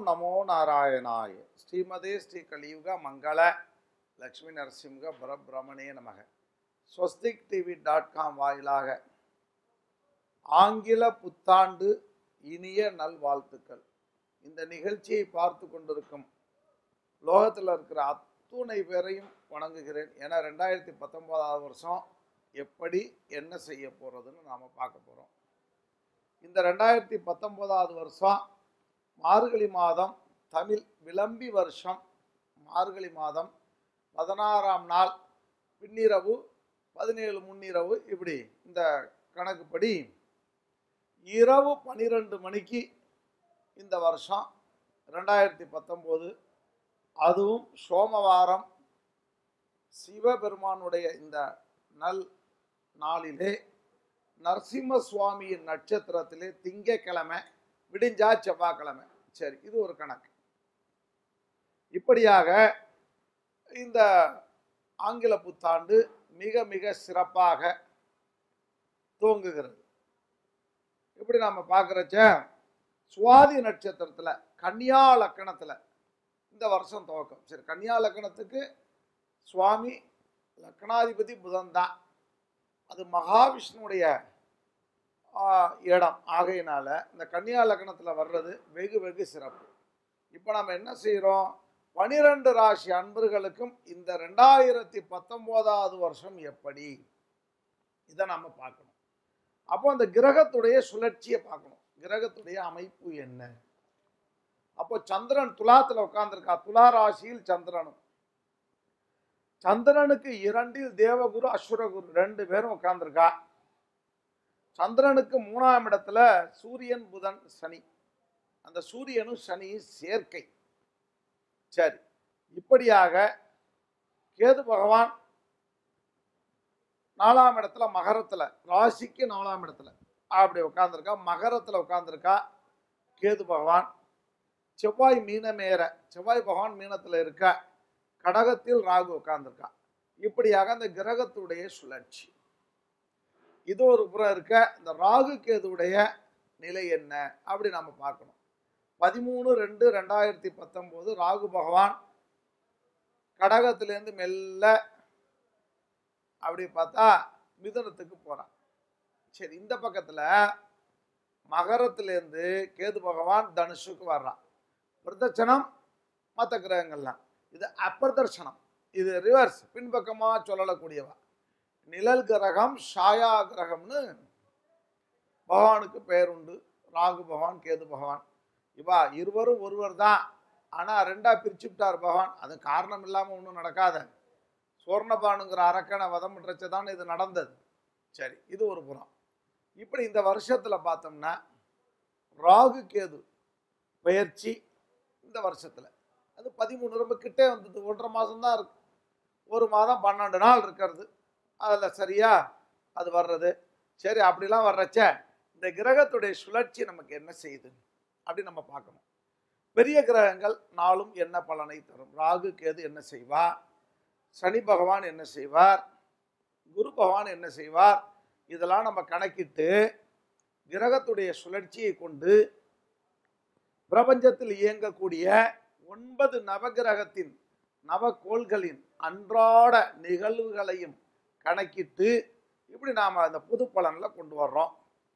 நமோ நாராயணாய ஸ்ரீமதே ஸ்ரீ கலியுக மங்கள லக்ஷ்மி நரசிம்ஹ பரபிரமணே நமக ஸ்வஸ்திக் டிவி டாட் காம் வாயிலாக ஆங்கில புத்தாண்டு இனிய நல்வாழ்த்துக்கள் இந்த நிகழ்ச்சியை பார்த்து கொண்டிருக்கும் லோகத்தில் இருக்கிற அத்துணை பேரையும் வணங்குகிறேன் ஏன்னா ரெண்டாயிரத்தி பத்தொன்பதாவது வருஷம் எப்படி என்ன செய்ய போகிறதுன்னு நாம் பார்க்க போகிறோம் இந்த ரெண்டாயிரத்தி பத்தொன்பதாவது வருஷம் மார்கழி மாதம் தமிழ் விளம்பி வருஷம் மார்கழி மாதம் பதினாறாம் நாள் பின்னிரவு பதினேழு முன்னிரவு இப்படி இந்த கணக்குப்படி இரவு பன்னிரெண்டு மணிக்கு இந்த வருஷம் ரெண்டாயிரத்தி பத்தொம்போது அதுவும் சோமவாரம் சிவபெருமானுடைய இந்த நல் நாளிலே நரசிம்ம சுவாமியின் நட்சத்திரத்திலே திங்கக்கிழமை விடிஞ்சா செவ்வாய்க்கிழமை சரி இது ஒரு கணக்கு இப்படியாக இந்த ஆங்கில புத்தாண்டு மிக மிக சிறப்பாக துவங்குகிறது இப்படி நம்ம பார்க்குறச்ச சுவாதி நட்சத்திரத்தில் கன்னியா லக்கணத்தில் இந்த வருஷம் துவக்கம் சரி கன்னியா லக்கணத்துக்கு சுவாமி லக்கணாதிபதி புதன் தான் அது மகாவிஷ்ணுடைய ஆ, இடம் ஆகையினால இந்த கன்னியா லக்னத்தில் வர்றது வெகு வெகு சிறப்பு இப்போ நம்ம என்ன செய்கிறோம் பனிரெண்டு ராசி அன்பர்களுக்கும் இந்த ரெண்டாயிரத்தி பத்தொம்போதாவது வருஷம் எப்படி இதை நம்ம பார்க்கணும் அப்போ அந்த கிரகத்துடைய சுழற்சியை பார்க்கணும் கிரகத்துடைய அமைப்பு என்ன அப்போ சந்திரன் துலாத்தில் உட்கார்ந்திருக்கா துலா ராசியில் சந்திரனும் சந்திரனுக்கு இரண்டில் தேவகுரு அசுரகுரு ரெண்டு பேரும் உட்கார்ந்திருக்கா சந்திரனுக்கு மூணாம் இடத்துல சூரியன் புதன் சனி அந்த சூரியனும் சனியும் சேர்க்கை சரி இப்படியாக கேது பகவான் நாலாம் இடத்துல மகரத்துல ராசிக்கு நாலாம் இடத்துல அப்படி உட்காந்துருக்கா மகரத்துல உட்காந்துருக்கா கேது பகவான் செவ்வாய் மீனமேற செவ்வாய் பகவான் மீனத்துல இருக்க கடகத்தில் ராகு உட்கார்ந்திருக்கா இப்படியாக அந்த கிரகத்துடைய சுழற்சி இது ஒரு புறம் இருக்க இந்த ராகு கேதுவுடைய நிலை என்ன அப்படி நம்ம பார்க்கணும் பதிமூணு ரெண்டு ரெண்டாயிரத்தி பத்தொம்போது ராகு பகவான் கடகத்திலேருந்து மெல்ல அப்படி பார்த்தா மிதுனத்துக்கு போகிறான் சரி இந்த பக்கத்தில் மகரத்திலேருந்து கேது பகவான் தனுஷுக்கு வர்றான் பிரதட்சணம் மற்ற கிரகங்கள்லாம் இது அப்பிரதர்ஷனம் இது ரிவர்ஸ் பின்பக்கமாக சொல்லக்கூடியவா நிழல் கிரகம் ஷாயா கிரகம்னு பகவானுக்கு பெயர் உண்டு ராகு பகவான் கேது பகவான் இவா இருவரும் ஒருவர் தான் ஆனால் ரெண்டா பிரிச்சுட்டார் பகவான் அது காரணம் இல்லாமல் ஒன்றும் நடக்காத சுவர்ணபானுங்கிற அரக்கனை வதம் பண்ணுறச்சு தான் இது நடந்தது சரி இது ஒரு புறம் இப்படி இந்த வருஷத்தில் பார்த்தோம்னா ராகு கேது பெயர்ச்சி இந்த வருஷத்தில் அது பதிமூணு ரொம்ப கிட்டே வந்தது ஒன்றரை மாதம் தான் இருக்கு ஒரு மாதம் பன்னெண்டு நாள் இருக்கிறது அதில் சரியா அது வர்றது சரி அப்படிலாம் வர்றச்ச இந்த கிரகத்துடைய சுழற்சி நமக்கு என்ன செய்யுது அப்படி நம்ம பார்க்கணும் பெரிய கிரகங்கள் நாளும் என்ன பலனை தரும் ராகு கேது என்ன செய்வார் சனி பகவான் என்ன செய்வார் குரு பகவான் என்ன செய்வார் இதெல்லாம் நம்ம கணக்கிட்டு கிரகத்துடைய சுழற்சியை கொண்டு பிரபஞ்சத்தில் இயங்கக்கூடிய ஒன்பது நவகிரகத்தின் நவக்கோள்களின் அன்றாட நிகழ்வுகளையும் கணக்கிட்டு இப்படி நாம் அந்த புது பலனில் கொண்டு வர்றோம்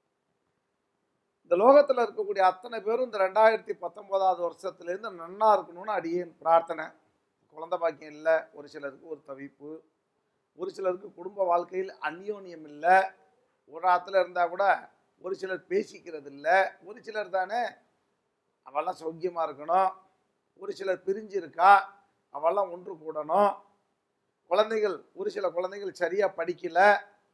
இந்த லோகத்தில் இருக்கக்கூடிய அத்தனை பேரும் இந்த ரெண்டாயிரத்தி பத்தொம்போதாவது வருஷத்துலேருந்து நன்னா இருக்கணும்னு அடியேன் பிரார்த்தனை குழந்தை பாக்கியம் இல்லை ஒரு சிலருக்கு ஒரு தவிப்பு ஒரு சிலருக்கு குடும்ப வாழ்க்கையில் அந்யோன்யம் இல்லை ஒரு ஆற்றுல இருந்தால் கூட ஒரு சிலர் பேசிக்கிறது இல்லை ஒரு சிலர் தானே அவெல்லாம் சௌக்கியமாக இருக்கணும் ஒரு சிலர் பிரிஞ்சு இருக்கா அவெல்லாம் ஒன்று கூடணும் குழந்தைகள் ஒரு சில குழந்தைகள் சரியாக படிக்கலை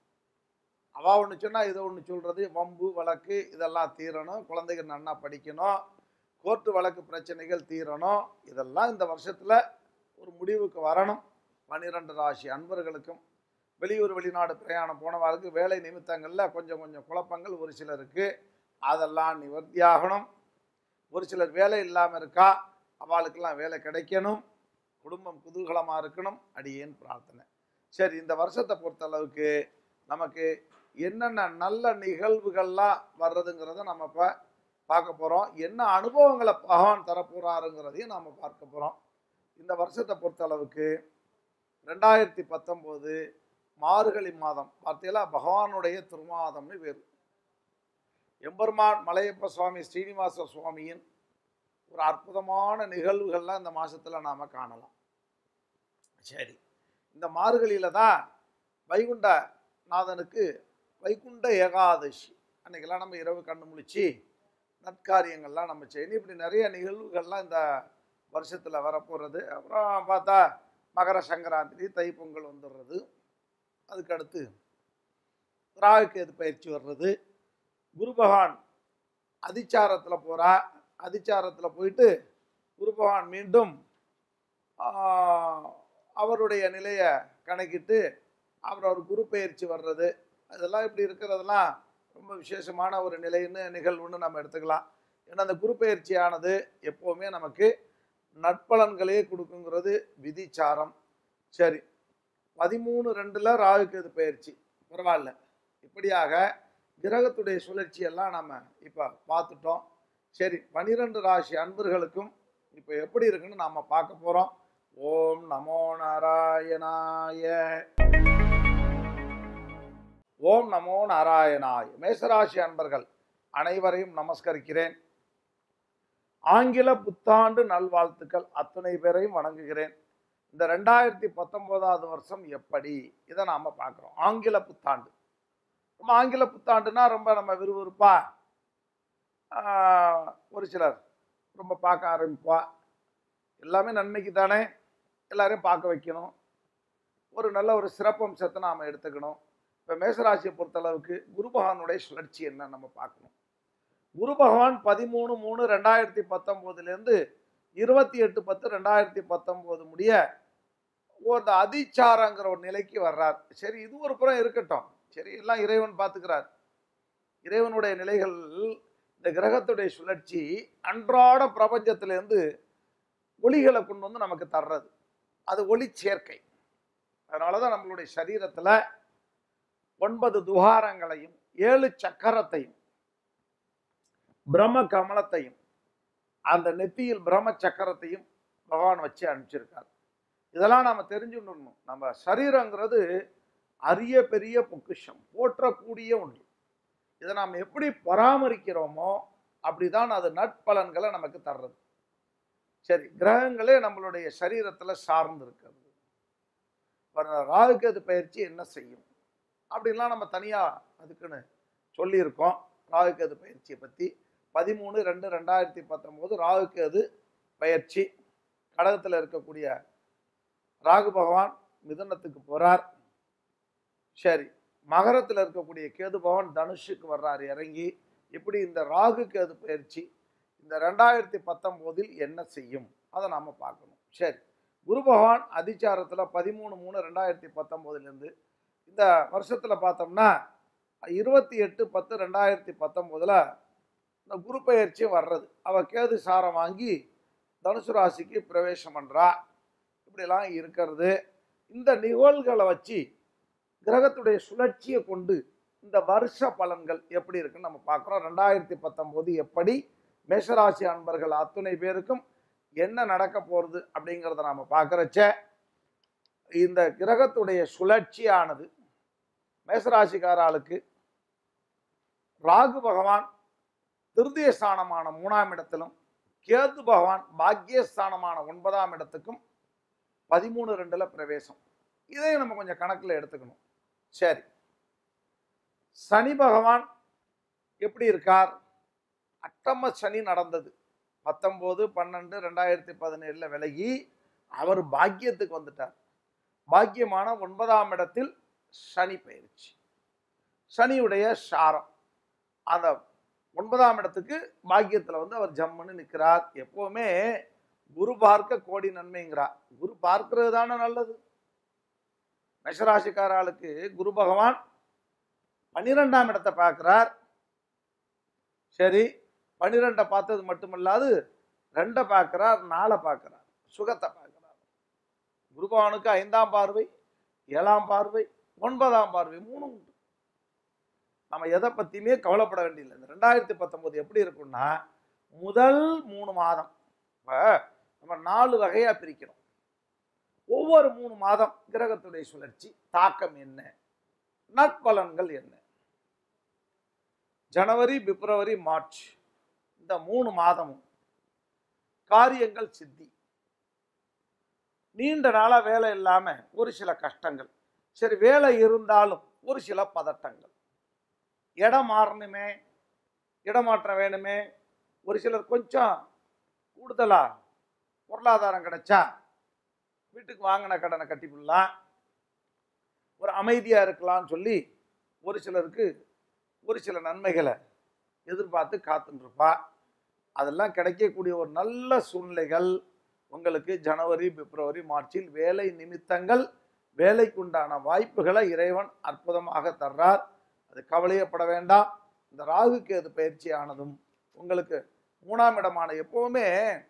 அவள் ஒன்று சொன்னால் இதை ஒன்று சொல்கிறது வம்பு வழக்கு இதெல்லாம் தீரணும் குழந்தைகள் நன்னா படிக்கணும் கோர்ட்டு வழக்கு பிரச்சனைகள் தீரணும் இதெல்லாம் இந்த வருஷத்தில் ஒரு முடிவுக்கு வரணும் பன்னிரெண்டு ராசி அன்பர்களுக்கும் வெளியூர் வெளிநாடு பிரயாணம் போனவர்களுக்கு வேலை நிமித்தங்களில் கொஞ்சம் கொஞ்சம் குழப்பங்கள் ஒரு சிலருக்கு அதெல்லாம் நிவர்த்தியாகணும் ஒரு சிலர் வேலை இல்லாமல் இருக்கா அவளுக்கெல்லாம் வேலை கிடைக்கணும் குடும்பம் குதூகலமாக இருக்கணும் அடியேன் பிரார்த்தனை சரி இந்த வருஷத்தை பொறுத்தளவுக்கு நமக்கு என்னென்ன நல்ல நிகழ்வுகள்லாம் வர்றதுங்கிறத நம்ம இப்போ பார்க்க போகிறோம் என்ன அனுபவங்களை பகவான் தரப்போறாருங்கிறதையும் நாம் பார்க்க போகிறோம் இந்த வருஷத்தை பொறுத்தளவுக்கு ரெண்டாயிரத்தி பத்தொம்போது மார்கழி மாதம் பார்த்தீங்களா பகவானுடைய திருமாதம்னு பேர் எம்பெருமான் மலையப்ப சுவாமி ஸ்ரீனிவாச சுவாமியின் ஒரு அற்புதமான நிகழ்வுகள்லாம் இந்த மாசத்துல நாம காணலாம் சரி இந்த மார்கழியில தான் வைகுண்ட நாதனுக்கு வைகுண்ட ஏகாதசி அன்னைக்கெல்லாம் நம்ம இரவு கண்ணு முழிச்சு நற்காரியங்கள்லாம் நம்ம செய்யணும் இப்படி நிறைய நிகழ்வுகள்லாம் இந்த வருஷத்தில் வரப்போகிறது அப்புறம் பார்த்தா மகர சங்கராந்திரி தைப்பொங்கல் வந்துடுறது அதுக்கடுத்து ராகுகேது பயிற்சி வர்றது குரு பகவான் அதிச்சாரத்தில் போகிறா அதிச்சாரத்தில் போயிட்டு குரு பகவான் மீண்டும் ஆஹ், அவருடைய நிலையை கணக்கிட்டு அவர் ஒரு குரு பயிற்சி வர்றது அதெல்லாம் இப்படி இருக்கிறதெல்லாம் ரொம்ப விசேஷமான ஒரு நிலைன்னு நிகழ்வுன்னு நம்ம எடுத்துக்கலாம் ஏன்னா அந்த குரு பயிற்சியானது எப்போவுமே நமக்கு நட்பலன்களே கொடுக்குங்கிறது விதிச்சாரம் சரி பதிமூணு ரெண்டில் ராகுகேது பயிற்சி பரவாயில்ல இப்படியாக கிரகத்துடைய சுழற்சி எல்லாம் நம்ம இப்போ பார்த்துட்டோம் சரி பனிரெண்டு ராசி அன்பர்களுக்கும் இப்போ எப்படி இருக்குன்னு நாம பார்க்க போகிறோம் ஓம் நமோ நாராயணாய ஓம் நமோ நாராயணாய மேசராசி அன்பர்கள் அனைவரையும் நமஸ்கரிக்கிறேன் ஆங்கில புத்தாண்டு நல்வாழ்த்துக்கள் அத்தனை பேரையும் வணங்குகிறேன் இந்த ரெண்டாயிரத்தி பத்தொன்பதாவது வருஷம் எப்படி இதை நாம பார்க்குறோம் ஆங்கில புத்தாண்டு நம்ம ஆங்கில புத்தாண்டுனா ரொம்ப நம்ம விறுவிறுப்பா ஆஹ், ஒரு சிலர் ரொம்ப பார்க்க ஆரம்பிப்பா எல்லாமே நன்மைக்கு தானே எல்லாரையும் பார்க்க வைக்கணும் ஒரு நல்ல ஒரு சிறப்பம்சத்தை நாம் எடுத்துக்கணும் இப்போ மேசராசியை பொறுத்தளவுக்கு குரு பகவானுடைய சுழற்சி என்ன நம்ம பார்க்கணும் குரு பகவான் பதிமூணு மூணு ரெண்டாயிரத்தி பத்தொம்போதுலேருந்து இருபத்தி எட்டு பத்து ரெண்டாயிரத்தி பத்தொம்போது முடிய ஒரு அதிச்சாரங்கிற ஒரு நிலைக்கு வர்றார் சரி இது ஒரு புறம் இருக்கட்டும் சரி எல்லாம் இறைவன் பார்த்துக்கிறார் இறைவனுடைய நிலைகள் இந்த கிரகத்துடைய சுழற்சி அன்றாட பிரபஞ்சத்திலேருந்து ஒளிகளை கொண்டு வந்து நமக்கு தர்றது அது ஒளி சேர்க்கை அதனால தான் நம்மளுடைய சரீரத்தில் ஒன்பது துவாரங்களையும் ஏழு சக்கரத்தையும் பிரம்ம கமலத்தையும் அந்த நெத்தியில் பிரம்ம சக்கரத்தையும் பகவான் வச்சு அனுப்பிச்சிருக்கார் இதெல்லாம் நாம தெரிஞ்சுக்கணும் நம்ம சரீரங்கிறது அரிய பெரிய பொக்கிஷம் போற்றக்கூடிய ஒன்று இதை நாம் எப்படி பராமரிக்கிறோமோ அப்படிதான் அது நட்பலன்களை நமக்கு தர்றது சரி கிரகங்களே நம்மளுடைய சரீரத்துல சார்ந்து இருக்கிறது ராகுகேது பயிற்சி என்ன செய்யும் அப்படின்லாம் நம்ம தனியா அதுக்குன்னு சொல்லியிருக்கோம் ராகுகேது பயிற்சியை பத்தி பதிமூணு ரெண்டு ரெண்டாயிரத்தி பத்தொம்போது ராகுகேது பயிற்சி கடகத்தில் இருக்கக்கூடிய ராகு பகவான் மிதுனத்துக்கு போறார் சரி மகரத்தில் இருக்கக்கூடிய கேது பகவான் தனுஷுக்கு வர்றார் இறங்கி இப்படி இந்த ராகு கேது பயிற்சி இந்த ரெண்டாயிரத்தி பத்தொம்போதில் என்ன செய்யும் அதை நாம பார்க்கணும் சரி குரு பகவான் அதிச்சாரத்தில் பதிமூணு மூணு ரெண்டாயிரத்தி பத்தொம்போதுலேருந்து இந்த வருஷத்தில் பார்த்தோம்னா இருபத்தி எட்டு பத்து ரெண்டாயிரத்தி பத்தொம்போதில் இந்த குரு பயிற்சி வர்றது அவ கேது சாரம் வாங்கி தனுசு ராசிக்கு பிரவேசம் பண்ணுறா இப்படிலாம் இருக்கிறது இந்த நிகழ்வுகளை வச்சு கிரகத்துடைய சுழற்சியை கொண்டு இந்த வருஷ பலன்கள் எப்படி இருக்குன்னு நம்ம பார்க்குறோம் ரெண்டாயிரத்தி பத்தொம்போது எப்படி மேஷராசி அன்பர்கள் அத்துணை பேருக்கும் என்ன நடக்க போகிறது அப்படிங்கிறத நாம் பார்க்குறச்ச இந்த கிரகத்துடைய சுழற்சியானது மேசராசிக்காராளுக்கு ராகு பகவான் திருதிய ஸ்தானமான மூணாம் இடத்திலும் கேது பகவான் பாக்கியஸ்தானமான ஒன்பதாம் இடத்துக்கும் பதிமூணு ரெண்டுல பிரவேசம் இதையும் நம்ம கொஞ்சம் கணக்கில் எடுத்துக்கணும் சரி சனி பகவான் எப்படி இருக்கார் அட்டம சனி நடந்தது பத்தொம்போது பன்னெண்டு ரெண்டாயிரத்தி பதினேழுல விலகி அவர் பாக்கியத்துக்கு வந்துட்டார் பாக்கியமான ஒன்பதாம் இடத்தில் சனி பயிற்சி சனியுடைய சாரம் அந்த ஒன்பதாம் இடத்துக்கு பாக்கியத்தில் வந்து அவர் ஜம்முன்னு நிற்கிறார் எப்போவுமே குரு பார்க்க கோடி நன்மைங்கிறார் குரு பார்க்கிறது தானே நல்லது மேஷராசிக்காராளுக்கு குரு பகவான் பன்னிரெண்டாம் இடத்தை பார்க்கிறார் சரி பன்னிரெண்டை பார்த்தது மட்டுமல்லாது ரெண்டை பார்க்கிறார் நாலை பார்க்கிறார் சுகத்தை பார்க்கிறார் குரு பகவானுக்கு ஐந்தாம் பார்வை ஏழாம் பார்வை ஒன்பதாம் பார்வை மூணு உண்டு நம்ம எதை பற்றியுமே கவலைப்பட வேண்டியதில்லை இந்த ரெண்டாயிரத்தி பத்தொம்போது எப்படி இருக்கும்னா முதல் மூணு மாதம் இப்போ நம்ம நாலு வகையாக பிரிக்கிறோம் ஒவ்வொரு மூணு மாதம் கிரகத்துடைய சுழற்சி தாக்கம் என்ன நற்பலன்கள் என்ன ஜனவரி பிப்ரவரி மார்ச் இந்த மூணு மாதமும் காரியங்கள் சித்தி நீண்ட நாளா வேலை இல்லாம ஒரு சில கஷ்டங்கள் சரி வேலை இருந்தாலும் ஒரு சில பதட்டங்கள் இடம் மாறணுமே இடமாற்றம் வேணுமே ஒரு சிலர் கொஞ்சம் கூடுதலா பொருளாதாரம் கிடைச்சா வீட்டுக்கு வாங்கின கடனை கட்டிவிடலாம் ஒரு அமைதியா இருக்கலாம்னு சொல்லி ஒரு சிலருக்கு ஒரு சில நன்மைகளை எதிர்பார்த்து காத்துட்டு இருப்பா அதெல்லாம் கிடைக்கக்கூடிய ஒரு நல்ல சூழ்நிலைகள் உங்களுக்கு ஜனவரி பிப்ரவரி மார்ச்சில் வேலை நிமித்தங்கள் வேலைக்குண்டான வாய்ப்புகளை இறைவன் அற்புதமாக தர்றார் அது கவலையப்பட வேண்டாம் இந்த ராகு கேது பயிற்சி ஆனதும் உங்களுக்கு மூணாம் இடமான எப்பவுமே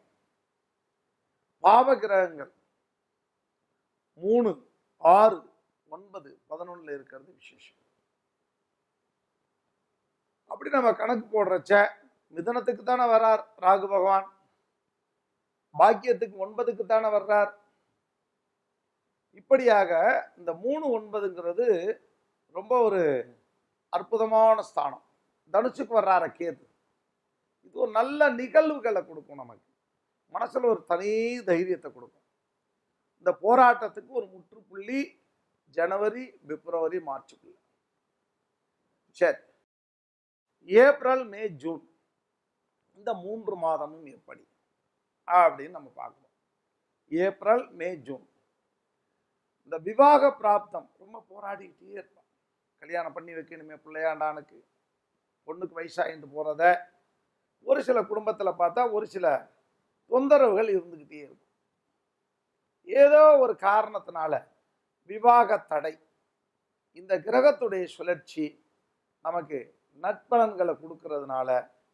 பாவ கிரகங்கள் மூணு ஆறு ஒன்பது பதினொன்னுல இருக்கிறது விசேஷம் அப்படி நம்ம கணக்கு போடுறச்ச மிதனத்துக்கு தானே வர்றார் ராகு பகவான் பாக்கியத்துக்கு ஒன்பதுக்கு தானே வர்றார் இப்படியாக இந்த மூணு ஒன்பதுங்கிறது ரொம்ப ஒரு அற்புதமான ஸ்தானம் தனுசுக்கு வர்றார கேது இது ஒரு நல்ல நிகழ்வுகளை கொடுக்கும் நமக்கு மனசுல ஒரு தனி தைரியத்தை கொடுக்கும் இந்த போராட்டத்துக்கு ஒரு முற்றுப்புள்ளி ஜனவரி பிப்ரவரி மார்ச்சுக்குள்ள சரி ஏப்ரல் மே ஜூன் இந்த மூன்று மாதமும் எப்படி அப்படின்னு நம்ம பார்க்கணும் ஏப்ரல் மே ஜூன் இந்த விவாக பிராப்தம் ரொம்ப போராடிக்கிட்டே இருப்பான் கல்யாணம் பண்ணி வைக்கணுமே பிள்ளையாண்டானுக்கு பொண்ணுக்கு வயசாகிட்டு போகிறத ஒரு சில குடும்பத்தில் பார்த்தா ஒரு சில தொந்தரவுகள் இருந்துக்கிட்டே இருக்கும் ஏதோ ஒரு காரணத்தினால விவாக தடை இந்த கிரகத்துடைய சுழற்சி நமக்கு நற்பலன்களை கொடுக்கறதுனால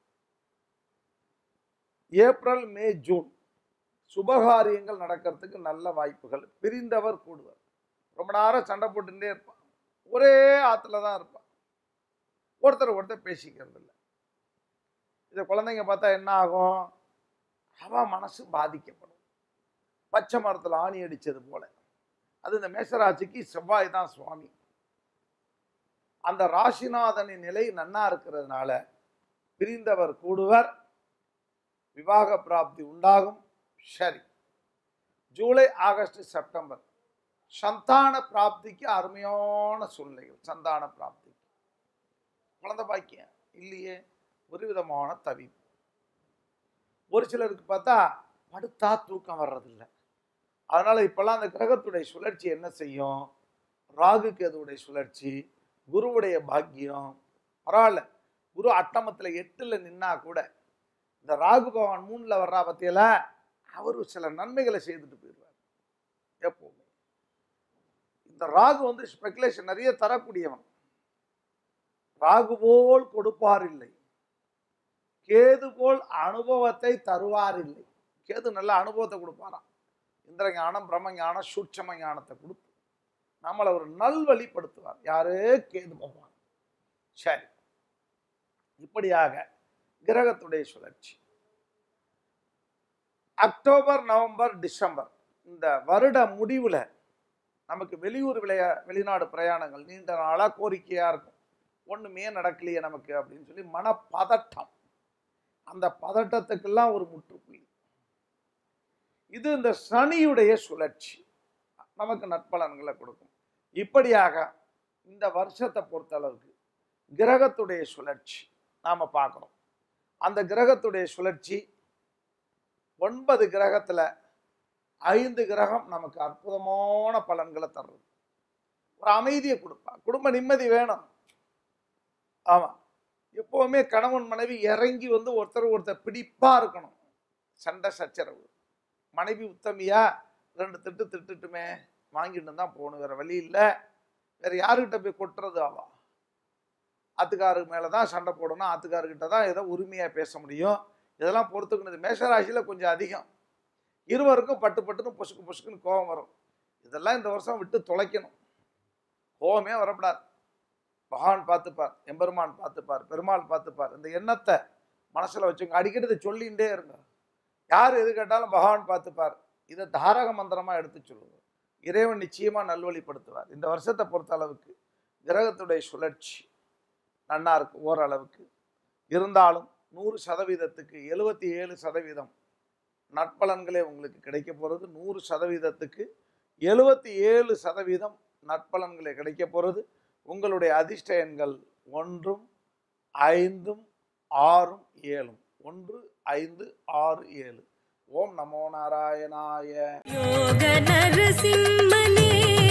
ஏப்ரல் மே ஜூன் சுபகாரியங்கள் நடக்கிறதுக்கு நல்ல வாய்ப்புகள் பிரிந்தவர் கூடுவர் ரொம்ப நேரம் சண்டை போட்டுட்டே இருப்பான் ஒரே ஆத்துல தான் இருப்பான் ஒருத்தர் ஒருத்தர் பேசிக்கிறது இல்லை இதை குழந்தைங்க பார்த்தா என்ன ஆகும் அவன் மனசு பாதிக்கப்படும் பச்சை மரத்தில் ஆணி அடிச்சது போல அது இந்த மேசராசிக்கு செவ்வாய் தான் சுவாமி அந்த ராசிநாதனின் நிலை நன்னா இருக்கிறதுனால பிரிந்தவர் கூடுவர் விவாக பிராப்தி உண்டாகும் சரி ஜூலை ஆகஸ்ட் செப்டம்பர் சந்தான பிராப்திக்கு அருமையான சூழ்நிலைகள் சந்தான பிராப்திக்கு குழந்தை பாக்கியம் இல்லையே ஒரு விதமான தவிப்பு ஒரு சிலருக்கு பார்த்தா படுத்தா தூக்கம் வர்றதில்லை அதனால இப்பெல்லாம் அந்த கிரகத்துடைய சுழற்சி என்ன செய்யும் ராகு கேதுவுடைய சுழற்சி குருவுடைய பாக்கியம் பரவாயில்ல குரு அட்டமத்துல எட்டுல நின்னா கூட இந்த ராகு பகவான் மூணுல வர்றா பத்தியில அவர் சில நன்மைகளை செய்துட்டு போயிடுவார் எப்பவுமே இந்த ராகு வந்து ஸ்பெகுலேஷன் நிறைய தரக்கூடியவன் ராகு போல் கொடுப்பார் இல்லை கேது போல் அனுபவத்தை தருவார் இல்லை கேது நல்ல அனுபவத்தை கொடுப்பாராம் இந்திர ஞானம் பிரம்ம ஞானம் சூட்சம ஞானத்தை கொடுத்து நம்மளை ஒரு நல்வழிப்படுத்துவார் யாரு கேது பகவான் சரி இப்படியாக கிரகத்துடைய சுழற்சி அக்டோபர் நவம்பர் டிசம்பர் இந்த வருட முடிவுல நமக்கு வெளியூர் விளையா வெளிநாடு பிரயாணங்கள் நீண்ட நாளா கோரிக்கையா இருக்கும் ஒண்ணுமே நடக்கலையே நமக்கு அப்படின்னு சொல்லி மனப்பதட்டம் அந்த பதட்டத்துக்கெல்லாம் ஒரு முற்றுப்புள்ளி இது இந்த சனியுடைய சுழற்சி நமக்கு நற்பலன்களை கொடுக்கும் இப்படியாக இந்த வருஷத்தை பொறுத்தளவுக்கு கிரகத்துடைய சுழற்சி நாம பார்க்குறோம் அந்த கிரகத்துடைய சுழற்சி ஒன்பது கிரகத்துல ஐந்து கிரகம் நமக்கு அற்புதமான பலன்களை தர்றது ஒரு அமைதியை கொடுப்பா குடும்ப நிம்மதி வேணும் ஆமா எப்பவுமே கணவன் மனைவி இறங்கி வந்து ஒருத்தர் ஒருத்தர் பிடிப்பா இருக்கணும் சண்டை சச்சரவு மனைவி உத்தமியா ரெண்டு திட்டு திட்டுட்டுமே வாங்கிட்டு தான் போகணும் வேற வழி இல்லை வேற யாருக்கிட்ட போய் கொட்டுறது ஆவா ஆத்துக்காருக்கு மேலே தான் சண்டை போடணும் ஆத்துக்காருக்கிட்ட தான் ஏதோ உரிமையாக பேச முடியும் இதெல்லாம் பொறுத்துக்கணும் மேஷராசியில் கொஞ்சம் அதிகம் இருவருக்கும் பட்டு பட்டுன்னு பொசுக்கு பொசுக்குன்னு கோபம் வரும் இதெல்லாம் இந்த வருஷம் விட்டு தொலைக்கணும் கோபமே வரக்கூடாது பகவான் பார்த்துப்பார் எம்பெருமான் பார்த்துப்பார் பெருமாள் பார்த்துப்பார் இந்த எண்ணத்தை மனசுல வச்சுங்க அடிக்கடி இதை சொல்லிகிட்டே இருங்க யார் எது கேட்டாலும் பகவான் பார்த்துப்பார் இதை தாரக மந்திரமா எடுத்து சொல்லுங்க இறைவன் நிச்சயமா நல்வழிப்படுத்துவார் இந்த வருஷத்தை பொறுத்த அளவுக்கு கிரகத்துடைய சுழற்சி நன்னா இருக்கு ஓரளவுக்கு இருந்தாலும் நூறு சதவீதத்துக்கு எழுபத்தி ஏழு சதவீதம் நற்பலன்களே உங்களுக்கு கிடைக்க போகிறது நூறு சதவீதத்துக்கு எழுபத்தி ஏழு சதவீதம் நற்பலன்களே கிடைக்க போகிறது உங்களுடைய அதிர்ஷ்ட எண்கள் ஒன்றும் ஐந்தும் ஆறும் ஏழும் ஒன்று ஐந்து ஆறு ஏழு ஓம் நமோ நாராயணாய யோக நரசிம்மனே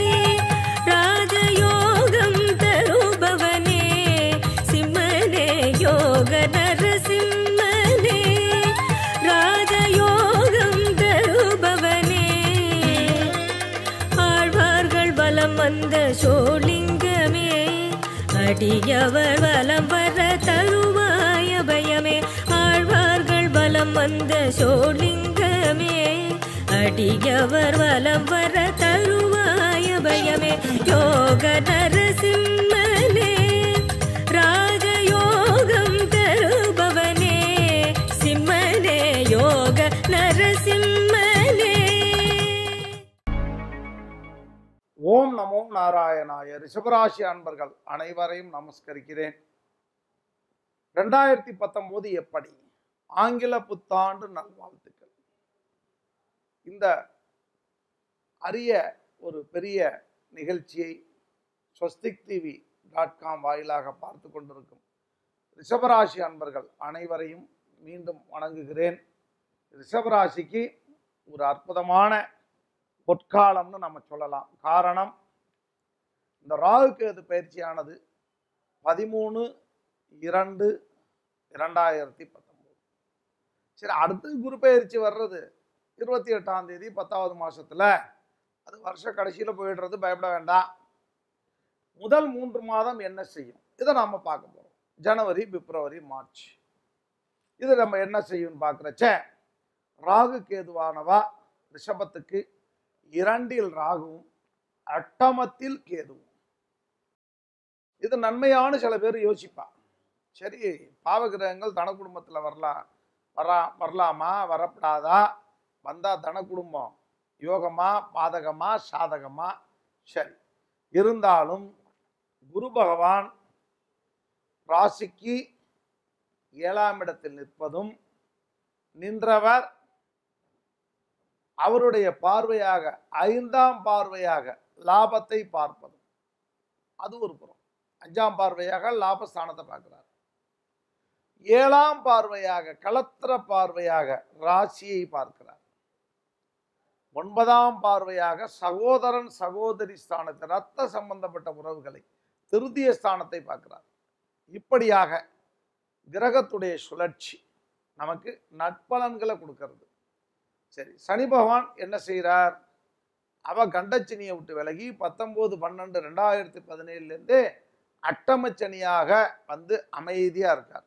ராஜயோகம் தருபவனே சிம்மனே யோக நரசிம்மனே ராஜயோகம் தருபவனே ஆழ்வார்கள் வலம் வந்த சோலிங்கமே அடியவர் வலம் வர தருவாய பயமே ஆழ்வார்கள் வலம் வந்த சோலிங்கமே அடியவர் வலம் வர தருவாய பயமே யோக நரசிம்மனே ராஜயோகம் தருபவனே சிம்மனே யோக நரசிம்மனே ஓம் நமோ நாராயணாய ரிஷபராசி அன்பர்கள் அனைவரையும் நமஸ்கரிக்கிறேன் ரெண்டாயிரத்தி பத்தொன்பது எப்படி ஆங்கில புத்தாண்டு நல்வாழ்த்துக்கள் இந்த அரிய ஒரு பெரிய நிகழ்ச்சியை ஸ்வஸ்திக் டிவி டாட் காம் வாயிலாக பார்த்து கொண்டிருக்கும் ரிஷபராசி அன்பர்கள் அனைவரையும் மீண்டும் வணங்குகிறேன் ரிஷபராசிக்கு ஒரு அற்புதமான பொற்காலம்னு நம்ம சொல்லலாம் காரணம் இந்த ராகுகேது பயிற்சியானது பதிமூணு இரண்டு இரண்டாயிரத்தி பத்தொம்போது சரி அடுத்து குரு பயிற்சி வர்றது இருபத்தி எட்டாம் தேதி பத்தாவது மாசத்துல அது வருஷ கடைசியில் போயிடுறது பயப்பட வேண்டாம் முதல் மூன்று மாதம் என்ன செய்யும் இதை நாம பார்க்க போறோம் ஜனவரி பிப்ரவரி மார்ச் இது நம்ம என்ன செய்யும்னு பார்க்குறச்ச ராகு கேதுவானவா ரிஷபத்துக்கு இரண்டில் ராகுவும் அட்டமத்தில் கேதுவும் இது நன்மையான சில பேர் யோசிப்பா சரி பாவகிரகங்கள் தன குடும்பத்தில் வரலாம் வரா வரலாமா வரப்படாதா வந்தா தன குடும்பம் யோகமா பாதகமா சாதகமா சரி இருந்தாலும் குரு பகவான் ராசிக்கு ஏழாம் இடத்தில் நிற்பதும் நின்றவர் அவருடைய பார்வையாக ஐந்தாம் பார்வையாக லாபத்தை பார்ப்பது அது ஒரு புறம் அஞ்சாம் பார்வையாக லாபஸ்தானத்தை பார்க்கிறார் ஏழாம் பார்வையாக களத்திர பார்வையாக ராசியை பார்க்கிறார் ஒன்பதாம் பார்வையாக சகோதரன் சகோதரி ஸ்தானத்தை ரத்த சம்பந்தப்பட்ட உறவுகளை திருத்திய ஸ்தானத்தை பார்க்கிறார் இப்படியாக கிரகத்துடைய சுழற்சி நமக்கு நட்பலன்களை கொடுக்கிறது சரி சனி பகவான் என்ன செய்கிறார் அவ கண்டச்சனியை விட்டு விலகி பத்தொம்போது பன்னெண்டு ரெண்டாயிரத்தி பதினேழுலேருந்து அட்டமச்சனியாக வந்து அமைதியாக இருக்கார்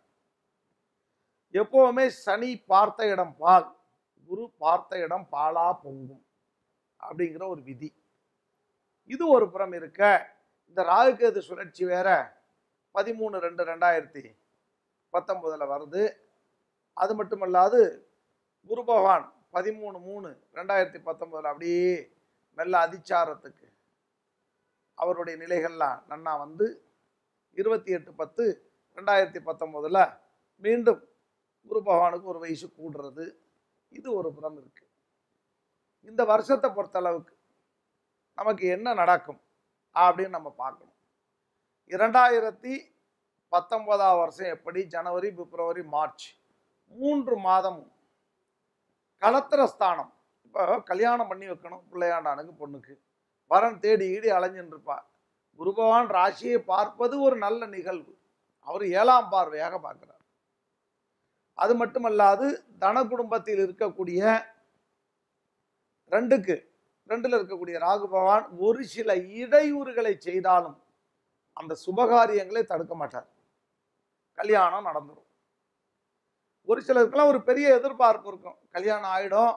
எப்போவுமே சனி பார்த்த இடம் பால் குரு பார்த்த இடம் பாலா பொங்கும் அப்படிங்கிற ஒரு விதி இது ஒரு புறம் இருக்க இந்த ராகுகேது சுழற்சி வேற பதிமூணு ரெண்டு ரெண்டாயிரத்தி பத்தொம்போதில் வருது அது மட்டுமல்லாது குரு பகவான் பதிமூணு மூணு ரெண்டாயிரத்தி பத்தொம்போதில் அப்படியே மெல்ல அதிச்சாரத்துக்கு அவருடைய நிலைகள்லாம் நன்னா வந்து இருபத்தி எட்டு பத்து ரெண்டாயிரத்தி பத்தொம்போதில் மீண்டும் குரு பகவானுக்கு ஒரு வயசு கூடுறது இது ஒரு புறம் இருக்கு இந்த வருஷத்தை பொறுத்தளவுக்கு நமக்கு என்ன நடக்கும் அப்படின்னு நம்ம பார்க்கணும் இரண்டாயிரத்தி பத்தொன்பதாம் வருஷம் எப்படி ஜனவரி பிப்ரவரி மார்ச் மூன்று மாதமும் களத்திர ஸ்தானம் இப்போ கல்யாணம் பண்ணி வைக்கணும் பிள்ளையாண்டானுக்கு பொண்ணுக்கு வரன் தேடி ஈடி அலைஞ்சுன்னு இருப்பா குரு பகவான் ராசியை பார்ப்பது ஒரு நல்ல நிகழ்வு அவர் ஏழாம் பார்வையாக பார்க்கிறார் அது மட்டுமல்லாது தன குடும்பத்தில் இருக்கக்கூடிய ரெண்டுக்கு ரெண்டுல இருக்கக்கூடிய ராகு பகவான் ஒரு சில இடையூறுகளை செய்தாலும் அந்த சுபகாரியங்களை தடுக்க மாட்டார் கல்யாணம் நடந்துடும் ஒரு சிலருக்குலாம் ஒரு பெரிய எதிர்பார்ப்பு இருக்கும் கல்யாணம் ஆயிடும்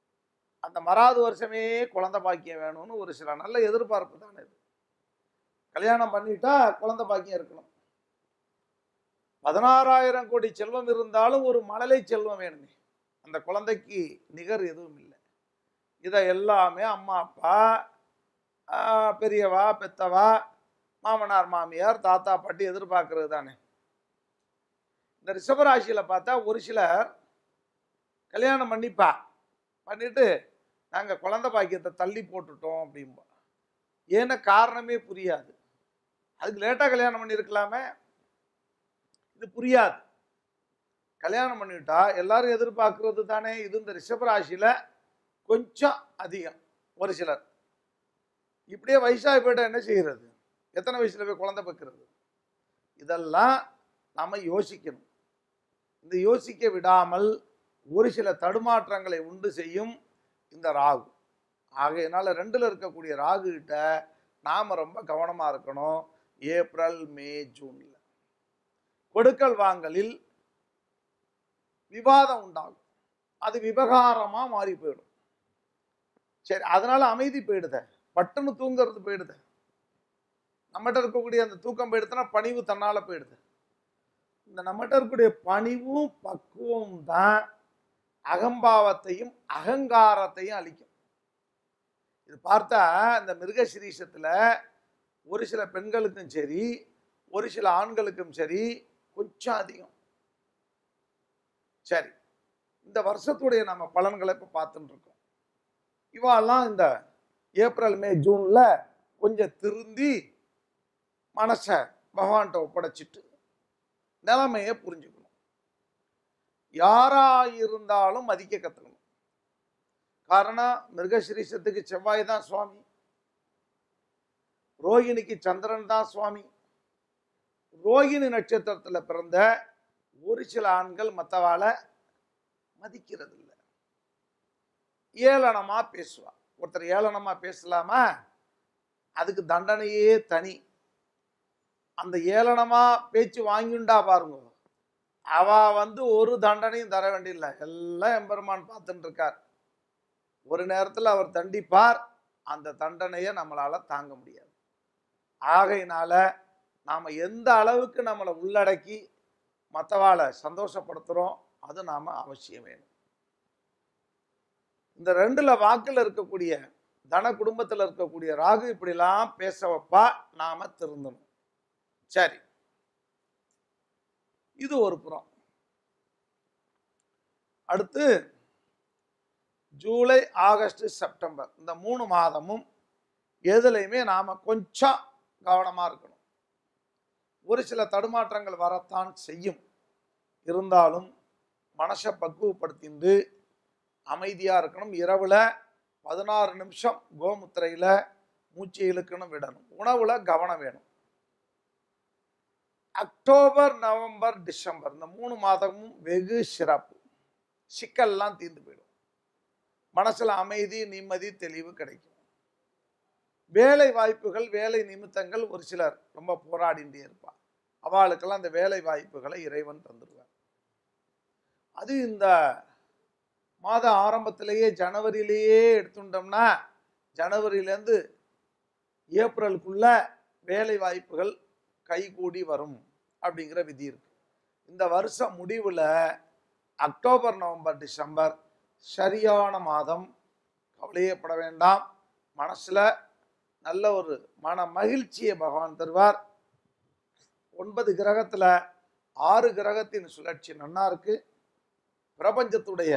அந்த மறாவது வருஷமே குழந்தை பாக்கியம் வேணும்னு ஒரு சில நல்ல எதிர்பார்ப்பு தானே இது கல்யாணம் பண்ணிட்டா குழந்தை பாக்கியம் இருக்கணும் பதினாறாயிரம் கோடி செல்வம் இருந்தாலும் ஒரு மழலை செல்வம் வேணுமே அந்த குழந்தைக்கு நிகர் எதுவும் இல்லை இதை எல்லாமே அம்மா அப்பா ஆஹ், பெரியவா பெத்தவா மாமனார் மாமியார் தாத்தா பாட்டி எதிர்பார்க்கறது தானே இந்த ரிஷபராசியில் பார்த்தா ஒரு சிலர் கல்யாணம் பண்ணிப்பா பண்ணிட்டு நாங்கள் குழந்தை பாக்கியத்தை தள்ளி போட்டுட்டோம் அப்படிம்பா ஏன்னா காரணமே புரியாது அதுக்கு லேட்டாக கல்யாணம் பண்ணியிருக்கலாமே இது புரியாது கல்யாணம் பண்ணிட்டா எல்லாரும் எதிர்பார்க்கறது தானே இது இந்த ரிஷபராசியில் கொஞ்சம் அதிகம் ஒரு சிலர் இப்படியே வயசாகி போயிட்டா என்ன செய்கிறது எத்தனை வயசுல போய் குழந்தை பெக்கிறது இதெல்லாம் நம்ம யோசிக்கணும் இந்த யோசிக்க விடாமல் ஒரு சில தடுமாற்றங்களை உண்டு செய்யும் இந்த ராகு ஆகையினால ரெண்டுல இருக்கக்கூடிய ராகு கிட்ட நாம ரொம்ப கவனமா இருக்கணும் ஏப்ரல் மே ஜூன்ல கொடுக்கல் வாங்கலில் விவாதம் உண்டாகும் அது விவகாரமா மாறி போயிடும் சரி அதனால அமைதி போயிடுத பட்டுன்னு தூங்குறது போயிடுது நம்மகிட்ட இருக்கக்கூடிய அந்த தூக்கம் போயிடுதுன்னா பணிவு தன்னால போயிடுது இந்த நம்மகிட்ட இருக்கக்கூடிய பணிவும் பக்குவம் தான் அகம்பாவத்தையும் அகங்காரத்தையும் அளிக்கும் இது பார்த்தா இந்த மிருகசிரீஷத்துல ஒரு சில பெண்களுக்கும் சரி ஒரு சில ஆண்களுக்கும் சரி கொஞ்சம் அதிகம் சரி இந்த வருஷத்துடைய நம்ம பலன்களை இப்போ பார்த்துட்டு இருக்கோம் இவாலாம் இந்த ஏப்ரல் மே ஜூன்ல கொஞ்சம் திருந்தி மனசை பகவான்கிட்ட ஒப்படைச்சிட்டு நிலைமையை புரிஞ்சுக்கணும் யாரா இருந்தாலும் மதிக்க கத்துக்கணும் காரணம் மிருகசிரீஷத்துக்கு செவ்வாய் தான் சுவாமி ரோகிணிக்கு சந்திரன் தான் சுவாமி ரோகிணி நட்சத்திரத்துல பிறந்த ஒரு சில ஆண்கள் மற்றவாளை மதிக்கிறது இல்லை ஏளனமா பேசுவா ஒருத்தர் ஏளனமா பேசலாமா அதுக்கு தண்டனையே தனி அந்த ஏளனமா பேச்சு வாங்கிண்டா பாருங்க அவ வந்து ஒரு தண்டனையும் தர வேண்டியதில்லை எல்லாம் எம்பெருமான் பார்த்துட்டு இருக்கார் ஒரு நேரத்தில் அவர் தண்டிப்பார் அந்த தண்டனையை நம்மளால தாங்க முடியாது ஆகையினால நாம் எந்த அளவுக்கு நம்மளை உள்ளடக்கி மற்றவாளை சந்தோஷப்படுத்துகிறோம் அது நாம் அவசியம் வேணும் இந்த ரெண்டுல வாக்கில் இருக்கக்கூடிய தன குடும்பத்தில் இருக்கக்கூடிய ராகு இப்படிலாம் பேச வைப்பா நாம திருந்தணும் சரி இது ஒரு புறம் அடுத்து ஜூலை ஆகஸ்ட் செப்டம்பர் இந்த மூணு மாதமும் எதுலையுமே நாம கொஞ்சம் கவனமா இருக்கணும் ஒரு சில தடுமாற்றங்கள் வரத்தான் செய்யும் இருந்தாலும் மனசை பக்குவப்படுத்திண்டு அமைதியா இருக்கணும் இரவுல பதினாறு நிமிஷம் கோமுத்திரையில மூச்சு இழுக்கணும் விடணும் உணவுல கவனம் வேணும் அக்டோபர் நவம்பர் டிசம்பர் இந்த மூணு மாதமும் வெகு சிறப்பு சிக்கல்லாம் தீர்ந்து போயிடும் மனசுல அமைதி நிம்மதி தெளிவு கிடைக்கும் வேலை வாய்ப்புகள் வேலை நிமித்தங்கள் ஒரு சிலர் ரொம்ப போராடிண்டே இருப்பார் அவளுக்கெல்லாம் அந்த வேலை வாய்ப்புகளை இறைவன் தந்துடுவார் அது இந்த மாத ஆரம்பத்திலேயே ஜனவரியிலேயே எடுத்துட்டோம்னா ஜனவரியிலேருந்து ஏப்ரலுக்குள்ள வேலை வாய்ப்புகள் கைகூடி வரும் அப்படிங்கிற விதி இருக்கு இந்த வருஷம் முடிவில் அக்டோபர் நவம்பர் டிசம்பர் சரியான மாதம் கவலையப்பட வேண்டாம் மனசில் நல்ல ஒரு மன மகிழ்ச்சியை பகவான் தருவார் ஒன்பது கிரகத்தில் ஆறு கிரகத்தின் சுழற்சி நன்னா இருக்கு பிரபஞ்சத்துடைய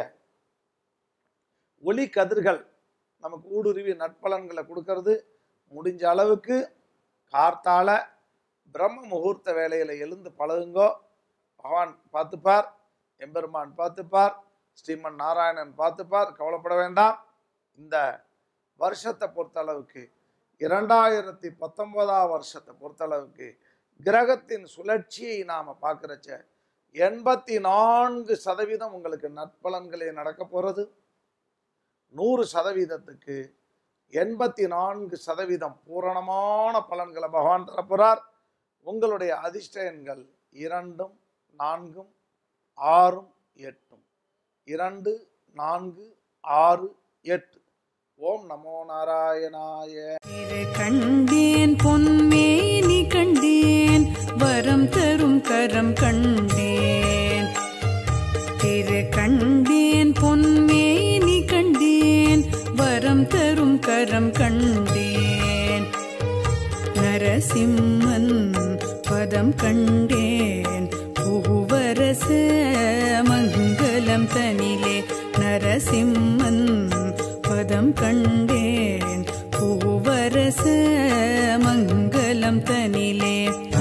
ஒளி கதிர்கள் நமக்கு ஊடுருவி நட்பலன்களை கொடுக்கறது முடிஞ்ச அளவுக்கு கார்த்தால பிரம்ம முகூர்த்த வேலையில் எழுந்து பழகுங்கோ பகவான் பார்த்துப்பார் எம்பெருமான் பார்த்துப்பார் ஸ்ரீமன் நாராயணன் பார்த்துப்பார் கவலைப்பட வேண்டாம் இந்த வருஷத்தை பொறுத்தளவுக்கு இரண்டாயிரத்தி பத்தொன்பதாம் வருஷத்தை பொறுத்தளவுக்கு கிரகத்தின் சுழற்சியை நாம் பார்க்குறச்ச எண்பத்தி நான்கு சதவீதம் உங்களுக்கு நற்பலன்களே நடக்க போகிறது நூறு சதவீதத்துக்கு எண்பத்தி நான்கு சதவீதம் பூரணமான பலன்களை பகவான் தரப்போறார் உங்களுடைய அதிர்ஷ்ட எண்கள் இரண்டும் நான்கும் ஆறும் எட்டும் இரண்டு நான்கு ஆறு எட்டு ஓம் நமோ நாராயணாய திரு கண்டேன் பொன்மே கரம் கண்டேன் திரு கண்டேன் பொன்மேனி கண்டேன் வரம் தரும் கரம் கண்டேன் நரசிம்மன் பதம் கண்டேன் பூவரச மங்களம் தனிலே நரசிம்மன் பதம் கண்டேன் பூவரச மங்களம் தனிலே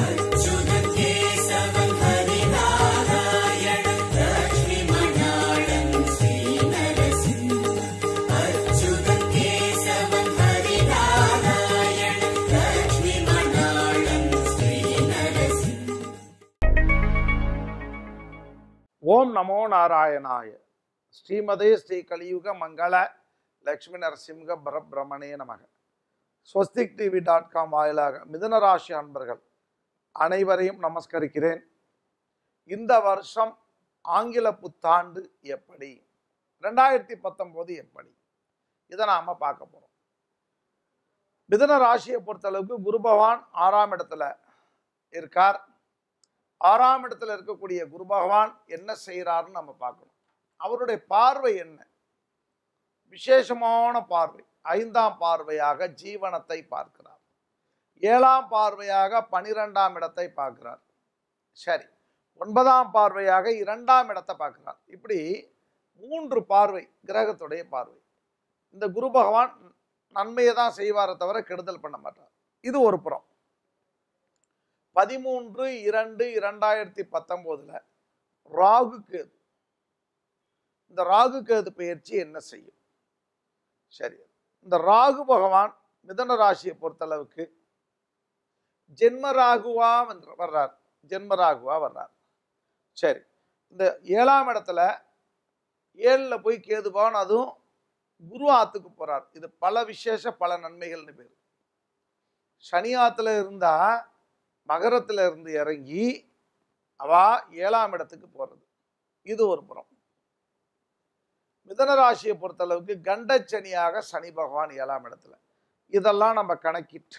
ஓம் நமோ நாராயணாய ஸ்ரீமதே ஸ்ரீ கலியுக மங்கள லக்ஷ்மி நரசிம்ஹ பரபிரமணே நமக ஸ்வஸ்திக் டிவி டாட் காம் வாயிலாக மிதுனராசி அன்பர்கள் அனைவரையும் நமஸ்கரிக்கிறேன் இந்த வருஷம் ஆங்கில புத்தாண்டு எப்படி ரெண்டாயிரத்தி பத்தொம்போது எப்படி இதை நாம் பார்க்க போகிறோம் மிதுன ராசியை பொறுத்தளவுக்கு குரு பகவான் ஆறாம் இடத்துல இருக்கார் ஆறாம் இடத்துல இருக்கக்கூடிய குரு பகவான் என்ன செய்கிறாருன்னு நம்ம பார்க்கணும் அவருடைய பார்வை என்ன விசேஷமான பார்வை ஐந்தாம் பார்வையாக ஜீவனத்தை பார்க்கிறார் ஏழாம் பார்வையாக பனிரெண்டாம் இடத்தை பார்க்கிறார் சரி ஒன்பதாம் பார்வையாக இரண்டாம் இடத்தை பார்க்கிறார் இப்படி மூன்று பார்வை கிரகத்துடைய பார்வை இந்த குரு பகவான் நன்மையை தான் செய்வாரே தவிர கெடுதல் பண்ண மாட்டார் இது ஒரு புறம் பதிமூன்று இரண்டு இரண்டாயிரத்தி பத்தொம்போதுல ராகு கேது இந்த ராகு கேது பயிற்சி என்ன செய்யும் சரி இந்த ராகு பகவான் மிதன ராசியை பொறுத்தளவுக்கு ஜென்ம ராகுவா வந்து வர்றார் ஜென்ம ராகுவா வர்றார் சரி இந்த ஏழாம் இடத்துல ஏழில் போய் கேது பகவான் அதுவும் குரு ஆத்துக்கு போறார் இது பல விசேஷ பல நன்மைகள்னு பேர் சனி ஆத்துல இருந்தா மகரத்துல இருந்து இறங்கி அவா ஏழாம் இடத்துக்கு போறது இது ஒரு புறம் மிதன ராசியை பொறுத்தளவுக்கு கண்டச்சனியாக சனி பகவான் ஏழாம் இடத்துல இதெல்லாம் நம்ம கணக்கிட்டு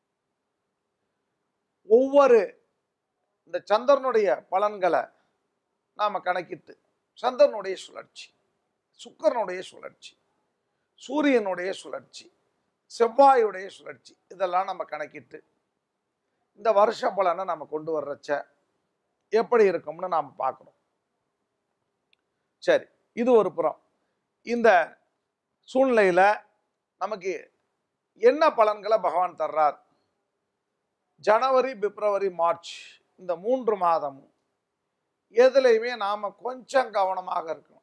ஒவ்வொரு இந்த சந்திரனுடைய பலன்களை நாம கணக்கிட்டு சந்திரனுடைய சுழற்சி சுக்கரனுடைய சுழற்சி சூரியனுடைய சுழற்சி செவ்வாயுடைய சுழற்சி இதெல்லாம் நம்ம கணக்கிட்டு இந்த வருஷ பலனை நம்ம கொண்டு வர்றச்ச எப்படி இருக்கும்னு நாம் பார்க்கணும் சரி இது ஒரு புறம் இந்த சூழ்நிலையில் நமக்கு என்ன பலன்களை பகவான் தர்றார் ஜனவரி பிப்ரவரி மார்ச் இந்த மூன்று மாதமும் எதுலையுமே நாம் கொஞ்சம் கவனமாக இருக்கணும்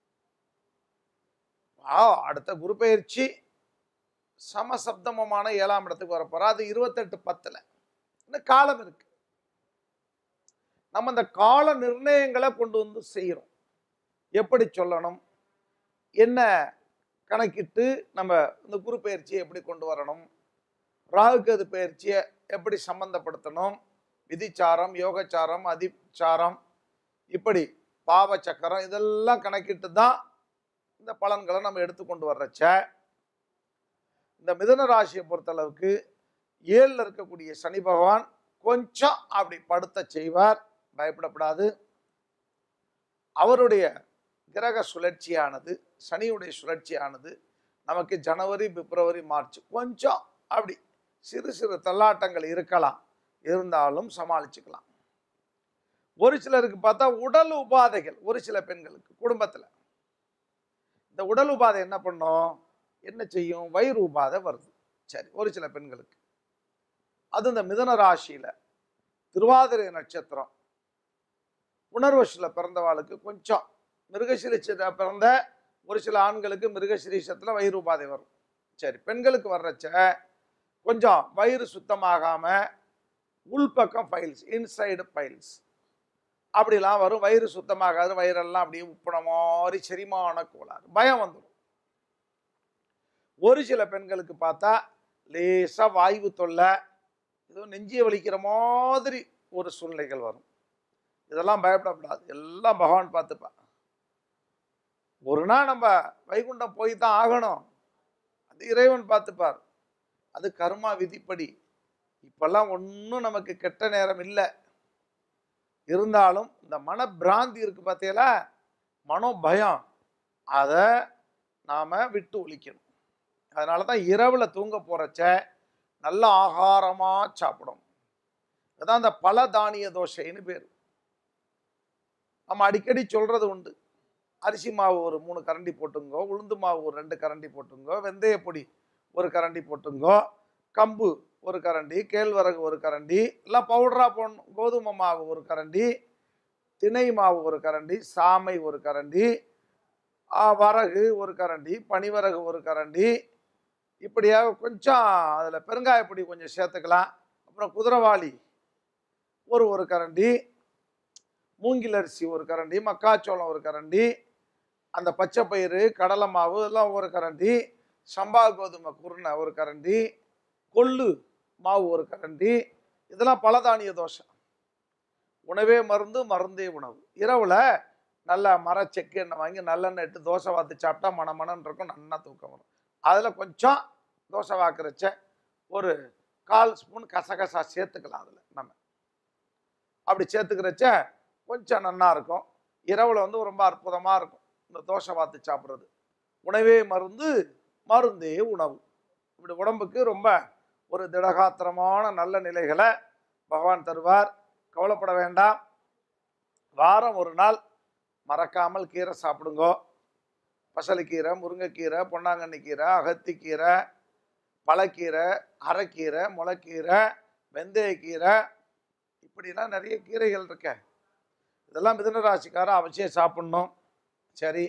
ஆ அடுத்த குரு பயிற்சி சமசப்தமமான ஏழாம் இடத்துக்கு வரப்போறா அது இருபத்தெட்டு பத்துல இன்னும் காலம் இருக்கு நம்ம இந்த கால நிர்ணயங்களை கொண்டு வந்து செய்கிறோம் எப்படி சொல்லணும் என்ன கணக்கிட்டு நம்ம இந்த குரு பயிற்சியை எப்படி கொண்டு வரணும் ராகுகேது பயிற்சியை எப்படி சம்பந்தப்படுத்தணும் விதிச்சாரம் யோகச்சாரம் அதிச்சாரம் இப்படி பாவ சக்கரம் இதெல்லாம் கணக்கிட்டு தான் இந்த பலன்களை நம்ம எடுத்துக்கொண்டு வர்றச்ச இந்த மிதுன ராசியை பொறுத்தளவுக்கு ஏழில் இருக்கக்கூடிய சனி பகவான் கொஞ்சம் அப்படி படுத்த செய்வார் பயப்படப்படாது அவருடைய கிரக சுழற்சியானது சனியுடைய சுழற்சியானது நமக்கு ஜனவரி பிப்ரவரி மார்ச் கொஞ்சம் அப்படி சிறு சிறு தள்ளாட்டங்கள் இருக்கலாம் இருந்தாலும் சமாளிச்சுக்கலாம் ஒரு சிலருக்கு பார்த்தா உடல் உபாதைகள் ஒரு சில பெண்களுக்கு குடும்பத்தில் இந்த உடல் உபாதை என்ன பண்ணும் என்ன செய்யும் வயிறு உபாதை வருது சரி ஒரு சில பெண்களுக்கு அது இந்த மிதன ராசியில திருவாதிரை நட்சத்திரம் உணர்வசில் பிறந்தவாளுக்கு கொஞ்சம் மிருகசிரீஷத்தில் பிறந்த ஒரு சில ஆண்களுக்கு மிருகசிரீஷத்தில் வயிறு உபாதை வரும் சரி பெண்களுக்கு வர்றச்ச கொஞ்சம் வயிறு சுத்தமாகாம உள்பக்கம் ஃபைல்ஸ் இன்சைடு ஃபைல்ஸ் அப்படிலாம் வரும் வயிறு சுத்தமாகாது வயிறெல்லாம் அப்படியே உப்புன மாதிரி செரிமான கோளாறு பயம் வந்துடும் ஒரு சில பெண்களுக்கு பார்த்தா லேசா வாய்வு தொல்லை ஏதோ நெஞ்சிய வலிக்கிற மாதிரி ஒரு சூழ்நிலைகள் வரும் இதெல்லாம் பயப்படக்கூடாது எல்லாம் பகவான் பார்த்துப்பா ஒரு நாள் நம்ம வைகுண்டம் போய் தான் ஆகணும் அது இறைவன் பார்த்துப்பார் அது கர்மா விதிப்படி இப்பெல்லாம் ஒன்றும் நமக்கு கெட்ட நேரம் இல்லை இருந்தாலும் இந்த மனப்பிராந்தி இருக்கு பார்த்தீங்களா மனோபயம் அதை நாம் விட்டு ஒழிக்கணும் அதனால தான் இரவில் தூங்க போகிறச்ச நல்ல ஆகாரமாக சாப்பிடும் அதான் அந்த பல தானிய தோசைன்னு பேர் நம்ம அடிக்கடி சொல்கிறது உண்டு அரிசி மாவு ஒரு மூணு கரண்டி போட்டுங்கோ உளுந்து மாவு ஒரு ரெண்டு கரண்டி போட்டுங்கோ வெந்தய பொடி ஒரு கரண்டி போட்டுங்கோ கம்பு ஒரு கரண்டி கேழ்வரகு ஒரு கரண்டி எல்லாம் பவுடராக போடணும் கோதுமை மாவு ஒரு கரண்டி திணை மாவு ஒரு கரண்டி சாமை ஒரு கரண்டி ஆ, வரகு ஒரு கரண்டி பனிவரகு ஒரு கரண்டி இப்படியாக கொஞ்சம் அதில் பெருங்காயப்பொடி கொஞ்சம் சேர்த்துக்கலாம் அப்புறம் குதிரவாளி ஒரு ஒரு கரண்டி மூங்கில் அரிசி ஒரு கரண்டி மக்காச்சோளம் ஒரு கரண்டி அந்த பச்சை பயிறு கடலை மாவு எல்லாம் ஒரு கரண்டி சம்பா கோதுமை குருணை ஒரு கரண்டி கொள்ளு மாவு ஒரு கரண்டி இதெல்லாம் பலதானிய தோசை உணவே மருந்து மருந்தே உணவு இரவில் நல்ல மரச்செக்கு எண்ணெய் வாங்கி நல்லெண்ணெய் இட்டு தோசை வாத்து சாப்பிட்டா மணமணன்னு இருக்கும் நல்லா தூக்கம் வரும் அதில் கொஞ்சம் தோசை வாக்குறச்ச ஒரு கால் ஸ்பூன் கசகசா சேர்த்துக்கலாம் அதில் நம்ம அப்படி சேர்த்துக்கிறச்ச கொஞ்சம் நன்னா இருக்கும் இரவில் வந்து ரொம்ப அற்புதமாக இருக்கும் இந்த தோசை வாத்து சாப்பிட்றது உணவே மருந்து மருந்தே உணவு இப்படி உடம்புக்கு ரொம்ப ஒரு திடகாத்திரமான நல்ல நிலைகளை பகவான் தருவார் கவலைப்பட வேண்டாம் வாரம் ஒரு நாள் மறக்காமல் கீரை சாப்பிடுங்கோ பசலைக்கீரை முருங்கைக்கீரை பொன்னாங்கண்ணி கீரை அகத்திக்கீரை பழக்கீரை அரைக்கீரை முளைக்கீரை வெந்தயக்கீரை இப்படிலாம் நிறைய கீரைகள் இருக்க இதெல்லாம் மிதுன ராசிக்காரன் அவசியம் சாப்பிடணும் சரி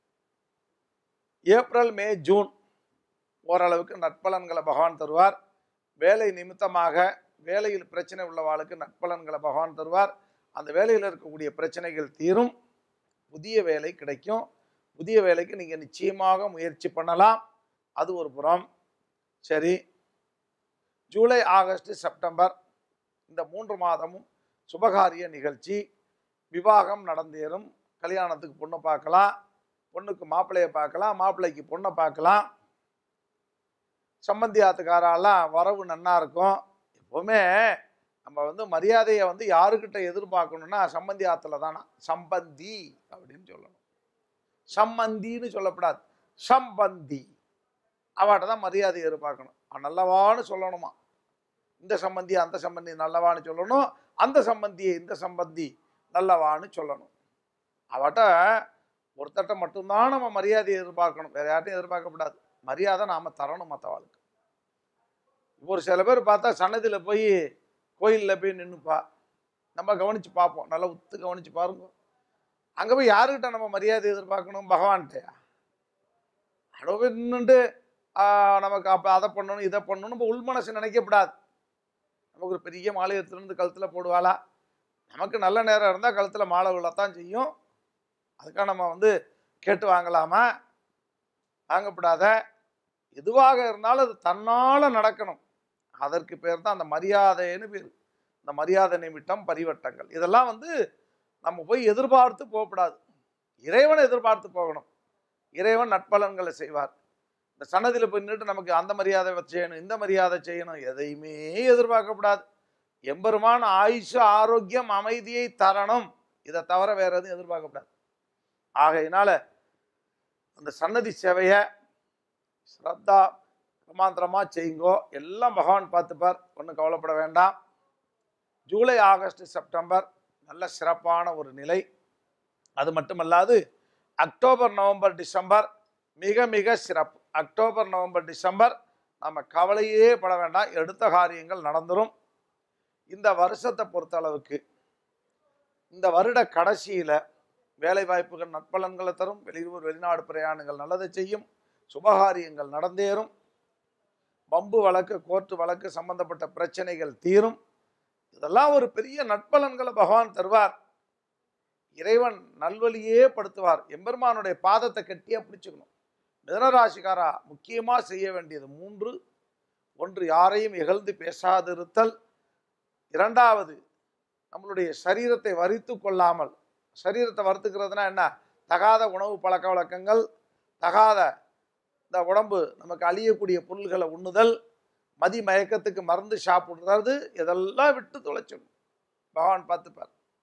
ஏப்ரல் மே ஜூன் ஓரளவுக்கு நற்பலன்களை பகவான் தருவார் வேலை நிமித்தமாக வேலையில் பிரச்சனை உள்ளவாளுக்கு நற்பலன்களை பகவான் தருவார் அந்த வேலையில் இருக்கக்கூடிய பிரச்சனைகள் தீரும் புதிய வேலை கிடைக்கும் புதிய வேலைக்கு நீங்கள் நிச்சயமாக முயற்சி பண்ணலாம் அது ஒரு புறம் சரி ஜூலை ஆகஸ்ட் செப்டம்பர் இந்த மூன்று மாதமும் சுபகாரிய நிகழ்ச்சி விவாகம் நடந்தேறும் கல்யாணத்துக்கு பொண்ணு பார்க்கலாம் பொண்ணுக்கு மாப்பிள்ளையை பார்க்கலாம் மாப்பிள்ளைக்கு பொண்ணை பார்க்கலாம் சம்பந்தி ஆத்துக்காரெல்லாம் வரவு நன்னா இருக்கும் எப்போவுமே நம்ம வந்து மரியாதையை வந்து யாருக்கிட்ட எதிர்பார்க்கணும்னா சம்பந்தி ஆத்துல தானா சம்பந்தி அப்படின்னு சொல்லணும் சம்மந்தின்னு சொல்லக்கூடாது சம்பந்தி அவட்ட தான் மரியாதை எதிர்பார்க்கணும் அவன் நல்லவான்னு சொல்லணுமா இந்த சம்பந்தி அந்த சம்பந்தி நல்லவான்னு சொல்லணும் அந்த சம்பந்தியை இந்த சம்பந்தி நல்லவான்னு சொல்லணும் அவட்ட ஒருத்தட்ட மட்டும்தான் நம்ம மரியாதையை எதிர்பார்க்கணும் வேற யார்ட்டையும் எதிர்பார்க்கக்கூடாது மரியாதை நாம தரணும் மற்றவாளுக்கு ஒரு சில பேர் பார்த்தா சன்னதியில் போய் கோயிலில் போய் நின்றுப்பா நம்ம கவனித்து பார்ப்போம் நல்லா உத்து கவனித்து பாருங்க அங்கே போய் யாருக்கிட்ட நம்ம மரியாதை எதிர்பார்க்கணும் பகவான்கிட்டயா அடோ போய் நின்றுட்டு நமக்கு அப்போ அதை பண்ணணும் இதை பண்ணணும் நம்ம உள் மனசு நினைக்கப்படாது நமக்கு ஒரு பெரிய மாலை எடுத்துட்டு கழுத்தில் போடுவாளா நமக்கு நல்ல நேரம் இருந்தால் கழுத்தில் மாலை விழத்தான் செய்யும் அதுக்காக நம்ம வந்து கேட்டு வாங்கலாமா வாங்கப்படாத எதுவாக இருந்தாலும் அது தன்னால் நடக்கணும் அதற்கு பேர் தான் அந்த மரியாதைன்னு பேர் இந்த மரியாதை நிமித்தம் பரிவட்டங்கள் இதெல்லாம் வந்து நம்ம போய் எதிர்பார்த்து போகக்கூடாது இறைவனை எதிர்பார்த்து போகணும் இறைவன் நட்பலன்களை செய்வார் இந்த சன்னதியில் போய் நின்றுட்டு நமக்கு அந்த மரியாதை செய்யணும் இந்த மரியாதை செய்யணும் எதையுமே எதிர்பார்க்கக்கூடாது எம்பெருமான் ஆயுஷ் ஆரோக்கியம் அமைதியை தரணும் இதை தவிர வேற எதுவும் எதிர்பார்க்கக்கூடாது ஆகையினால அந்த சன்னதி சேவையை ஸ்ரத்தா பிரமாந்திரமாக செய்யுங்கோ எல்லாம் பகவான் பார்த்துப்பார் ஒன்றும் கவலைப்பட வேண்டாம் ஜூலை ஆகஸ்ட் செப்டம்பர் நல்ல சிறப்பான ஒரு நிலை அது மட்டுமல்லாது அக்டோபர் நவம்பர் டிசம்பர் மிக மிக சிறப்பு அக்டோபர் நவம்பர் டிசம்பர் நம்ம கவலையே பட வேண்டாம் எடுத்த காரியங்கள் நடந்துரும் இந்த வருஷத்தை பொறுத்த அளவுக்கு இந்த வருட கடைசியில் வேலை வாய்ப்புகள் நட்பலன்களை தரும் வெளியூர் வெளிநாடு பிரயாணங்கள் நல்லதை செய்யும் சுபகாரியங்கள் நடந்தேறும் பம்பு வழக்கு கோர்ட்டு வழக்கு சம்பந்தப்பட்ட பிரச்சனைகள் தீரும் இதெல்லாம் ஒரு பெரிய நட்பலன்களை பகவான் தருவார் இறைவன் நல்வழியே படுத்துவார் எம்பெருமானுடைய பாதத்தை கட்டியா பிடிச்சுக்கணும் மிதனராசிக்காரா முக்கியமாக செய்ய வேண்டியது மூன்று ஒன்று யாரையும் இகழ்ந்து பேசாதிருத்தல் இரண்டாவது நம்மளுடைய சரீரத்தை வரித்து கொள்ளாமல் சரீரத்தை வறுத்துக்கிறதுனா என்ன தகாத உணவு பழக்க வழக்கங்கள் தகாத இந்த உடம்பு நமக்கு அழியக்கூடிய பொருள்களை உண்ணுதல் மதி மயக்கத்துக்கு மருந்து சாப்பிடுறது இதெல்லாம் விட்டு தொலைச்சிடணும் பகவான் பார்த்துப்பார்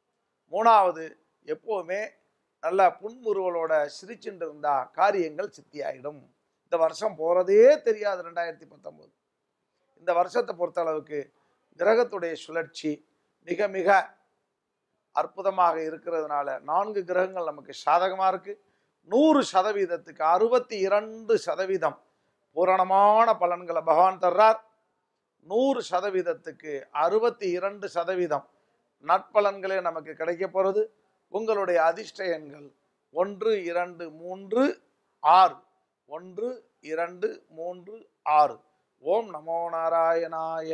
மூணாவது எப்போவுமே நல்ல புன்முறுவலோட சிரிச்சுட்டு இருந்தா காரியங்கள் சித்தியாயிடும் இந்த வருஷம் போகிறதே தெரியாது ரெண்டாயிரத்தி பத்தொம்போது இந்த வருஷத்தை பொறுத்தளவுக்கு கிரகத்துடைய சுழற்சி மிக மிக அற்புதமாக இருக்கிறதுனால நான்கு கிரகங்கள் நமக்கு சாதகமாக இருக்கு நூறு சதவீதத்துக்கு அறுபத்தி இரண்டு சதவீதம் பூரணமான பலன்களை பகவான் தர்றார் நூறு சதவீதத்துக்கு அறுபத்தி இரண்டு சதவீதம் நற்பலன்களே நமக்கு கிடைக்க போகிறது உங்களுடைய அதிர்ஷ்ட எண்கள் ஒன்று இரண்டு மூன்று ஆறு ஒன்று இரண்டு மூன்று ஆறு ஓம் நமோ நாராயணாய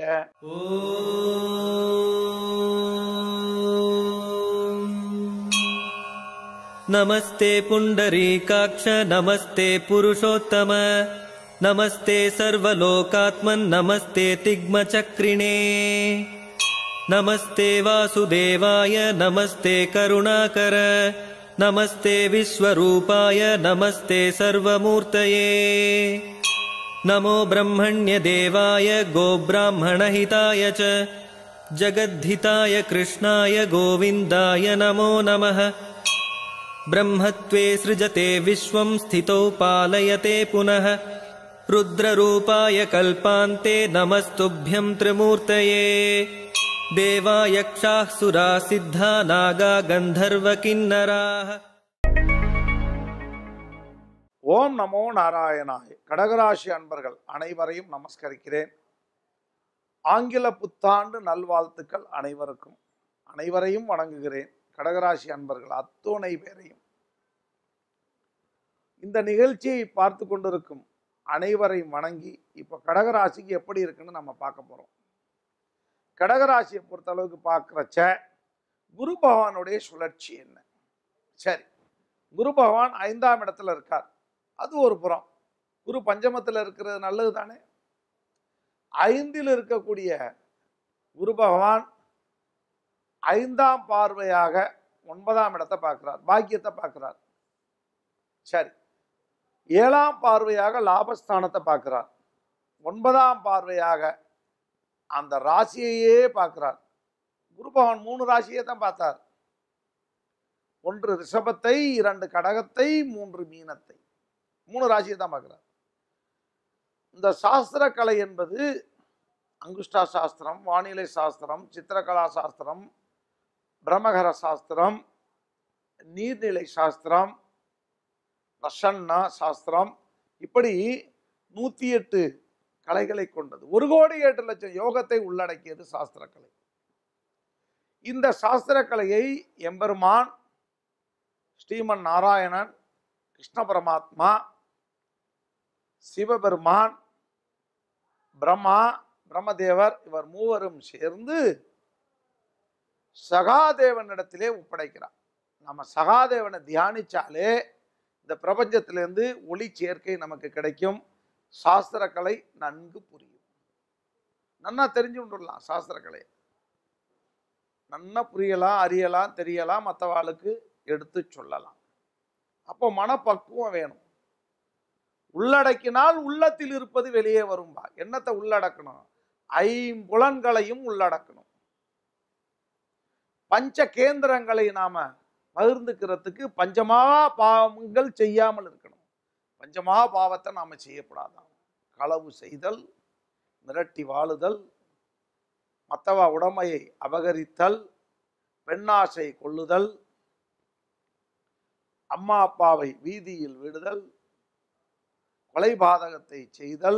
नमस्ते पुण्डरीकाक्ष नमस्ते पुरुषोत्तम नमस्ते सर्वलोकात्मन् नमस्ते तिग्मचक्रिणे नमस्ते वासुदेवाय नमस्ते करुणाकर नमस्ते विश्वरूपाय नमस्ते सर्वमूर्तये नमो ब्रह्मण्यदेवाय गोब्राह्मणहिताय च जगद्धिताय कृष्णाय गोविन्दाय नमो नमः ब्रह्मत्वे सृजते विश्वं स्थितौ पालयते पुनः रुद्ररूपाय कल्पान्ते नमस्तुभ्यं त्रिमूर्तये देवायक्षाः सुराः सिद्धा नागा गन्धर्वकिन्नराः ஓம் நமோ நாராயணாய கடகராசி அன்பர்கள் அனைவரையும் நமஸ்கரிக்கிறேன் ஆங்கில புத்தாண்டு நல்வாழ்த்துக்கள் அனைவருக்கும் அனைவரையும் வணங்குகிறேன் கடகராசி அன்பர்கள் அத்துணை பேரையும் இந்த நிகழ்ச்சியை பார்த்து கொண்டிருக்கும் அனைவரையும் வணங்கி இப்போ கடகராசிக்கு எப்படி இருக்குன்னு நம்ம பார்க்க போகிறோம் கடகராசியை பொறுத்தளவுக்கு பார்க்குறச்ச குரு பகவானுடைய சுழற்சி என்ன சரி குரு பகவான் ஐந்தாம் இடத்துல இருக்கார் அது ஒரு புறம் குரு பஞ்சமத்தில் இருக்கிறது நல்லது தானே ஐந்தில் இருக்கக்கூடிய குரு பகவான் ஐந்தாம் பார்வையாக ஒன்பதாம் இடத்தை பார்க்கிறார் பாக்கியத்தை பார்க்கிறார் சரி ஏழாம் பார்வையாக லாபஸ்தானத்தை பார்க்கிறார் ஒன்பதாம் பார்வையாக அந்த ராசியையே பார்க்கிறார் குரு பகவான் மூணு ராசியை தான் பார்த்தார் ஒன்று ரிஷபத்தை இரண்டு கடகத்தை மூன்று மீனத்தை மூணு ராசியை தான் பார்க்கிறார் இந்த சாஸ்திர கலை என்பது அங்குஷ்டா சாஸ்திரம் வானிலை சாஸ்திரம் சித்திரகலா சாஸ்திரம் பிரம்மகர சாஸ்திரம் நீர்நிலை சாஸ்திரம் ரஷன்னா சாஸ்திரம் இப்படி நூற்றி எட்டு கலைகளை கொண்டது ஒரு கோடி எட்டு லட்சம் யோகத்தை உள்ளடக்கியது சாஸ்திர கலை இந்த சாஸ்திர கலையை எம்பெருமான் ஸ்ரீமன் நாராயணன் கிருஷ்ண பரமாத்மா சிவபெருமான் பிரம்மா பிரம்மதேவர் இவர் மூவரும் சேர்ந்து சகாதேவனிடத்திலே ஒப்படைக்கிறார் நம்ம சகாதேவனை தியானிச்சாலே இந்த பிரபஞ்சத்திலேருந்து ஒளி சேர்க்கை நமக்கு கிடைக்கும் சாஸ்திர கலை நன்கு புரியும் நன்னா தெரிஞ்சு கொண்டுடலாம் சாஸ்திர கலையை நன்னா புரியலாம் அறியலாம் தெரியலாம் மற்றவாளுக்கு எடுத்து சொல்லலாம் அப்போ மனப்பக்குவம் வேணும் உள்ளடக்கினால் உள்ளத்தில் இருப்பது வெளியே வரும்பா என்னத்தை உள்ளடக்கணும் ஐம்புலன்களையும் உள்ளடக்கணும் பஞ்ச கேந்திரங்களை நாம பகிர்ந்துக்கிறதுக்கு பஞ்சமா பாவங்கள் செய்யாமல் இருக்கணும் பஞ்சமா பாவத்தை நாம செய்யக்கூடாதாம் களவு செய்தல் மிரட்டி வாழுதல் மற்றவ உடமையை அபகரித்தல் பெண்ணாசை கொள்ளுதல் அம்மா அப்பாவை வீதியில் விடுதல் கொலைபாதகத்தை செய்தல்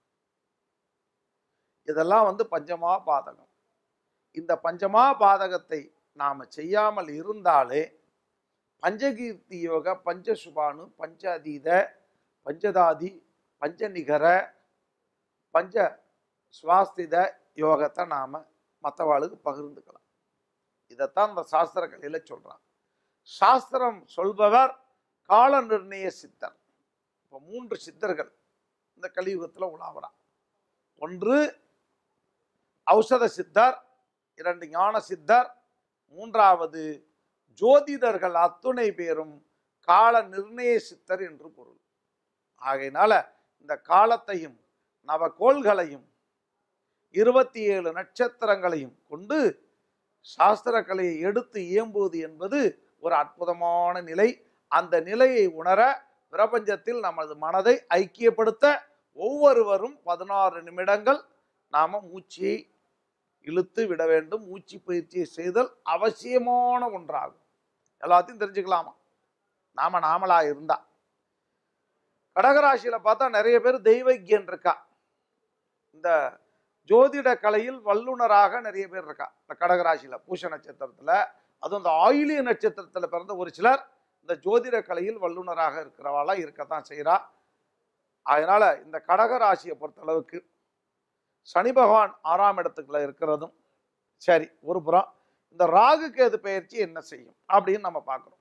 இதெல்லாம் வந்து பஞ்சமா பாதகம் இந்த பஞ்சமா பாதகத்தை நாம செய்யாமல் இருந்தாலே பஞ்சகீர்த்தி யோக பஞ்சசுபானு பஞ்ச அதீத பஞ்சதாதி பஞ்சநிகர பஞ்ச சுவாஸ்தித யோகத்தை நாம மற்றவாளுக்கு பகிர்ந்துக்கலாம் இதைத்தான் இந்த சாஸ்திர கலையில சொல்றான் சாஸ்திரம் சொல்பவர் கால நிர்ணய சித்தர் இப்போ மூன்று சித்தர்கள் இந்த கலியுகத்தில் உலாவரா ஒன்று ஔஷத சித்தர் இரண்டு ஞான சித்தர் மூன்றாவது ஜோதிடர்கள் அத்துணை பேரும் கால நிர்ணய சித்தர் என்று பொருள் ஆகையினால இந்த காலத்தையும் நவகோள்களையும் இருபத்தி ஏழு நட்சத்திரங்களையும் கொண்டு சாஸ்திர கலையை எடுத்து இயம்புவது என்பது ஒரு அற்புதமான நிலை அந்த நிலையை உணர பிரபஞ்சத்தில் நமது மனதை ஐக்கியப்படுத்த ஒவ்வொருவரும் பதினாறு நிமிடங்கள் நாம மூச்சை இழுத்து விட வேண்டும் மூச்சு பயிற்சியை செய்தல் அவசியமான ஒன்றாகும் எல்லாத்தையும் தெரிஞ்சுக்கலாமா நாம நாமளா இருந்தா கடகராசியில பார்த்தா நிறைய பேர் தெய்வக்கியன் இருக்கா இந்த ஜோதிட கலையில் வல்லுனராக நிறைய பேர் இருக்கா இந்த கடகராசியில பூச நட்சத்திரத்துல அதுவும் இந்த ஆயிலிய நட்சத்திரத்துல பிறந்த ஒரு சிலர் இந்த ஜோதிட கலையில் வல்லுனராக இருக்கிறவாளா இருக்கத்தான் செய்றா அதனால இந்த கடகராசியை பொறுத்தளவுக்கு சனி பகவான் ஆறாம் இடத்துக்குள்ள இருக்கிறதும் சரி ஒரு புறம் இந்த ராகு கேது பயிற்சி என்ன செய்யும் அப்படின்னு நம்ம பார்க்கிறோம்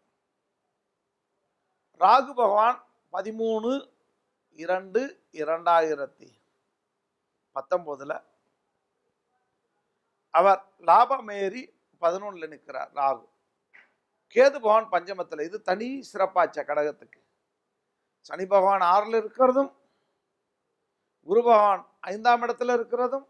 ராகு பகவான் பதிமூணு இரண்டு இரண்டாயிரத்தி பத்தொன்பதுல அவர் லாபமேறி பதினொன்னுல நிற்கிறார் ராகு கேது பகவான் பஞ்சமத்துல இது தனி சிறப்பாச்ச கடகத்துக்கு சனி பகவான் ஆறுல இருக்கிறதும் குரு பகவான் ஐந்தாம் இடத்துல இருக்கிறதும்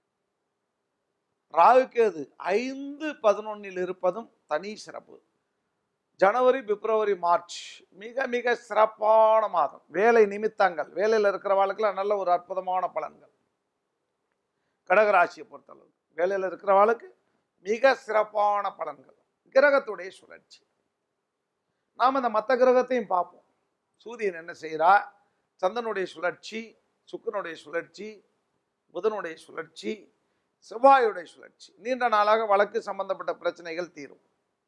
ராகு கேது ஐந்து பதினொன்னில் இருப்பதும் தனி சிறப்பு ஜனவரி பிப்ரவரி மார்ச் மிக மிக சிறப்பான மாதம் வேலை நிமித்தங்கள் வேலையில் இருக்கிறவாளுக்கெல்லாம் நல்ல ஒரு அற்புதமான பலன்கள் கடகராசியை பொறுத்தளவு வேலையில் இருக்கிறவாளுக்கு மிக சிறப்பான பலன்கள் கிரகத்துடைய சுழற்சி நாம் இந்த மற்ற கிரகத்தையும் பார்ப்போம் சூரியன் என்ன செய்கிறா சந்தனுடைய சுழற்சி சுக்கரனுடைய சுழற்சி புதனுடைய சுழற்சி செவ்வாயுடைய சுழற்சி நீண்ட நாளாக வழக்கு சம்பந்தப்பட்ட பிரச்சனைகள் தீரும்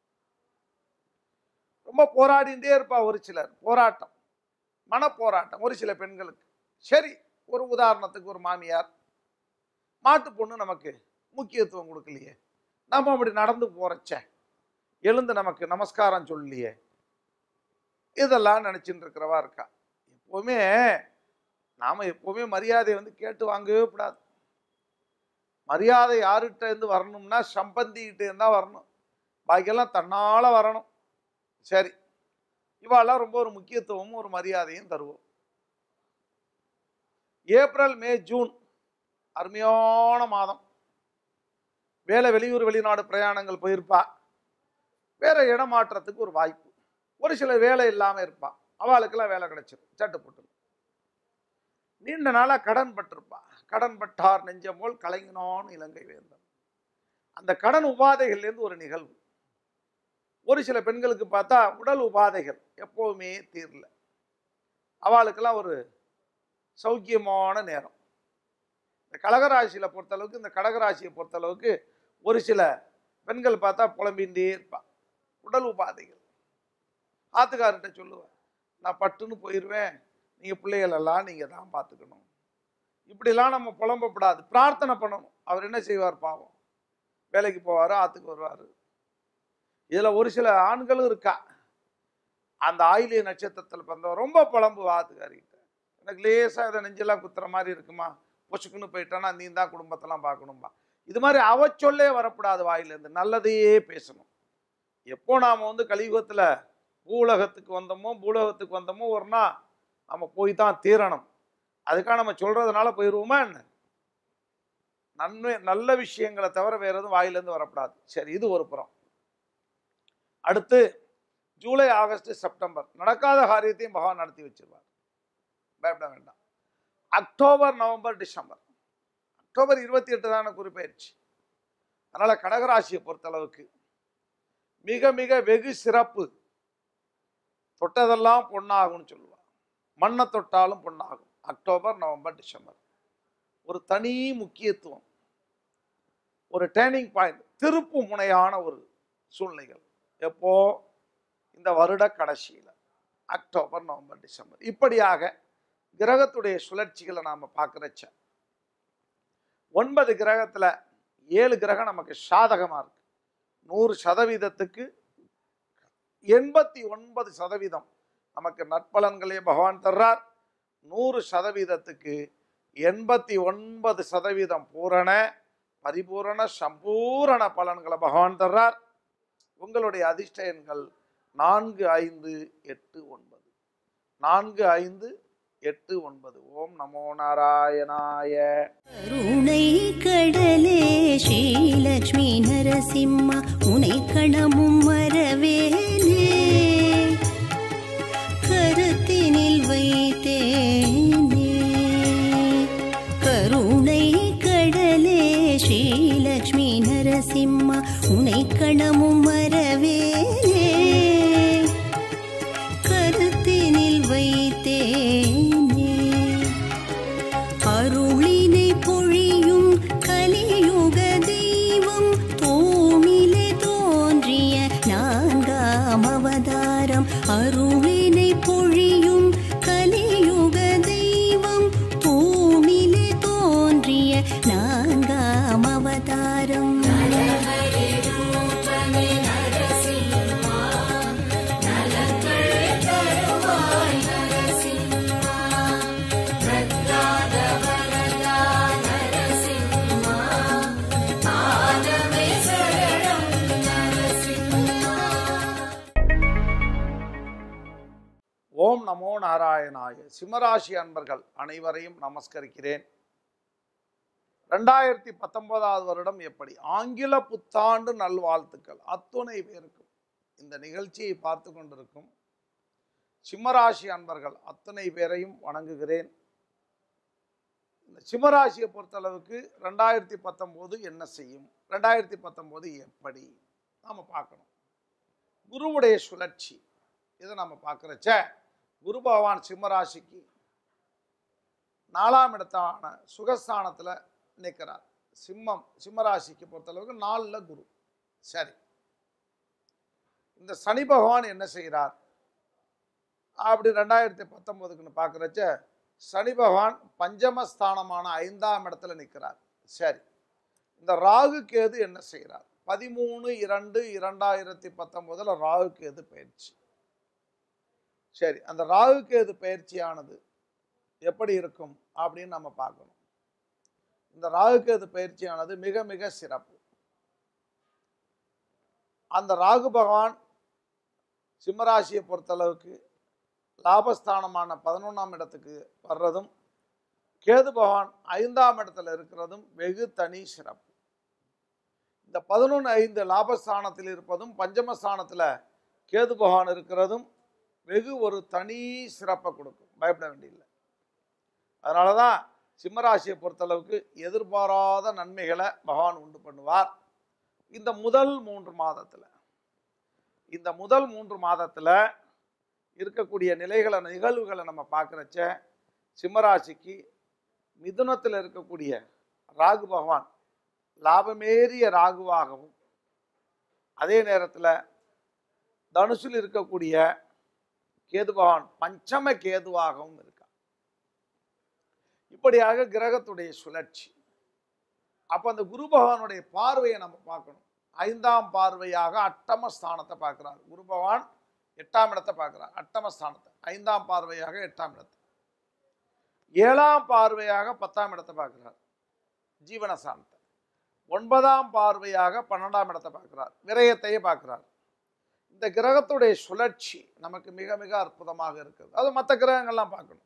ரொம்ப போராடிண்டே இருப்பா ஒரு சிலர் போராட்டம் மன போராட்டம் ஒரு சில பெண்களுக்கு சரி ஒரு உதாரணத்துக்கு ஒரு மாமியார் மாட்டு பொண்ணு நமக்கு முக்கியத்துவம் கொடுக்கலையே நம்ம அப்படி நடந்து போறச்ச எழுந்து நமக்கு நமஸ்காரம் சொல்லலையே இதெல்லாம் நினைச்சிட்டு இருக்கிறவா இருக்கா எப்பவுமே நாம எப்பவுமே மரியாதையை வந்து கேட்டு வாங்கவே கூடாது மரியாதை யாருகிட்ட இருந்து வரணும்னா சம்பந்திக்கிட்ட இருந்தா வரணும் பாக்கியெல்லாம் தன்னால வரணும் சரி இவாளெல்லாம் ரொம்ப ஒரு முக்கியத்துவமும் ஒரு மரியாதையும் தருவோம் ஏப்ரல் மே ஜூன் அருமையான மாதம் வேலை வெளியூர் வெளிநாடு பிரயாணங்கள் போயிருப்பா வேற இடமாற்றத்துக்கு ஒரு வாய்ப்பு ஒரு சில வேலை இல்லாம இருப்பா அவளுக்கெல்லாம் வேலை கிடைச்சிடும் சட்டு போட்டு நீண்ட நாளா கடன் பட்டிருப்பா கடன் பட்டார் நெஞ்சம் போல் கலைஞனான் இலங்கை வேந்தன் அந்த கடன் உபாதைகள்லேருந்து ஒரு நிகழ்வு ஒரு சில பெண்களுக்கு பார்த்தா உடல் உபாதைகள் எப்பவுமே தீரல அவளுக்கெல்லாம் ஒரு சௌக்கியமான நேரம் இந்த கடகராசியில பொறுத்தளவுக்கு இந்த கடகராசியை பொறுத்தளவுக்கு ஒரு சில பெண்கள் பார்த்தா புலம்பின்றே இருப்பா உடல் உபாதைகள் ஆத்துக்கார்கிட்ட சொல்லுவேன் நான் பட்டுன்னு போயிடுவேன் நீங்கள் பிள்ளைகள் எல்லாம் நீங்கள் தான் பார்த்துக்கணும் இப்படிலாம் நம்ம புலம்பப்படாது பிரார்த்தனை பண்ணணும் அவர் என்ன செய்வார் பாவம் வேலைக்கு போவார் ஆத்துக்கு வருவார் இதில் ஒரு சில ஆண்களும் இருக்கா அந்த ஆயிலிய நட்சத்திரத்தில் பிறந்தவன் ரொம்ப புலம்பு ஆத்துக்காரிக்கிட்ட எனக்கு லேசாக இதை நெஞ்செல்லாம் குத்துற மாதிரி இருக்குமா பொசுக்குன்னு போயிட்டானா நீ தான் குடும்பத்தெல்லாம் பார்க்கணும்பா இது மாதிரி அவ சொல்லே வரக்கூடாது வாயிலேருந்து நல்லதையே பேசணும் எப்போ நாம் வந்து கலியுகத்தில் பூலகத்துக்கு வந்தோமோ பூலகத்துக்கு வந்தோமோ ஒரு நாள் நம்ம போய் தான் தீரணும் அதுக்காக நம்ம சொல்றதுனால போயிடுவோமா என்ன நன்மை நல்ல விஷயங்களை தவிர வேற எதுவும் வாயிலேருந்து வரக்கூடாது சரி இது ஒரு புறம் அடுத்து ஜூலை ஆகஸ்ட் செப்டம்பர் நடக்காத காரியத்தையும் பகவான் நடத்தி வச்சிருவார் பயப்பட வேண்டாம் அக்டோபர் நவம்பர் டிசம்பர் அக்டோபர் இருபத்தி எட்டு தானே குறிப்பெயர்ச்சி அதனால கடகராசியை பொறுத்தளவுக்கு மிக மிக வெகு சிறப்பு தொட்டதெல்லாம் பொண்ணாகும்னு சொல்லுவாங்க மண்ணை தொட்டாலும் பொண்ணாகும் அக்டோபர் நவம்பர் டிசம்பர் ஒரு தனி முக்கியத்துவம் ஒரு டேர்னிங் பாயிண்ட் திருப்பு முனையான ஒரு சூழ்நிலைகள் எப்போ இந்த வருட கடைசியில் அக்டோபர் நவம்பர் டிசம்பர் இப்படியாக கிரகத்துடைய சுழற்சிகளை நாம் பார்க்குறச்ச ஒன்பது கிரகத்தில் ஏழு கிரகம் நமக்கு சாதகமாக இருக்கு நூறு சதவீதத்துக்கு எண்பத்தி ஒன்பது சதவீதம் நமக்கு நற்பலன்களே பகவான் தர்றார் நூறு சதவீதத்துக்கு எண்பத்தி ஒன்பது சதவீதம் பூரண பரிபூரண சம்பூரண பலன்களை பகவான் தர்றார் உங்களுடைய அதிர்ஷ்ட எண்கள் நான்கு ஐந்து எட்டு ஒன்பது நான்கு ஐந்து எட்டு ஒன்பது ஓம் நமோ நாராயணாய கருணை கடலே ஸ்ரீலக்ஷ்மி நரசிம்மா உனை கணமும் வரவேனே கருத்தினில் வைத்தேனே கருணை கடலே ஸ்ரீலக்ஷ்மி நரசிம்மா உனை கணமும் வரவேனே கருத்தினில் வைத்தேனே அருளினை பொழியும் கலியுக தெய்வம் தூணிலே தோன்றிய நான்காம் அவதாரம் அருளினை பொழியும் கலியுக தெய்வம் தூணிலே தோன்றிய நான்காம் அவதாரம் ஓம் நமோ நாராயணாய சிம்மராசி அன்பர்கள் அனைவரையும் நமஸ்கரிக்கிறேன் ரெண்டாயிரத்தி பத்தொன்பதாவது வருடம் எப்படி ஆங்கில புத்தாண்டு நல்வாழ்த்துக்கள் அத்துணை பேருக்கும் இந்த நிகழ்ச்சியை பார்த்து கொண்டிருக்கும் சிம்மராசி அன்பர்கள் அத்தனை பேரையும் வணங்குகிறேன் இந்த சிம்மராசியை பொறுத்தளவுக்கு ரெண்டாயிரத்தி பத்தொம்போது என்ன செய்யும் ரெண்டாயிரத்தி பத்தொம்போது எப்படி நாம் பார்க்கணும் குருவுடைய சுழற்சி இதை நம்ம பார்க்குறச்ச குரு பகவான் சிம்மராசிக்கு நாலாம் இடத்தான சுகஸ்தானத்தில் நிற்கிறார் சிம்மம் சிம்மராசிக்கு பொறுத்தளவுக்கு நாலில் குரு சரி இந்த சனி பகவான் என்ன செய்கிறார் அப்படி ரெண்டாயிரத்தி பத்தொம்போதுக்குன்னு பார்க்குறச்ச சனி பகவான் பஞ்சமஸ்தானமான ஐந்தாம் இடத்துல நிற்கிறார் சரி இந்த ராகு கேது என்ன செய்கிறார் பதிமூணு இரண்டு இரண்டாயிரத்தி பத்தொம்போதில் ராகு கேது பயிற்சி சரி அந்த ராகு கேது பயிற்சியானது எப்படி இருக்கும் அப்படின்னு நம்ம பார்க்கணும் இந்த ராகு கேது பயிற்சியானது மிக மிக சிறப்பு அந்த ராகு பகவான் சிம்மராசியை பொறுத்தளவுக்கு லாபஸ்தானமான பதினொன்றாம் இடத்துக்கு வர்றதும் கேது பகவான் ஐந்தாம் இடத்துல இருக்கிறதும் வெகு தனி சிறப்பு இந்த பதினொன்று ஐந்து லாபஸ்தானத்தில் இருப்பதும் பஞ்சமஸ்தானத்தில் கேது பகவான் இருக்கிறதும் வெகு ஒரு தனி சிறப்பை கொடுக்கும் பயப்பட வேண்டியதில்லை அதனால தான் சிம்மராசியை பொறுத்தளவுக்கு எதிர்பாராத நன்மைகளை பகவான் உண்டு பண்ணுவார் இந்த முதல் மூன்று மாதத்தில் இந்த முதல் மூன்று மாதத்தில் இருக்கக்கூடிய நிலைகளை நிகழ்வுகளை நம்ம பார்க்குறச்ச சிம்மராசிக்கு மிதுனத்தில் இருக்கக்கூடிய ராகு பகவான் லாபமேறிய ராகுவாகவும் அதே நேரத்தில் தனுசில் இருக்கக்கூடிய கேது பகவான் பஞ்சம கேதுவாகவும் இருக்கார் இப்படியாக கிரகத்துடைய சுழற்சி அப்போ அந்த குரு பகவானுடைய பார்வையை நம்ம பார்க்கணும் ஐந்தாம் பார்வையாக அட்டம ஸ்தானத்தை பார்க்குறார் குரு பகவான் எட்டாம் இடத்தை பார்க்குறார் அட்டம ஸ்தானத்தை ஐந்தாம் பார்வையாக எட்டாம் இடத்தை ஏழாம் பார்வையாக பத்தாம் இடத்தை பார்க்குறார் ஜீவனஸ்தானத்தை ஒன்பதாம் பார்வையாக பன்னெண்டாம் இடத்தை பார்க்குறார் விரயத்தையே பார்க்குறார் இந்த கிரகத்துடைய சுழற்சி நமக்கு மிக மிக அற்புதமாக இருக்குது அது மற்ற கிரகங்கள்லாம் பார்க்கணும்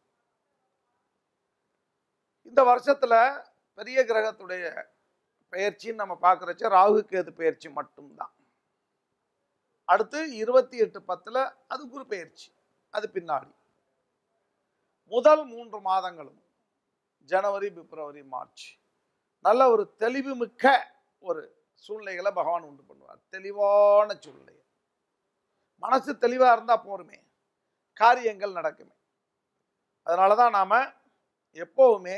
இந்த வருஷத்துல பெரிய கிரகத்துடைய பெயர்ச்சின்னு நம்ம பார்க்குறச்ச ராகு கேது பெயர்ச்சி மட்டும்தான் அடுத்து இருபத்தி எட்டு பத்துல அது குரு பெயர்ச்சி அது பின்னாடி முதல் மூன்று மாதங்களும் ஜனவரி பிப்ரவரி மார்ச் நல்ல ஒரு தெளிவு மிக்க ஒரு சூழ்நிலைகளை பகவான் உண்டு பண்ணுவார் தெளிவான சூழ்நிலை மனசு தெளிவாக இருந்தால் போருமே காரியங்கள் நடக்குமே அதனால தான் நாம் எப்போவுமே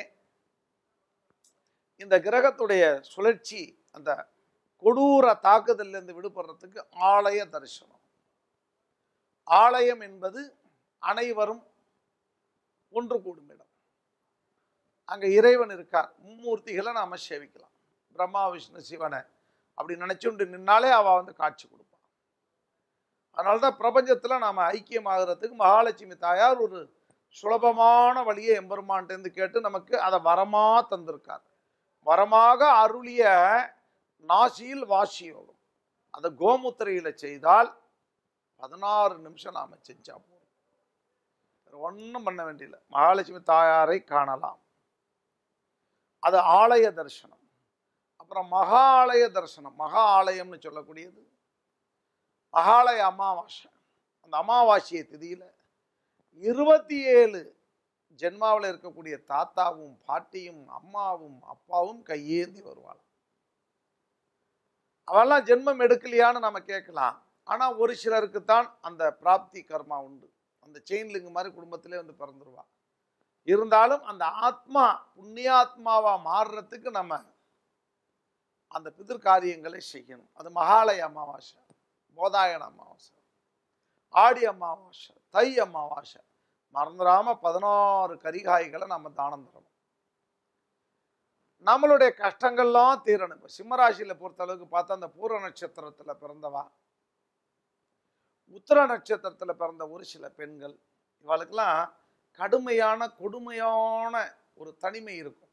இந்த கிரகத்துடைய சுழற்சி அந்த கொடூர தாக்குதலிருந்து விடுபடுறதுக்கு ஆலய தரிசனம் ஆலயம் என்பது அனைவரும் ஒன்று கூடும் இடம் அங்கே இறைவன் இருக்கார் மும்மூர்த்திகளை நாம் சேவிக்கலாம் பிரம்மா விஷ்ணு சிவனை அப்படி நினச்சுண்டு நின்னாலே அவள் வந்து காட்சி கொடுப்பான் அதனால தான் பிரபஞ்சத்தில் நாம் ஐக்கியமாகிறதுக்கு மகாலட்சுமி தாயார் ஒரு சுலபமான வழியை எம்பெருமான்ட்டேருந்து கேட்டு நமக்கு அதை வரமாக தந்திருக்கார் வரமாக அருளிய நாசியில் வாசி யோகம் அதை கோமுத்திரையில் செய்தால் பதினாறு நிமிஷம் நாம் செஞ்சா போதும் ஒன்றும் பண்ண வேண்டியதில்லை மகாலட்சுமி தாயாரை காணலாம் அது ஆலய தரிசனம் அப்புறம் மகாலய தரிசனம் மகா ஆலயம்னு சொல்லக்கூடியது மகாலய அமாவாசை அந்த அமாவாசைய திதியில இருபத்தி ஏழு ஜென்மாவில் இருக்கக்கூடிய தாத்தாவும் பாட்டியும் அம்மாவும் அப்பாவும் கையேந்தி வருவாள் அவெல்லாம் ஜென்மம் எடுக்கலையான்னு நம்ம கேட்கலாம் ஆனா ஒரு சிலருக்கு தான் அந்த பிராப்தி கர்மா உண்டு அந்த செயின் லிங்க் மாதிரி குடும்பத்திலே வந்து பிறந்துருவா இருந்தாலும் அந்த ஆத்மா புண்ணியாத்மாவா மாறுறதுக்கு நம்ம அந்த பிதிர்காரியங்களை செய்யணும் அது மகாலய அமாவாசை போதாயன அமாவாசை ஆடி அமாவாசை தை அமாவாசை மறந்துடாம பதினாறு கரிகாய்களை நம்ம தானம் தரணும் நம்மளுடைய கஷ்டங்கள்லாம் தீரணும் இப்போ சிம்மராசியில் பொறுத்த அளவுக்கு பார்த்தா அந்த பூர்வ நட்சத்திரத்தில் பிறந்தவா உத்தர நட்சத்திரத்தில் பிறந்த ஒரு சில பெண்கள் இவளுக்கெல்லாம் கடுமையான கொடுமையான ஒரு தனிமை இருக்கும்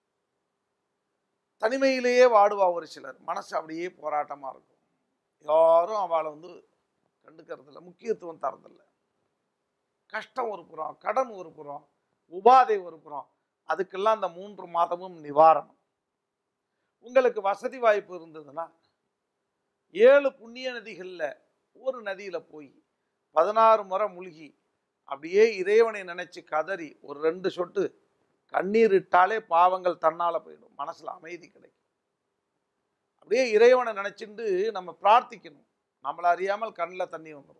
தனிமையிலேயே வாடுவா ஒரு சிலர் மனசு அப்படியே போராட்டமாக இருக்கும் யாரும் அவளை வந்து கண்டுக்கிறதில்ல முக்கியத்துவம் தரதில்ல கஷ்டம் ஒரு புறம் கடன் ஒரு புறம் உபாதை ஒரு புறம் அதுக்கெல்லாம் அந்த மூன்று மாதமும் நிவாரணம் உங்களுக்கு வசதி வாய்ப்பு இருந்ததுன்னா ஏழு புண்ணிய நதிகளில் ஒரு நதியில் போய் பதினாறு முறை முழுகி அப்படியே இறைவனை நினைச்சு கதறி ஒரு ரெண்டு சொட்டு கண்ணீர் இட்டாலே பாவங்கள் தன்னால போயிடும் மனசுல அமைதி கிடைக்கும் அப்படியே இறைவனை நினைச்சுட்டு நம்ம பிரார்த்திக்கணும் நம்மளை அறியாமல் கண்ணில் தண்ணி வந்துடும்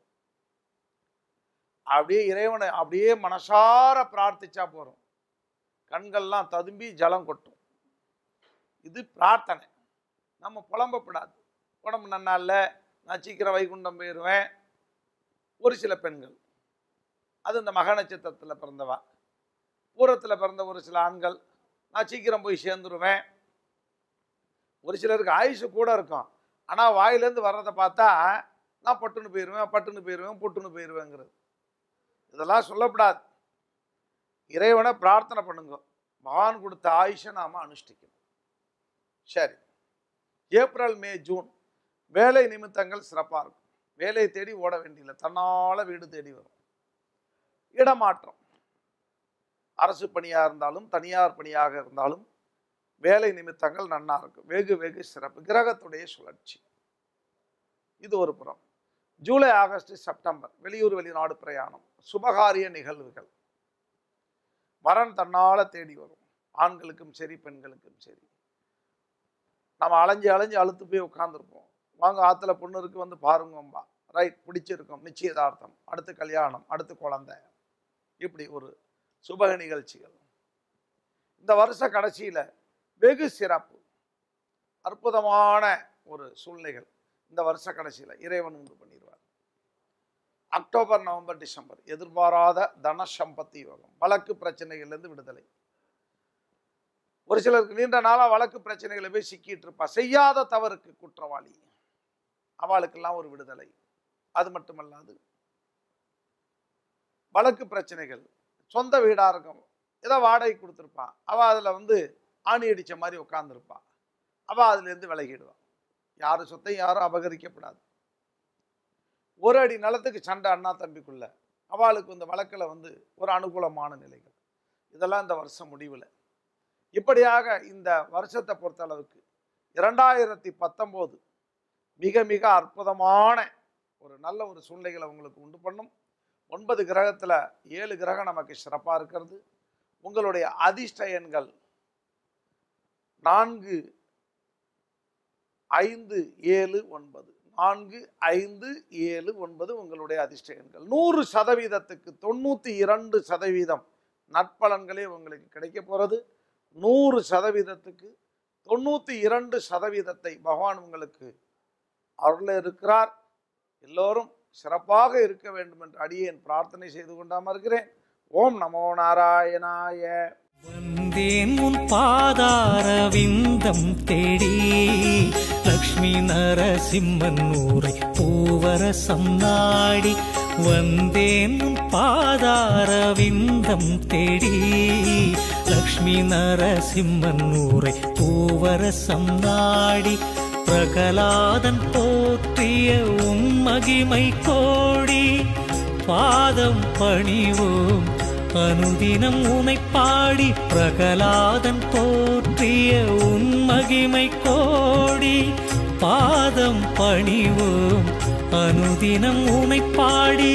அப்படியே இறைவனை அப்படியே மனசார பிரார்த்திச்சா போறோம் கண்கள்லாம் ததும்பி ஜலம் கொட்டும் இது பிரார்த்தனை நம்ம புலம்பப்படாது உடம்பு நன்னா இல்லை நான் சீக்கிரம் வைகுண்டம் போயிடுவேன் ஒரு சில பெண்கள் அது இந்த மக நட்சத்திரத்தில் பிறந்தவா பூரத்தில் பிறந்த ஒரு சில ஆண்கள் நான் சீக்கிரம் போய் சேர்ந்துருவேன் ஒரு சிலருக்கு ஆயுசு கூட இருக்கும் ஆனால் வாயிலேருந்து வர்றதை பார்த்தா நான் பட்டுன்னு போயிடுவேன் பட்டுன்னு போயிடுவேன் பொட்டுன்னு போயிடுவேங்கிறது இதெல்லாம் சொல்லப்படாது இறைவனை பிரார்த்தனை பண்ணுங்க பகவான் கொடுத்த ஆயுஷை நாம அனுஷ்டிக்கணும் சரி ஏப்ரல் மே ஜூன் வேலை நிமித்தங்கள் சிறப்பாக இருக்கும் வேலையை தேடி ஓட வேண்டியதில்லை தன்னால் வீடு தேடி வரும் இடமாற்றம் அரசு பணியாக இருந்தாலும் தனியார் பணியாக இருந்தாலும் வேலை நிமித்தங்கள் நன்னா இருக்கும் வெகு வெகு சிறப்பு கிரகத்துடைய சுழற்சி இது ஒரு புறம் ஜூலை ஆகஸ்ட் செப்டம்பர் வெளியூர் வெளிநாடு பிரயாணம் சுபகாரிய நிகழ்வுகள் வரன் தன்னால தேடி வரும் ஆண்களுக்கும் சரி பெண்களுக்கும் சரி நம்ம அலைஞ்சு அலைஞ்சு அழுத்து போய் உட்காந்துருப்போம் வாங்க ஆத்துல பொண்ணு இருக்கு வந்து பாருங்கம்பா ரைட் பிடிச்சிருக்கோம் நிச்சயதார்த்தம் அடுத்து கல்யாணம் அடுத்து குழந்தை இப்படி ஒரு சுபக நிகழ்ச்சிகள் இந்த வருஷ கடைசியில வெகு சிறப்பு அற்புதமான ஒரு சூழ்நிலைகள் இந்த வருஷ கடைசியில இறைவன் உண்டு பண்ணிடுவார் அக்டோபர் நவம்பர் டிசம்பர் எதிர்பாராத தன சம்பத்தி யோகம் வழக்கு பிரச்சனைகள்லேருந்து விடுதலை ஒரு சிலருக்கு நீண்ட நாளா வழக்கு பிரச்சனைகளை போய் சிக்கிட்டு இருப்பா செய்யாத தவறுக்கு குற்றவாளி அவளுக்கெல்லாம் ஒரு விடுதலை அது மட்டுமல்லாது வழக்கு பிரச்சனைகள் சொந்த வீடா இருக்கும் ஏதோ வாடகை கொடுத்துருப்பா அவ அதுல வந்து ஆணி அடிச்ச மாதிரி உட்காந்துருப்பா அவ அதுல இருந்து விலகிடுவான் யாரு சொத்தையும் யாரும் அபகரிக்கப்படாது ஒரு அடி நிலத்துக்கு சண்டை அண்ணா தம்பிக்குள்ள அவளுக்கு இந்த வழக்கில் வந்து ஒரு அனுகூலமான நிலைகள் இதெல்லாம் இந்த வருஷம் முடிவில் இப்படியாக இந்த வருஷத்தை பொறுத்தளவுக்கு இரண்டாயிரத்தி பத்தொம்போது மிக மிக அற்புதமான ஒரு நல்ல ஒரு சூழ்நிலைகளை உங்களுக்கு உண்டு பண்ணும் ஒன்பது கிரகத்தில் ஏழு கிரகம் நமக்கு சிறப்பாக இருக்கிறது உங்களுடைய அதிர்ஷ்ட எண்கள் நான்கு ஐந்து ஏழு ஒன்பது நான்கு ஐந்து ஏழு ஒன்பது உங்களுடைய அதிர்ஷ்ட எண்கள் நூறு சதவீதத்துக்கு தொண்ணூற்றி இரண்டு சதவீதம் நற்பலன்களே உங்களுக்கு கிடைக்க போகிறது நூறு சதவீதத்துக்கு தொண்ணூற்றி இரண்டு சதவீதத்தை பகவான் உங்களுக்கு அருள இருக்கிறார் எல்லோரும் சிறப்பாக இருக்க வேண்டும் என்று அடியேன் பிரார்த்தனை செய்து கொண்டாம இருக்கிறேன் ஓம் நமோ நாராயணாய வந்தேன் உன் பாதார விந்தம் தேடி லக்ஷ்மி நரசிம்மன் ஊரை பூவரசம் நாடி வந்தேன் உன் பாதார விந்தம் தேடி லக்ஷ்மி நரசிம்மன் ஊரை பூவரசம் நாடி பிரகலாதன் போற்றிய உன் மகிமை கோடி பாதம் பணிவோம் அனுதினம் உனை பாடி பிரகலாதன் போற்றிய உன் மகிமை கோடி பாதம் பணிவோம் அனுதினம் உனை பாடி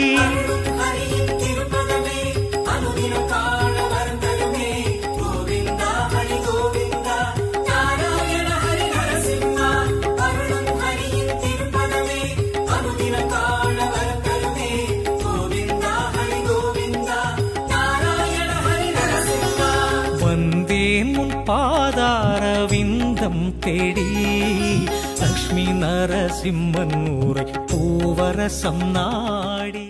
வந்தேன் உன் பாதார விந்தம் தேடி லக்ஷ்மி நரசிம்மன் ஊரை பூவரசம் நாடி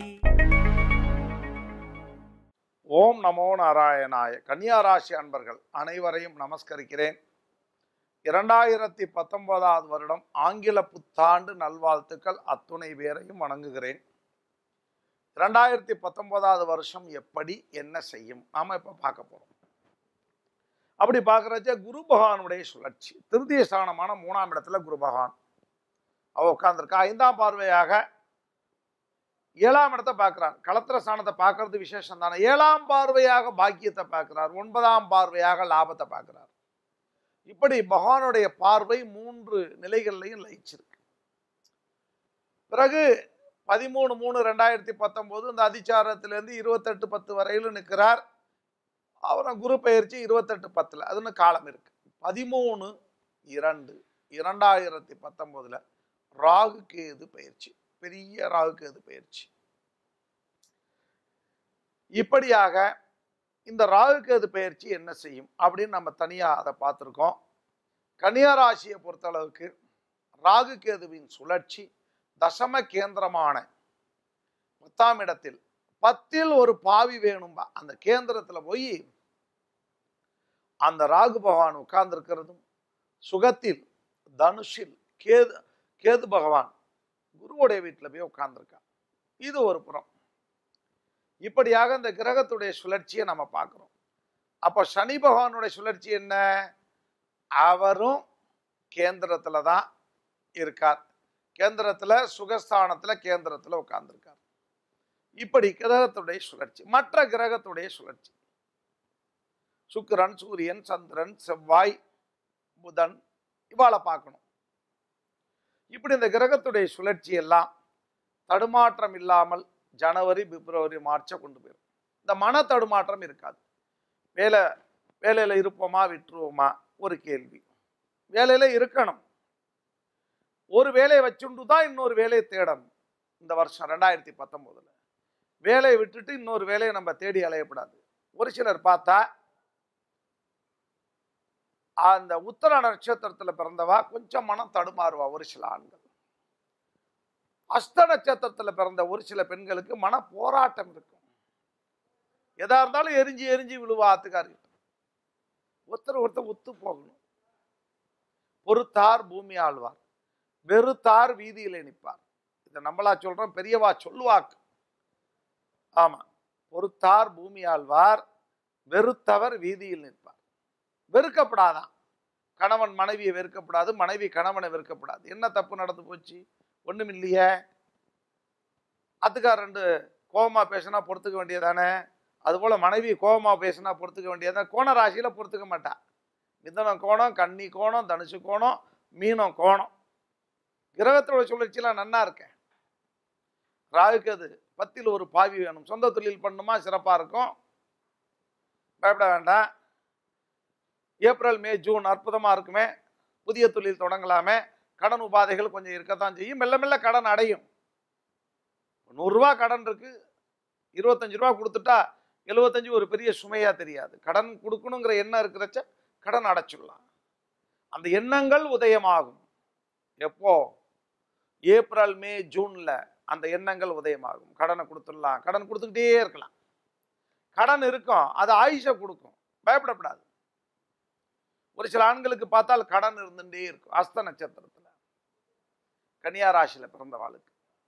ஓம் நமோ நாராயணாய கன்னியாராசி அன்பர்கள் அனைவரையும் நமஸ்கரிக்கிறேன் இரண்டாயிரத்தி பத்தொன்பதாவது வருடம் ஆங்கில புத்தாண்டு நல்வாழ்த்துக்கள் அத்துணை பேரையும் வணங்குகிறேன் இரண்டாயிரத்தி பத்தொன்பதாவது வருஷம் எப்படி என்ன செய்யும் நாம இப்ப பார்க்க போறோம் அப்படி பார்க்கறச்ச குரு பகவானுடைய சுழற்சி திருதிய ஸ்தானமான மூணாம் இடத்துல குரு பகவான் அவ உட்கார்ந்திருக்கா ஐந்தாம் பார்வையாக ஏழாம் இடத்தை பார்க்கிறார் களத்திர ஸ்தானத்தை பார்க்கறது விசேஷம் தானே ஏழாம் பார்வையாக பாக்கியத்தை பார்க்கிறார் ஒன்பதாம் பார்வையாக லாபத்தை பார்க்கிறார் இப்படி பகவானுடைய பார்வை மூன்று நிலைகள்லையும் லயிச்சிருக்கு பிறகு பதிமூணு மூணு ரெண்டாயிரத்தி பத்தொம்போது இந்த அதிச்சாரத்திலேருந்து இருபத்தெட்டு பத்து வரையிலும் நிற்கிறார் அப்புறம் குரு பயிற்சி இருபத்தெட்டு பத்தில் அதுன்னு காலம் இருக்கு பதிமூணு இரண்டு இரண்டாயிரத்தி பத்தொம்போதுல ராகு கேது பயிற்சி பெரிய ராகு கேது பயிற்சி இப்படியாக இந்த ராகு கேது பயிற்சி என்ன செய்யும் அப்படின்னு நம்ம தனியாக அதை பார்த்துருக்கோம் கன்னியா ராசியை பொறுத்தளவுக்கு ராகு கேதுவின் சுழற்சி தசம கேந்திரமான பத்தாம் இடத்தில் பத்தில் ஒரு பாவி வேணும்பா அந்த கேந்திரத்தில் போய் அந்த ராகு பகவான் உட்கார்ந்திருக்கிறதும் சுகத்தில் தனுஷில் கேது கேது பகவான் குருவுடைய வீட்டில் போய் உட்கார்ந்துருக்கான் இது ஒரு புறம் இப்படியாக இந்த கிரகத்துடைய சுழற்சியை நம்ம பார்க்குறோம் அப்போ சனி பகவானுடைய சுழற்சி என்ன அவரும் கேந்திரத்தில் தான் இருக்கார் கேந்திரத்தில் சுகஸ்தானத்தில் கேந்திரத்தில் உட்கார்ந்துருக்கார் இப்படி கிரகத்துடைய சுழற்சி மற்ற கிரகத்துடைய சுழற்சி சுக்கிரன் சூரியன் சந்திரன் செவ்வாய் புதன் இவாளை பார்க்கணும் இப்படி இந்த கிரகத்துடைய சுழற்சி எல்லாம் தடுமாற்றம் இல்லாமல் ஜனவரி பிப்ரவரி மார்ச்சை கொண்டு போயிடும் இந்த மன தடுமாற்றம் இருக்காது வேலை வேலையில் இருப்போமா விட்டுருவோமா ஒரு கேள்வி வேலையில் இருக்கணும் ஒரு வேலையை வச்சுண்டு தான் இன்னொரு வேலையை தேடணும் இந்த வருஷம் ரெண்டாயிரத்தி பத்தொம்போதில் வேலையை விட்டுட்டு இன்னொரு வேலையை நம்ம தேடி அலையப்படாது ஒரு சிலர் பார்த்தா அந்த உத்தர நட்சத்திரத்தில் பிறந்தவா கொஞ்சம் மனம் தடுமாறுவா ஒரு சில ஆண்கள் அஸ்த நட்சத்திரத்தில் பிறந்த ஒரு சில பெண்களுக்கு மன போராட்டம் இருக்கும் எதா இருந்தாலும் எரிஞ்சு எரிஞ்சு விழுவா ஆத்துக்காரி ஒருத்தர் ஒருத்தர் ஒத்து போகணும் பொறுத்தார் பூமி ஆழ்வார் வெறுத்தார் வீதியில் நிற்பார் இதை நம்மளா சொல்றோம் பெரியவா சொல்லுவாக்கு ஆமா பொறுத்தார் பூமி ஆழ்வார் வெறுத்தவர் வீதியில் நிற்பார் வெறுக்கப்படாதான் கணவன் மனைவியை வெறுக்கப்படாது மனைவி கணவனை வெறுக்கப்படாது என்ன தப்பு நடந்து போச்சு ஒண்ணும் இல்லையே அத்துக்கார் ரெண்டு கோபமா பேசினா பொறுத்துக்க வேண்டியதானே அதுபோல மனைவி கோபமா பேசினா பொறுத்துக்க வேண்டியதான் கோண ராசியில பொறுத்துக்க மாட்டா மிதனம் கோணம் கன்னி கோணம் தனுசு கோணம் மீனம் கோணம் கிரகத்தோட சுழற்சியெல்லாம் நன்னா இருக்கேன் ராகுக்கு அது பத்தில் ஒரு பாவி வேணும் சொந்த தொழில் பண்ணுமா சிறப்பா இருக்கும் பயப்பட வேண்டாம் ஏப்ரல் மே ஜூன் அற்புதமா இருக்குமே புதிய தொழில் தொடங்கலாமே கடன் உபாதைகள் கொஞ்சம் இருக்கத்தான் செய்யும் மெல்ல மெல்ல கடன் அடையும் நூறுரூவா கடன் இருக்கு இருபத்தஞ்சு ரூபா கொடுத்துட்டா எழுபத்தஞ்சு ஒரு பெரிய சுமையா தெரியாது கடன் கொடுக்கணுங்கிற எண்ணம் இருக்கிறச்ச கடன் அடைச்சிடலாம் அந்த எண்ணங்கள் உதயமாகும் எப்போ ஏப்ரல் மே ஜூன்ல அந்த எண்ணங்கள் உதயமாகும் கடனை கொடுத்துடலாம் கடன் கொடுத்துக்கிட்டே இருக்கலாம் கடன் இருக்கும் அது ஆயுஷை கொடுக்கும் பயப்படக்கூடாது ஒரு சில ஆண்களுக்கு பார்த்தால் கடன் இருந்துட்டே இருக்கும் அஸ்த நட்சத்திரத்துல கன்னியா ராசியில பிறந்தவாளுக்கு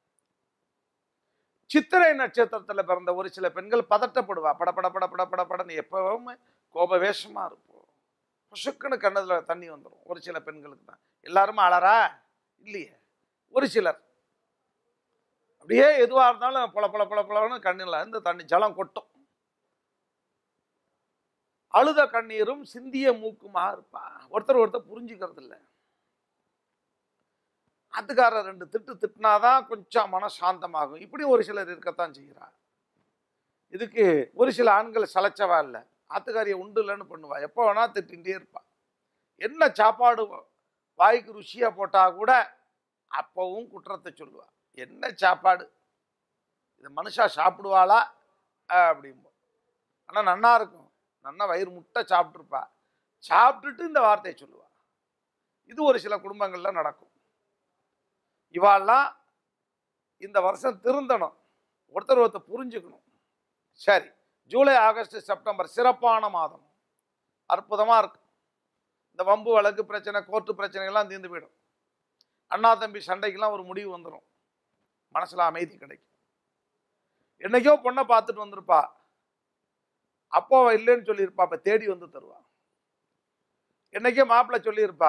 சித்திரை நட்சத்திரத்துல பிறந்த ஒரு சில பெண்கள் பதட்டப்படுவா பட பட பட பட பட படன்னு எப்பவுமே கோபவேஷமா இருப்போம் புசுக்குன்னு கண்ணதுல தண்ணி வந்துடும் ஒரு சில பெண்களுக்கு தான் எல்லாருமே அழறா இல்லையே ஒரு சிலர் அப்படியே எதுவாக இருந்தாலும் பொல பொல பொல பொலன்னு கண்ணில் இருந்து தண்ணி ஜலம் கொட்டும் அழுத கண்ணீரும் சிந்திய மூக்குமா இருப்பா ஒருத்தர் ஒருத்தர் புரிஞ்சுக்கிறது இல்லை ஆத்துக்காரர் ரெண்டு திட்டு திட்டினாதான் கொஞ்சம் மன சாந்தமாகும் இப்படி ஒரு சிலர் இருக்கத்தான் செய்கிறார் இதுக்கு ஒரு சில ஆண்கள் சளைச்சவா இல்லை ஆத்துக்காரியை உண்டு இல்லைன்னு பண்ணுவா எப்போ வேணா திட்டிகிட்டே இருப்பா என்ன சாப்பாடு வாய்க்கு ருசியா போட்டா கூட அப்பவும் குற்றத்தை சொல்லுவா என்ன சாப்பாடு இது மனுஷா சாப்பிடுவாளா அப்படிம்போம் ஆனால் நன்னா இருக்கும் நன்னா வயிறு முட்டை சாப்பிட்ருப்பா சாப்பிட்டுட்டு இந்த வார்த்தையை சொல்லுவா இது ஒரு சில குடும்பங்கள்ல நடக்கும் இவாள்லாம் இந்த வருஷம் திருந்தணும் ஒருத்தர் ஒருத்தர் புரிஞ்சுக்கணும் சரி ஜூலை ஆகஸ்ட் செப்டம்பர் சிறப்பான மாதம் அற்புதமாக இருக்கு இந்த வம்பு வழக்கு பிரச்சனை கோர்ட்டு பிரச்சனைகள்லாம் தீர்ந்து போயிடும் அண்ணா தம்பி சண்டைக்கெல்லாம் ஒரு முடிவு வந்துடும் மனசுல அமைதி கிடைக்கும் என்னைக்கோ பொண்ணை பார்த்துட்டு வந்திருப்பா அப்போ அவ இல்லைன்னு சொல்லியிருப்பா அப்போ தேடி வந்து தருவா என்னைக்கோ மாப்பிள்ளை சொல்லியிருப்பா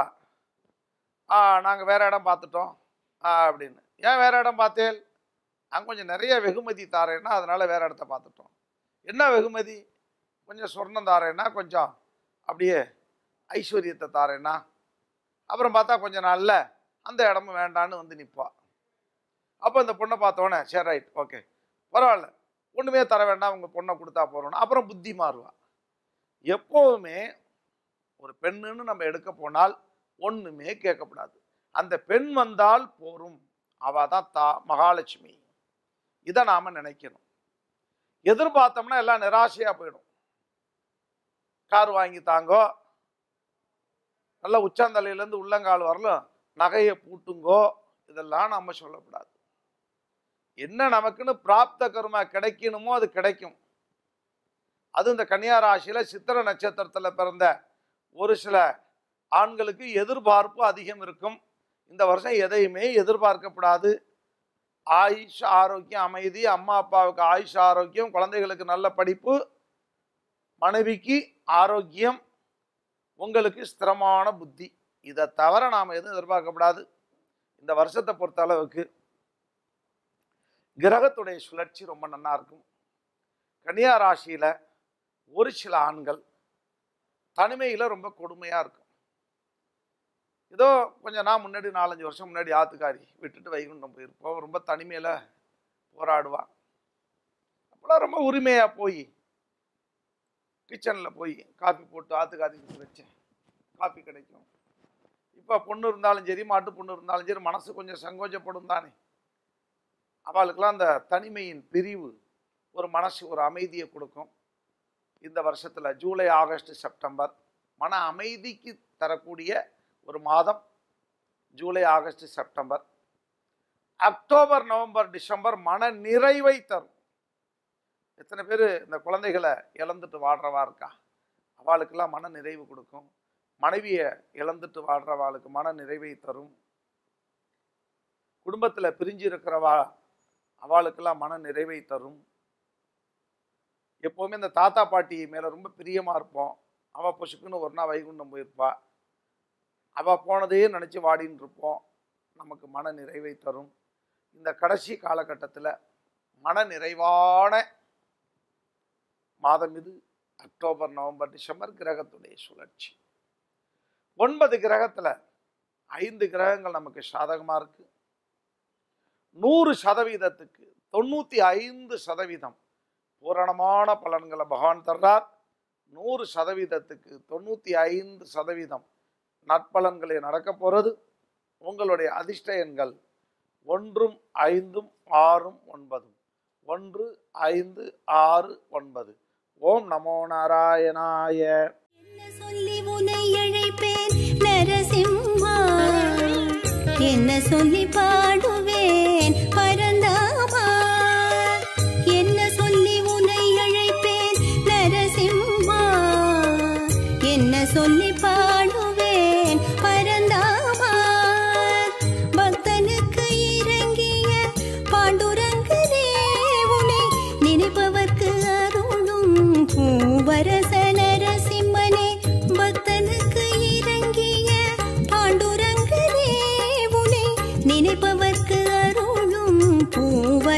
ஆ நாங்கள் வேற இடம் பார்த்துட்டோம் ஆ அப்படின்னு ஏன் வேற இடம் பார்த்தேன் அங்கே கொஞ்சம் நிறைய வெகுமதி தாரேன்னா அதனால வேற இடத்த பார்த்துட்டோம் என்ன வெகுமதி கொஞ்சம் சொர்ணம் தாரேன்னா கொஞ்சம் அப்படியே ஐஸ்வர்யத்தை தாரேன்னா அப்புறம் பார்த்தா கொஞ்ச நாளில் அந்த இடமும் வேண்டான்னு வந்து நிற்பா அப்போ இந்த பொண்ணை பார்த்தோன்னே சரி ரைட் ஓகே பரவாயில்ல ஒன்றுமே தர வேண்டாம் உங்கள் பொண்ணை கொடுத்தா போகிறோன்னு அப்புறம் புத்தி மாறுவா எப்போவுமே ஒரு பெண்ணுன்னு நம்ம எடுக்க போனால் ஒன்றுமே கேட்கக்கூடாது அந்த பெண் வந்தால் போரும் அவ தான் தா மகாலட்சுமி இதை நாம் நினைக்கணும் எதிர்பார்த்தோம்னா எல்லாம் நிராசையாக போயிடும் கார் வாங்கி தாங்கோ நல்ல உச்சாந்தலையிலேருந்து உள்ளங்கால் வரலும் நகையை பூட்டுங்கோ இதெல்லாம் நம்ம சொல்லக்கூடாது என்ன நமக்குன்னு பிராப்த கர்மா கிடைக்கணுமோ அது கிடைக்கும் அது இந்த கன்னியா ராசியில சித்திர நட்சத்திரத்துல பிறந்த ஒரு சில ஆண்களுக்கு எதிர்பார்ப்பு அதிகம் இருக்கும் இந்த வருஷம் எதையுமே எதிர்பார்க்கப்படாது ஆயுஷ் ஆரோக்கியம் அமைதி அம்மா அப்பாவுக்கு ஆயுஷ் ஆரோக்கியம் குழந்தைகளுக்கு நல்ல படிப்பு மனைவிக்கு ஆரோக்கியம் உங்களுக்கு ஸ்திரமான புத்தி இதை தவிர நாம் எதுவும் எதிர்பார்க்கப்படாது இந்த வருஷத்தை பொறுத்த அளவுக்கு கிரகத்துடைய சுழற்சி ரொம்ப நன்னா இருக்கும் கன்னியா ராசியில ஒரு சில ஆண்கள் தனிமையில ரொம்ப கொடுமையா இருக்கும் ஏதோ கொஞ்சம் நான் முன்னாடி நாலஞ்சு வருஷம் முன்னாடி ஆத்துக்காரி விட்டுட்டு வைகுண்டம் போயிருப்போம் ரொம்ப தனிமையில போராடுவா அப்போலாம் ரொம்ப உரிமையா போய் கிச்சனில் போய் காஃபி போட்டு ஆத்துக்காரிக்கு வச்சேன் காஃபி கிடைக்கும் இப்போ பொண்ணு இருந்தாலும் சரி மாட்டு பொண்ணு இருந்தாலும் சரி மனசு கொஞ்சம் சங்கோஜப்படும் தானே அவளுக்கெல்லாம் அந்த தனிமையின் பிரிவு ஒரு மனசு ஒரு அமைதியை கொடுக்கும் இந்த வருஷத்தில் ஜூலை ஆகஸ்ட் செப்டம்பர் மன அமைதிக்கு தரக்கூடிய ஒரு மாதம் July August September October November December மன நிறைவை தரும் எத்தனை பேர் இந்த குழந்தைகளை இழந்துட்டு வாடுறவா இருக்கா அவளுக்கெல்லாம் மன நிறைவு கொடுக்கும் மனைவியை இழந்துட்டு வாழ்றவாளுக்கு மன நிறைவை தரும் குடும்பத்தில் பிரிஞ்சு இருக்கிறவா அவளுக்கெல்லாம் மன நிறைவை தரும் எப்போவுமே இந்த தாத்தா பாட்டி மேலே ரொம்ப பிரியமாக இருப்போம் அவள் பொசுக்குன்னு ஒரு நாள் வைகுண்டம் போயிருப்பா அவள் போனதையே நினச்சி வாடின்னு இருப்போம் நமக்கு மன நிறைவை தரும் இந்த கடைசி காலகட்டத்தில் மன நிறைவான மாதம் இது அக்டோபர் நவம்பர் டிசம்பர் கிரகத்துடைய சுழற்சி ஒன்பது கிரகத்துல ஐந்து கிரகங்கள் நமக்கு சாதகமா இருக்கு நூறு சதவீதத்துக்கு தொண்ணூத்தி ஐந்து சதவீதம் பூரணமான பலன்களை பகவான் தர்றார் நூறு சதவீதத்துக்கு தொண்ணூத்தி ஐந்து சதவீதம் நற்பலன்களை நடக்க போறது உங்களுடைய அதிர்ஷ்ட எண்கள் ஒன்றும் ஐந்தும் ஆறும் ஒன்பதும் ஒன்று ஐந்து ஆறு ஒன்பது ஓம் நமோ நாராயணாய என்ன சொல்லி உனை அழைப்பேன் நரசிம்மா என்ன சொல்லி பாடுவேன் பரந்தாமா என்ன சொல்லி உனை அழைப்பேன் நரசிம்மா என்ன சொல்லி பாடுவேன் பரந்தாமா பக்தனுக்கு இறங்கிய பாண்டுரங்கனே உனை நினைப்பவர்க்கு அருளும் பூவரச நரசிம்மனே பக்தனுக்கு இறங்கிய பாண்டுரங்கனே உனை நினைப்பவர்க்கு அருளும் பூவ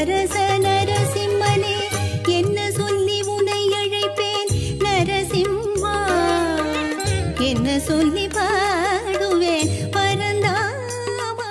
சொல்லி பாடுவேன் பரந்தாமா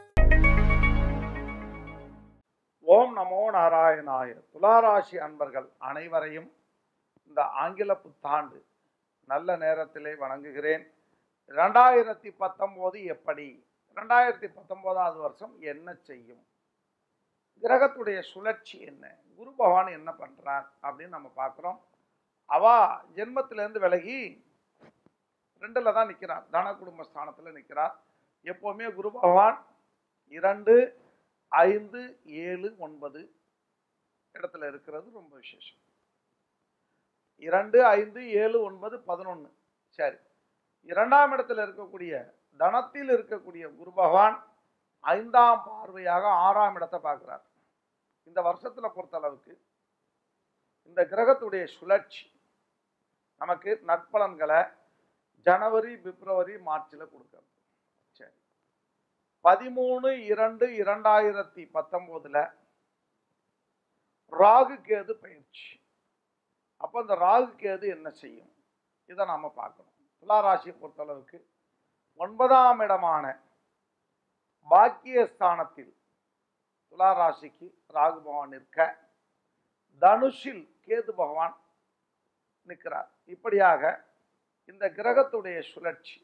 ஓம் நமோ நாராயணாய துளாராசி அன்பர்கள் அனைவரையும் இந்த ஆங்கில புத்தாண்டு நல்ல நேரத்திலே வணங்குகிறேன் ரெண்டாயிரத்தி பத்தொம்போது எப்படி ரெண்டாயிரத்தி பத்தொம்போதாவது வருஷம் என்ன செய்யும் கிரகத்துடைய சுழற்சி என்ன குரு பகவான் என்ன பண்றார் அப்படின்னு நம்ம பார்க்குறோம் அவா ஜென்மத்திலேருந்து விலகி ரெண்டுல தான் நிற்கிறார் தன குடும்ப ஸ்தானத்தில் நிற்கிறார் எப்போவுமே குரு பகவான் இரண்டு ஐந்து ஏழு ஒன்பது இடத்துல இருக்கிறது ரொம்ப விசேஷம் இரண்டு ஐந்து ஏழு ஒன்பது பதினொன்று சரி இரண்டாம் இடத்துல இருக்கக்கூடிய தனத்தில் இருக்கக்கூடிய குரு பகவான் ஐந்தாம் பார்வையாக ஆறாம் இடத்தை பார்க்கிறார் இந்த வருஷத்துல பொறுத்தளவுக்கு இந்த கிரகத்துடைய சுழற்சி நமக்கு நற்பலன்களை ஜனவரி பிப்ரவரி மார்ச்சில் கொடுக்கறது சரி பதிமூணு இரண்டு இரண்டாயிரத்தி பத்தொம்போதுல ராகு கேது பயிற்சி அப்போ இந்த ராகு கேது என்ன செய்யும் இதை நாம பார்க்கணும் துளாராசியை பொறுத்தளவுக்கு ஒன்பதாம் இடமான பாக்கியஸ்தானத்தில் துளாராசிக்கு ராகு பகவான் நிற்க தனுஷில் கேது பகவான் நிற்கிறார் இப்படியாக இந்த கிரகத்துடைய சுழற்சி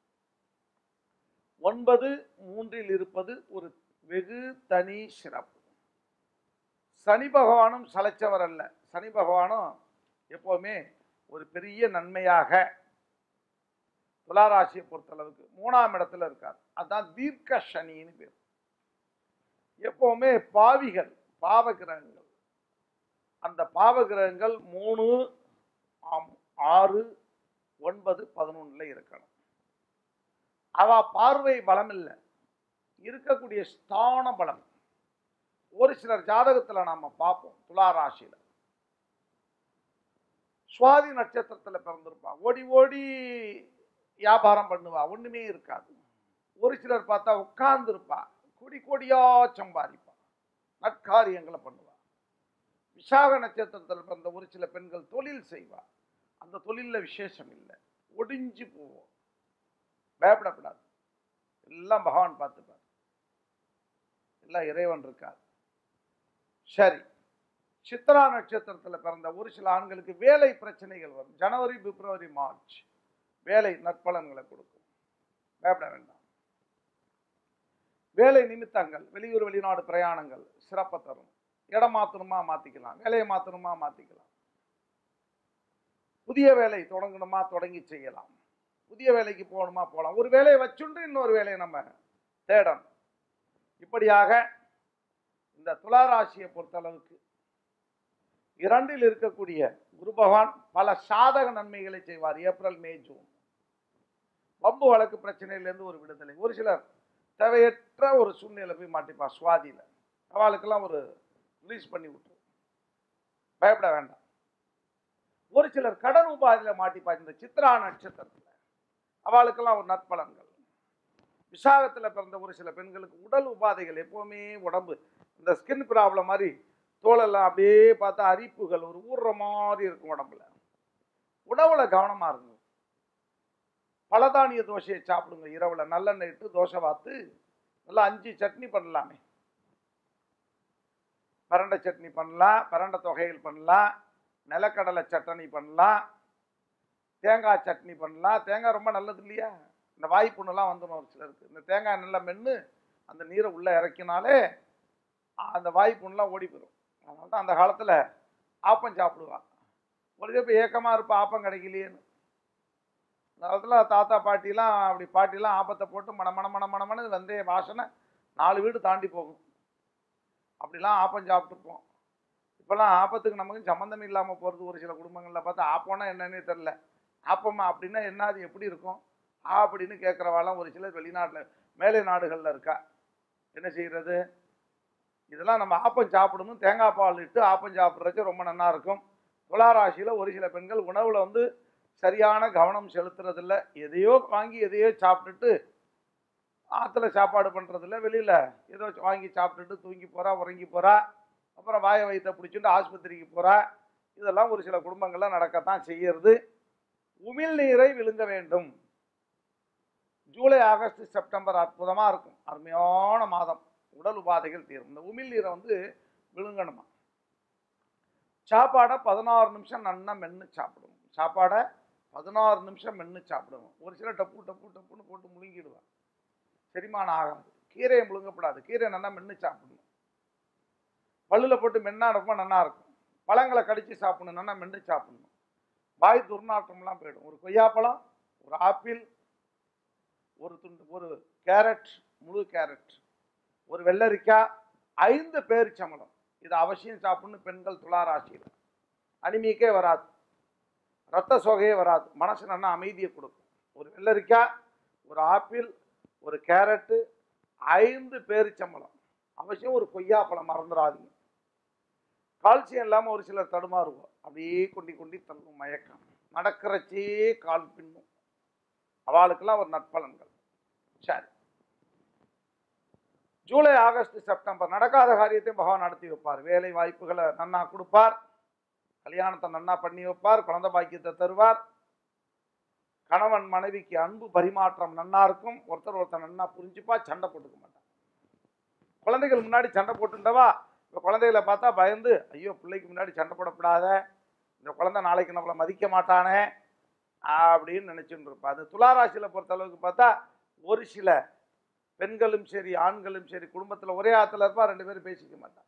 ஒன்பது மூன்றில் இருப்பது ஒரு வெகு தனி சிறப்பு சனி பகவானும் சளைச்சவர் அல்ல சனி பகவானும் எப்போவுமே ஒரு பெரிய நன்மையாக துளாராசியை பொறுத்தளவுக்கு மூணாம் இடத்துல இருக்கார் அதான் தீர்க்க சனின்னு பேர் எப்பவுமே பாவிகள் பாவ கிரகங்கள் அந்த பாவ கிரகங்கள் மூணு ஆம், ஆறு ஒன்பது பதினொன்னுல இருக்கணும் அவ பார்வை பலம் இல்லை இருக்கக்கூடிய ஸ்தான பலம் ஒரு சிலர் ஜாதகத்துல நாம பார்ப்போம் துலா ராசியில சுவாதி நட்சத்திரத்துல பிறந்திருப்பா ஓடி ஓடி வியாபாரம் பண்ணுவா ஒண்ணுமே இருக்காது ஒரு சிலர் பார்த்தா உட்கார்ந்து இருப்பா கொடி கொடியா சம்பாதிப்பா நற்காரியங்களை பண்ணுவா விசாக நட்சத்திரத்தில் பிறந்த ஒரு சில பெண்கள் தொழில் செய்வா அந்த தொழில்ல விசேஷம் இல்லை ஒடிஞ்சு போவோம் பயப்படக்கூடாது எல்லாம் பகவான் பார்த்துப்பார் எல்லாம் இறைவன் இருக்கார் சரி சித்ரா நட்சத்திரத்தில் பிறந்த ஒரு சில ஆண்களுக்கு வேலை பிரச்சனைகள் வரும் ஜனவரி பிப்ரவரி மார்ச் வேலை நற்பலன்களை கொடுக்கும் பயப்பட வேண்டாம் வேலை நிமித்தங்கள் வெளியூர் வெளிநாடு பிரயாணங்கள் சிறப்பை தரும் இடம் மாத்தணுமா மாத்திக்கலாம் வேலையை மாத்தணுமா மாத்திக்கலாம் புதிய வேலை தொடங்கணுமா தொடங்கி செய்யலாம் புதிய வேலைக்கு போகணுமா போகலாம் ஒரு வேலையை வச்சுண்டு இன்னொரு வேலையை நம்ம தேடணும் இப்படியாக இந்த துளாராசியை பொறுத்தளவுக்கு இரண்டில் இருக்கக்கூடிய குரு பகவான் பல சாதக நன்மைகளை செய்வார் ஏப்ரல் மே ஜூன் வம்பு வழக்கு பிரச்சனையிலேருந்து ஒரு விடுதலை ஒரு சிலர் தேவையற்ற ஒரு சூழ்நிலை போய் மாட்டிப்பா சுவாதியில அவளுக்கெல்லாம் ஒரு ரிலீஸ் பண்ணி விட்டுரும் பயப்பட வேண்டாம் ஒரு சிலர் கடன் உபாதியில மாட்டிப்பா இந்த சித்ரா நட்சத்திரத்துல அவளுக்கெல்லாம் ஒரு நற்பலன்கள் விசாகத்துல பிறந்த ஒரு சில பெண்களுக்கு உடல் உபாதைகள் எப்பவுமே உடம்பு இந்த ஸ்கின் ப்ராப்ளம் மாதிரி தோலெல்லாம் அப்படியே பார்த்தா அரிப்புகள் ஒரு ஊறுற மாதிரி இருக்கும் உடம்புல உணவுல கவனமா இருங்க பலதானிய தோசையை சாப்பிடுங்க இரவுல நல்லெண்ணெய் இட்டு தோசை பார்த்து நல்லா அஞ்சு சட்னி பண்ணலாமே பரண்டை சட்னி பண்ணலாம் பரண்டை தொகையில் பண்ணலாம் நிலக்கடலை சட்னி பண்ணலாம் தேங்காய் சட்னி பண்ணலாம் தேங்காய் ரொம்ப நல்லது இல்லையா இந்த வாய்ப்புண்ணெல்லாம் வந்துடும் ஒரு சிலருக்கு இந்த தேங்காய் நல்லா மென்று அந்த நீரை உள்ளே இறக்கினாலே அந்த வாய்ப்புண்ணெலாம் ஓடி போயிடும் அதனால தான் அந்த காலத்தில் ஆப்பம் சாப்பிடுவான் ஒரு இப்போ ஏக்கமாக இருப்பா ஆப்பம் கிடைக்கலையேன்னு அந்த காலத்தில் தாத்தா பாட்டிலாம் அப்படி பாட்டிலாம் ஆப்பத்தை போட்டு மண மண மண மணமண வெந்தய வாசனை நாலு வீடு தாண்டி போகும் அப்படிலாம் ஆப்பம் சாப்பிட்டுருப்போம் இப்போல்லாம் ஆப்பத்துக்கு நமக்கு சம்மந்தம் இல்லாமல் போகிறது ஒரு சில குடும்பங்களில் பார்த்தா ஆப்பம்னா என்னன்னே தெரில ஆப்பமா அப்படின்னா என்ன அது எப்படி இருக்கும் ஆ அப்படின்னு கேட்குறவாலாம் ஒரு சிலர் வெளிநாட்டில் மேலை நாடுகளில் இருக்கா என்ன செய்கிறது இதெல்லாம் நம்ம ஆப்பம் சாப்பிடணும் தேங்காய் பால் இட்டு ஆப்பம் சாப்பிட்றச்சு ரொம்ப நல்லா இருக்கும் துளாராசியில் ஒரு சில பெண்கள் உணவில் வந்து சரியான கவனம் செலுத்துறதில்ல எதையோ வாங்கி எதையோ சாப்பிட்டுட்டு ஆற்றுல சாப்பாடு பண்ணுறதில்ல வெளியில் ஏதோ வாங்கி சாப்பிட்டுட்டு தூங்கி போகிறா உறங்கி போகிறா அப்புறம் வாயை வயிற்ற பிடிச்சிட்டு ஆஸ்பத்திரிக்கு போகிறா இதெல்லாம் ஒரு சில குடும்பங்கள்ல நடக்கத்தான் செய்யறது உமிழ் நீரை விழுங்க வேண்டும் ஜூலை ஆகஸ்ட் செப்டம்பர் அற்புதமாக இருக்கும் அருமையான மாதம் உடல் உபாதைகள் தீரும் இந்த உமிழ் நீரை வந்து விழுங்கணுமா சாப்பாடை பதினாறு நிமிஷம் நன்னா மென்று சாப்பிடுவோம் சாப்பாடை பதினாறு நிமிஷம் மென்று சாப்பிடுவோம் ஒரு சில டப்பு டப்பு டப்புன்னு போட்டு முழுங்கிடுவேன் செரிமானம் ஆகாது கீரையை முழுங்கப்படாது கீரை நல்லா மென்று சாப்பிடணும் பல்லில் போட்டு மென்னா ரொம்ப நல்லா இருக்கும் பழங்களை கடிச்சு சாப்பிடணும் நல்லா மென்று சாப்பிடணும் வாய் துர்நாற்றம்லாம் போயிடும் ஒரு கொய்யாப்பழம் ஒரு ஆப்பிள் ஒரு துண்டு ஒரு கேரட் முழு கேரட் ஒரு வெள்ளரிக்காய் ஐந்து பேரிச்சம்பழம் இது அவசியம் சாப்பிடணும் பெண்கள் துளாராசியில் அனிமிக்கே வராது ரத்த சோகையே வராது மனசு நல்லா அமைதியை கொடுக்கும் ஒரு வெள்ளரிக்காய் ஒரு ஆப்பிள் ஒரு கேரட்டு ஐந்து பேரிச்சம்பழம் அவசியம் ஒரு கொய்யாப்பழம் மறந்துடாதீங்க கால்சியம் இல்லாமல் ஒரு சிலர் தடுமாறுவோம் அப்படியே கொண்டி கொண்டி தள்ளும் மயக்கம் நடக்கிறச்சே கால் பின்னும் அவளுக்கெல்லாம் ஒரு நற்பலன்கள் சரி ஜூலை ஆகஸ்ட் செப்டம்பர் நடக்காத காரியத்தையும் பகவான் நடத்தி வைப்பார் வேலை வாய்ப்புகளை நன்னா கொடுப்பார் கல்யாணத்தை நன்னா பண்ணி வைப்பார் குழந்தை பாக்கியத்தை தருவார் கணவன் மனைவிக்கு அன்பு பரிமாற்றம் நன்னா இருக்கும் ஒருத்தர் ஒருத்தர் நன்னா புரிஞ்சுப்பா சண்டை போட்டுக்க மாட்டான் குழந்தைகள் முன்னாடி சண்டை போட்டுண்டவா இப்போ குழந்தைகளை பார்த்தா பயந்து ஐயோ பிள்ளைக்கு முன்னாடி சண்டை போடக்கூடாத இந்த குழந்தை நாளைக்கு நம்மளை மதிக்க மாட்டானே அப்படின்னு நினச்சிட்டு இருப்பா அது துளாராசியில் பொறுத்த அளவுக்கு பார்த்தா ஒரு சில பெண்களும் சரி ஆண்களும் சரி குடும்பத்தில் ஒரே ஆற்றுல இருப்பா ரெண்டு பேரும் பேசிக்க மாட்டாங்க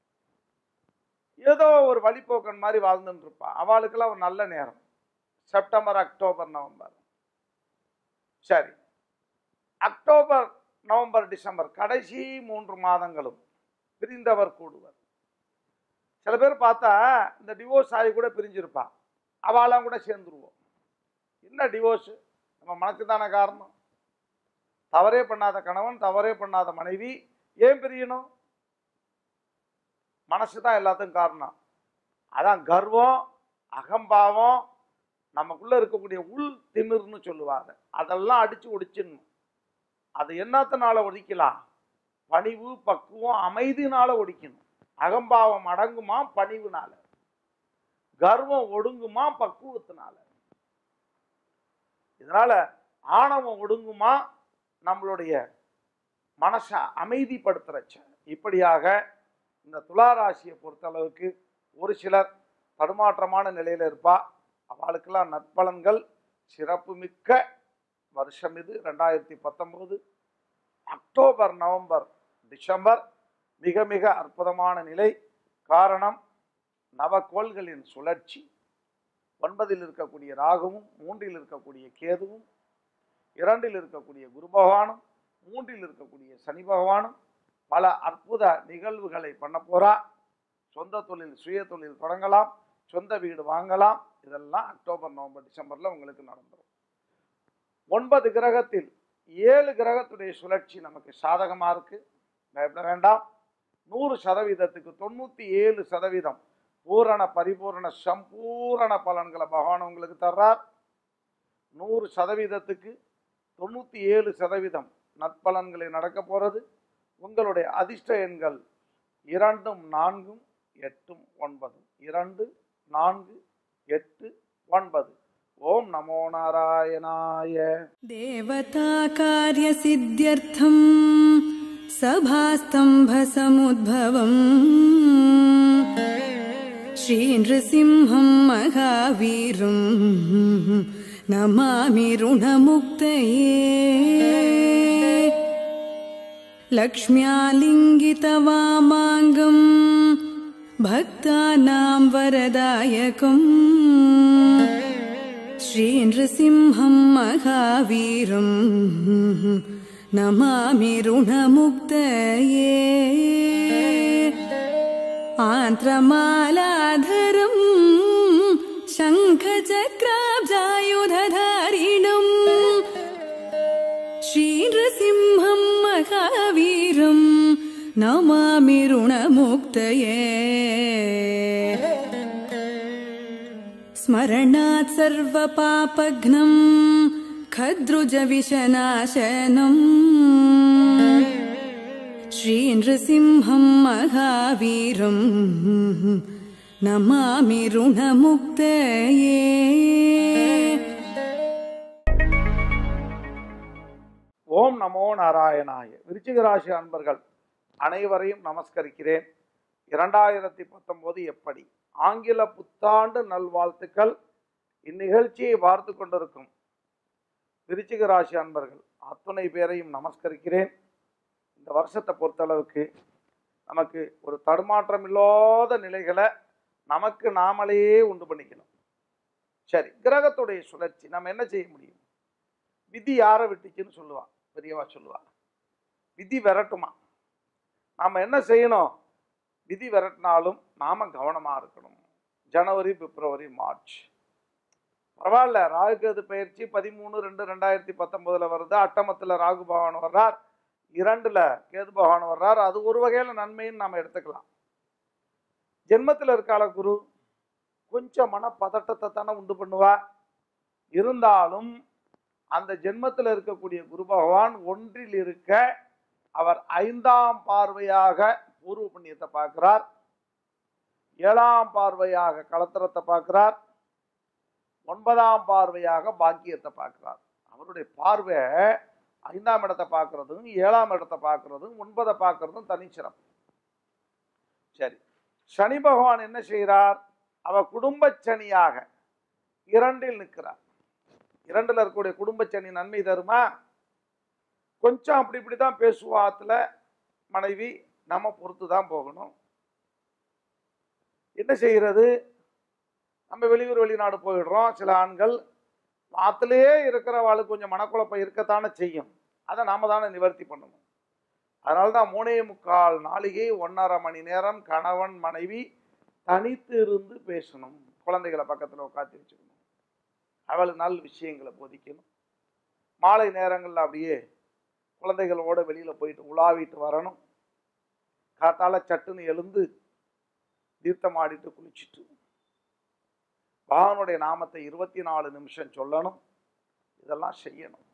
ஏதோ ஒரு வழிப்போக்கன் மாதிரி வாழ்ந்துட்டு இருப்பா அவளுக்கெல்லாம் ஒரு நல்ல நேரம் செப்டம்பர் அக்டோபர் நவம்பர் சரி அக்டோபர் நவம்பர் டிசம்பர் கடைசி மூன்று மாதங்களும் பிரிந்தவர் கூடுவர் சில பேர் பார்த்தா இந்த டிவோர்ஸ் ஆகி கூட பிரிஞ்சிருப்பா அவளாம் கூட சேர்ந்துருவோம் என்ன டிவோர்ஸ் நம்ம மனசு தானே காரணம் தவறே பண்ணாத கணவன் தவறே பண்ணாத மனைவி ஏன் பிரியணும் மனசு தான் எல்லாத்துக்கும் காரணம் அதான் கர்வம் அகம்பாவம் நமக்குள்ள இருக்கக்கூடிய உள் திமிர்னு சொல்லுவாங்க அதெல்லாம் அடிச்சு ஒடிச்சிடணும் அது என்னத்தினால ஒடிக்கலாம் பணிவு பக்குவம் அமைதினால ஒடிக்கணும் அகம்பாவம் அடங்குமா பணிவுனால கர்வம் ஒடுங்குமா பக்குவத்தினால இதனால ஆணவம் ஒடுங்குமா நம்மளுடைய மனசை அமைதிப்படுத்துறச்ச இப்படியாக இந்த துளாராசியை பொறுத்தளவுக்கு ஒரு சிலர் தடுமாற்றமான நிலையில் இருப்பா அவளுக்கெல்லாம் நற்பலன்கள் சிறப்புமிக்க வருஷம் இது ரெண்டாயிரத்தி பத்தொம்போது அக்டோபர் நவம்பர் டிசம்பர் மிக மிக அற்புதமான நிலை காரணம் நவக்கோள்களின் சுழற்சி ஒன்பதில் இருக்கக்கூடிய ராகுவும் மூன்றில் இருக்கக்கூடிய கேதுவும் இரண்டில் இருக்கக்கூடிய குரு பகவானும் மூன்றில் இருக்கக்கூடிய சனி பகவானும் பல அற்புத நிகழ்வுகளை பண்ண போறா சொந்த தொழில் சுய தொழில் தொடங்கலாம் சொந்த வீடு வாங்கலாம் இதெல்லாம் அக்டோபர் நவம்பர் டிசம்பர்ல உங்களுக்கு நடந்துடும் ஒன்பது கிரகத்தில் ஏழு கிரகத்துடைய சுழற்சி நமக்கு சாதகமா இருக்கு பயப்பட வேண்டாம் நூறு சதவீதத்துக்கு தொண்ணூத்தி ஏழு சதவீதம் பூரண பரிபூரண சம்பூரண பலன்களை பகவான் உங்களுக்கு தர்றார் நூறு சதவீதத்துக்கு தொண்ணூற்றி ஏழு சதவீதம் நற்பலன்களை நடக்க போகிறது உங்களுடைய அதிர்ஷ்ட எண்கள் இரண்டும் நான்கும் எட்டும் ஒன்பதும் இரண்டு நான்கு எட்டு ஒன்பது ஓம் நமோ நாராயணாய देवताकार्यसिद्ध्यर्थम् सभास्तम्भसमुद्भवम् श्रीनृसिंहं महावीरम् नमामि ऋणमुक्तये लक्ष्म्यालिङ्गितवामाङ्गम् भक्तानां वरदायकम् श्रीनृसिंहं महावीरम् नमामि ऋणमुक्तये आन्त्रमालाधरम् शङ्खचक्राब्जायुधधारिणम् श्रीनृसिंहं महावीरम् नमामि ऋणमुक्तये स्मरणात् सर्वपापघ्नम् खद्रुजविशनाशनम् श्रीनृसिंहं महावीरम् नमामि ऋणमुक्तये நமோ நாராயணாய விருச்சிக ராசி அன்பர்கள் அனைவரையும் நமஸ்கரிக்கிறேன் இரண்டாயிரத்தி பத்தொன்பது எப்படி ஆங்கில புத்தாண்டு நல்வாழ்த்துக்கள் இந்நிகழ்ச்சியை பார்த்து கொண்டிருக்கும் விருச்சிக ராசி அன்பர்கள் அத்துணை பேரையும் நமஸ்கரிக்கிறேன் இந்த வருஷத்தை பொறுத்தளவுக்கு நமக்கு ஒரு தடுமாற்றம் இல்லாத நிலைகளை நமக்கு நாமளே உண்டு பண்ணிக்கணும் சரி கிரகத்துடைய சுழற்சி நம்ம என்ன செய்ய முடியும் விதி யாரை விட்டுச்சுன்னு சொல்லுவா பெரியவா சொல்லுவா விதி விரட்டுமா நாம என்ன செய்யணும் விதி விரட்டினாலும் நாம கவனமா இருக்கணும் ஜனவரி பிப்ரவரி மார்ச் பரவாயில்ல ராகுகேது பயிற்சி பதிமூணு ரெண்டு ரெண்டாயிரத்தி பத்தொன்பதுல வருது அட்டமத்துல ராகு பகவான் வர்றார் இரண்டுல கேது பகவான் வர்றார் அது ஒரு வகையில நன்மைன்னு நாம எடுத்துக்கலாம் ஜென்மத்தில் இருக்கால குரு கொஞ்சம் மன பதட்டத்தை தானே உண்டு பண்ணுவா இருந்தாலும் அந்த ஜென்மத்தில் இருக்கக்கூடிய குரு பகவான் ஒன்றில் இருக்க அவர் ஐந்தாம் பார்வையாக பூர்வ புண்ணியத்தை பார்க்கிறார் ஏழாம் பார்வையாக களத்திரத்தை பார்க்கிறார் ஒன்பதாம் பார்வையாக பாக்கியத்தை பார்க்கிறார் அவருடைய பார்வை ஐந்தாம் இடத்தை பார்க்கறதும் ஏழாம் இடத்தை பார்க்கறதும் ஒன்பதை பார்க்கறதும் தனிச்சிறப்பு சரி சனி பகவான் என்ன செய்கிறார் அவர் குடும்ப சனியாக இரண்டில் நிற்கிறார் இரண்டுல இருக்கக்கூடிய குடும்ப சனி நன்மை தருமா கொஞ்சம் அப்படி இப்படி தான் பேசுவாத்துல மனைவி நம்ம பொறுத்து தான் போகணும் என்ன செய்கிறது நம்ம வெளியூர் வெளிநாடு போயிடுறோம் சில ஆண்கள் ஆத்துலேயே இருக்கிறவாளுக்கு கொஞ்சம் மனக்குழப்பம் இருக்கத்தானே செய்யும் அதை நாம தானே நிவர்த்தி பண்ணணும் அதனால தான் மூணே முக்கால் நாளிகை ஒன்றரை மணி நேரம் கணவன் மனைவி தனித்து இருந்து பேசணும் குழந்தைகளை பக்கத்தில் உட்காந்து வச்சுக்கணும் அவளுக்கு நல்ல விஷயங்களை போதிக்கணும் மாலை நேரங்களில் அப்படியே குழந்தைகளோட வெளியில் போயிட்டு உலாவிட்டு வரணும் காத்தால சட்டுன்னு எழுந்து தீர்த்தம் ஆடிட்டு குளிச்சுட்டு பகவானுடைய நாமத்தை இருபத்தி நாலு நிமிஷம் சொல்லணும் இதெல்லாம் செய்யணும்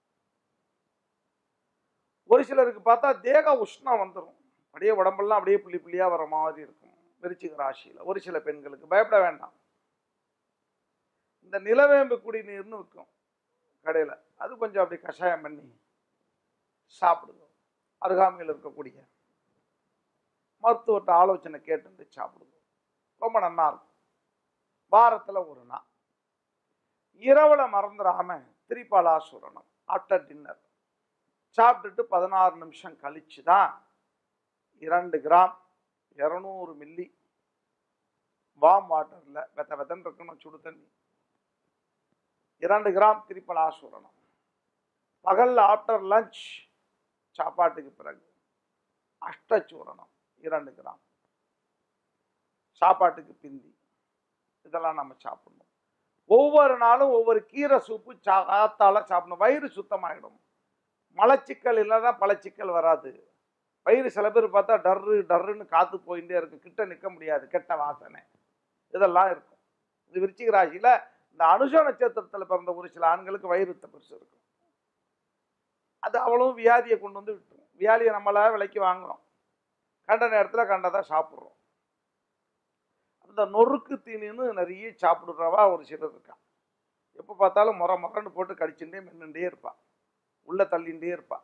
ஒரு சிலருக்கு பார்த்தா தேக உஷ்ணம் வந்துடும் அப்படியே உடம்பெல்லாம் அப்படியே புள்ளி புள்ளியா வர மாதிரி இருக்கும் விருச்சிக ராசியில ஒரு சில பெண்களுக்கு பயப்பட வேண்டாம் இந்த நிலவேம்பு குடிநீர்னு விற்கும் கடையில் அது கொஞ்சம் அப்படி கஷாயம் பண்ணி சாப்பிடுங்க அருகாமையில் இருக்கக்கூடிய மருத்துவர்கிட்ட ஆலோசனை கேட்டு சாப்பிடுங்க ரொம்ப நல்லா இருக்கும் வாரத்தில் ஒரு நாள் இரவுல மறந்துடாம திரிபாலாசுரணம் ஆஃப்டர் டின்னர் சாப்பிட்டுட்டு பதினாறு நிமிஷம் கழிச்சு தான் இரண்டு கிராம் இரநூறு மில்லி வாம் வாட்டரில் வெத்த வெத்தன்னு இருக்கணும் சுடு தண்ணி இரண்டு கிராம் திரிபலாசுரணம் பகல்ல ஆஃப்டர் லஞ்ச் சாப்பாட்டுக்கு பிறகு அஷ்டச்சூரணம் இரண்டு கிராம் சாப்பாட்டுக்கு பிந்தி இதெல்லாம் நம்ம சாப்பிடணும் ஒவ்வொரு நாளும் ஒவ்வொரு கீரை சூப்பு சா காத்தால சாப்பிடணும் வயிறு சுத்தமாயிடும் மலச்சிக்கல் இல்லைன்னா பழச்சிக்கல் வராது வயிறு சில பேர் பார்த்தா டர்ரு டர்ருன்னு காத்து போயிட்டே இருக்கும் கிட்ட நிற்க முடியாது கெட்ட வாசனை இதெல்லாம் இருக்கும் இது விருச்சிக ராசியில இந்த அனுஷ நட்சத்திரத்தில் பிறந்த ஒரு சில ஆண்களுக்கு வயிறு பெருசு இருக்கும் அது அவ்வளவும் வியாதியை கொண்டு வந்து விட்டுரும் வியாதியை நம்மளா விலைக்கு வாங்குறோம் கண்ட நேரத்தில் கண்டதை சாப்பிட்றோம் அந்த நொறுக்கு தீனின்னு நிறைய சாப்பிடுறவா ஒரு சிலர் இருக்கா எப்போ பார்த்தாலும் முறை முறைன்னு போட்டு கடிச்சுட்டே மென்னுட்டே இருப்பா உள்ள தள்ளிண்டே இருப்பா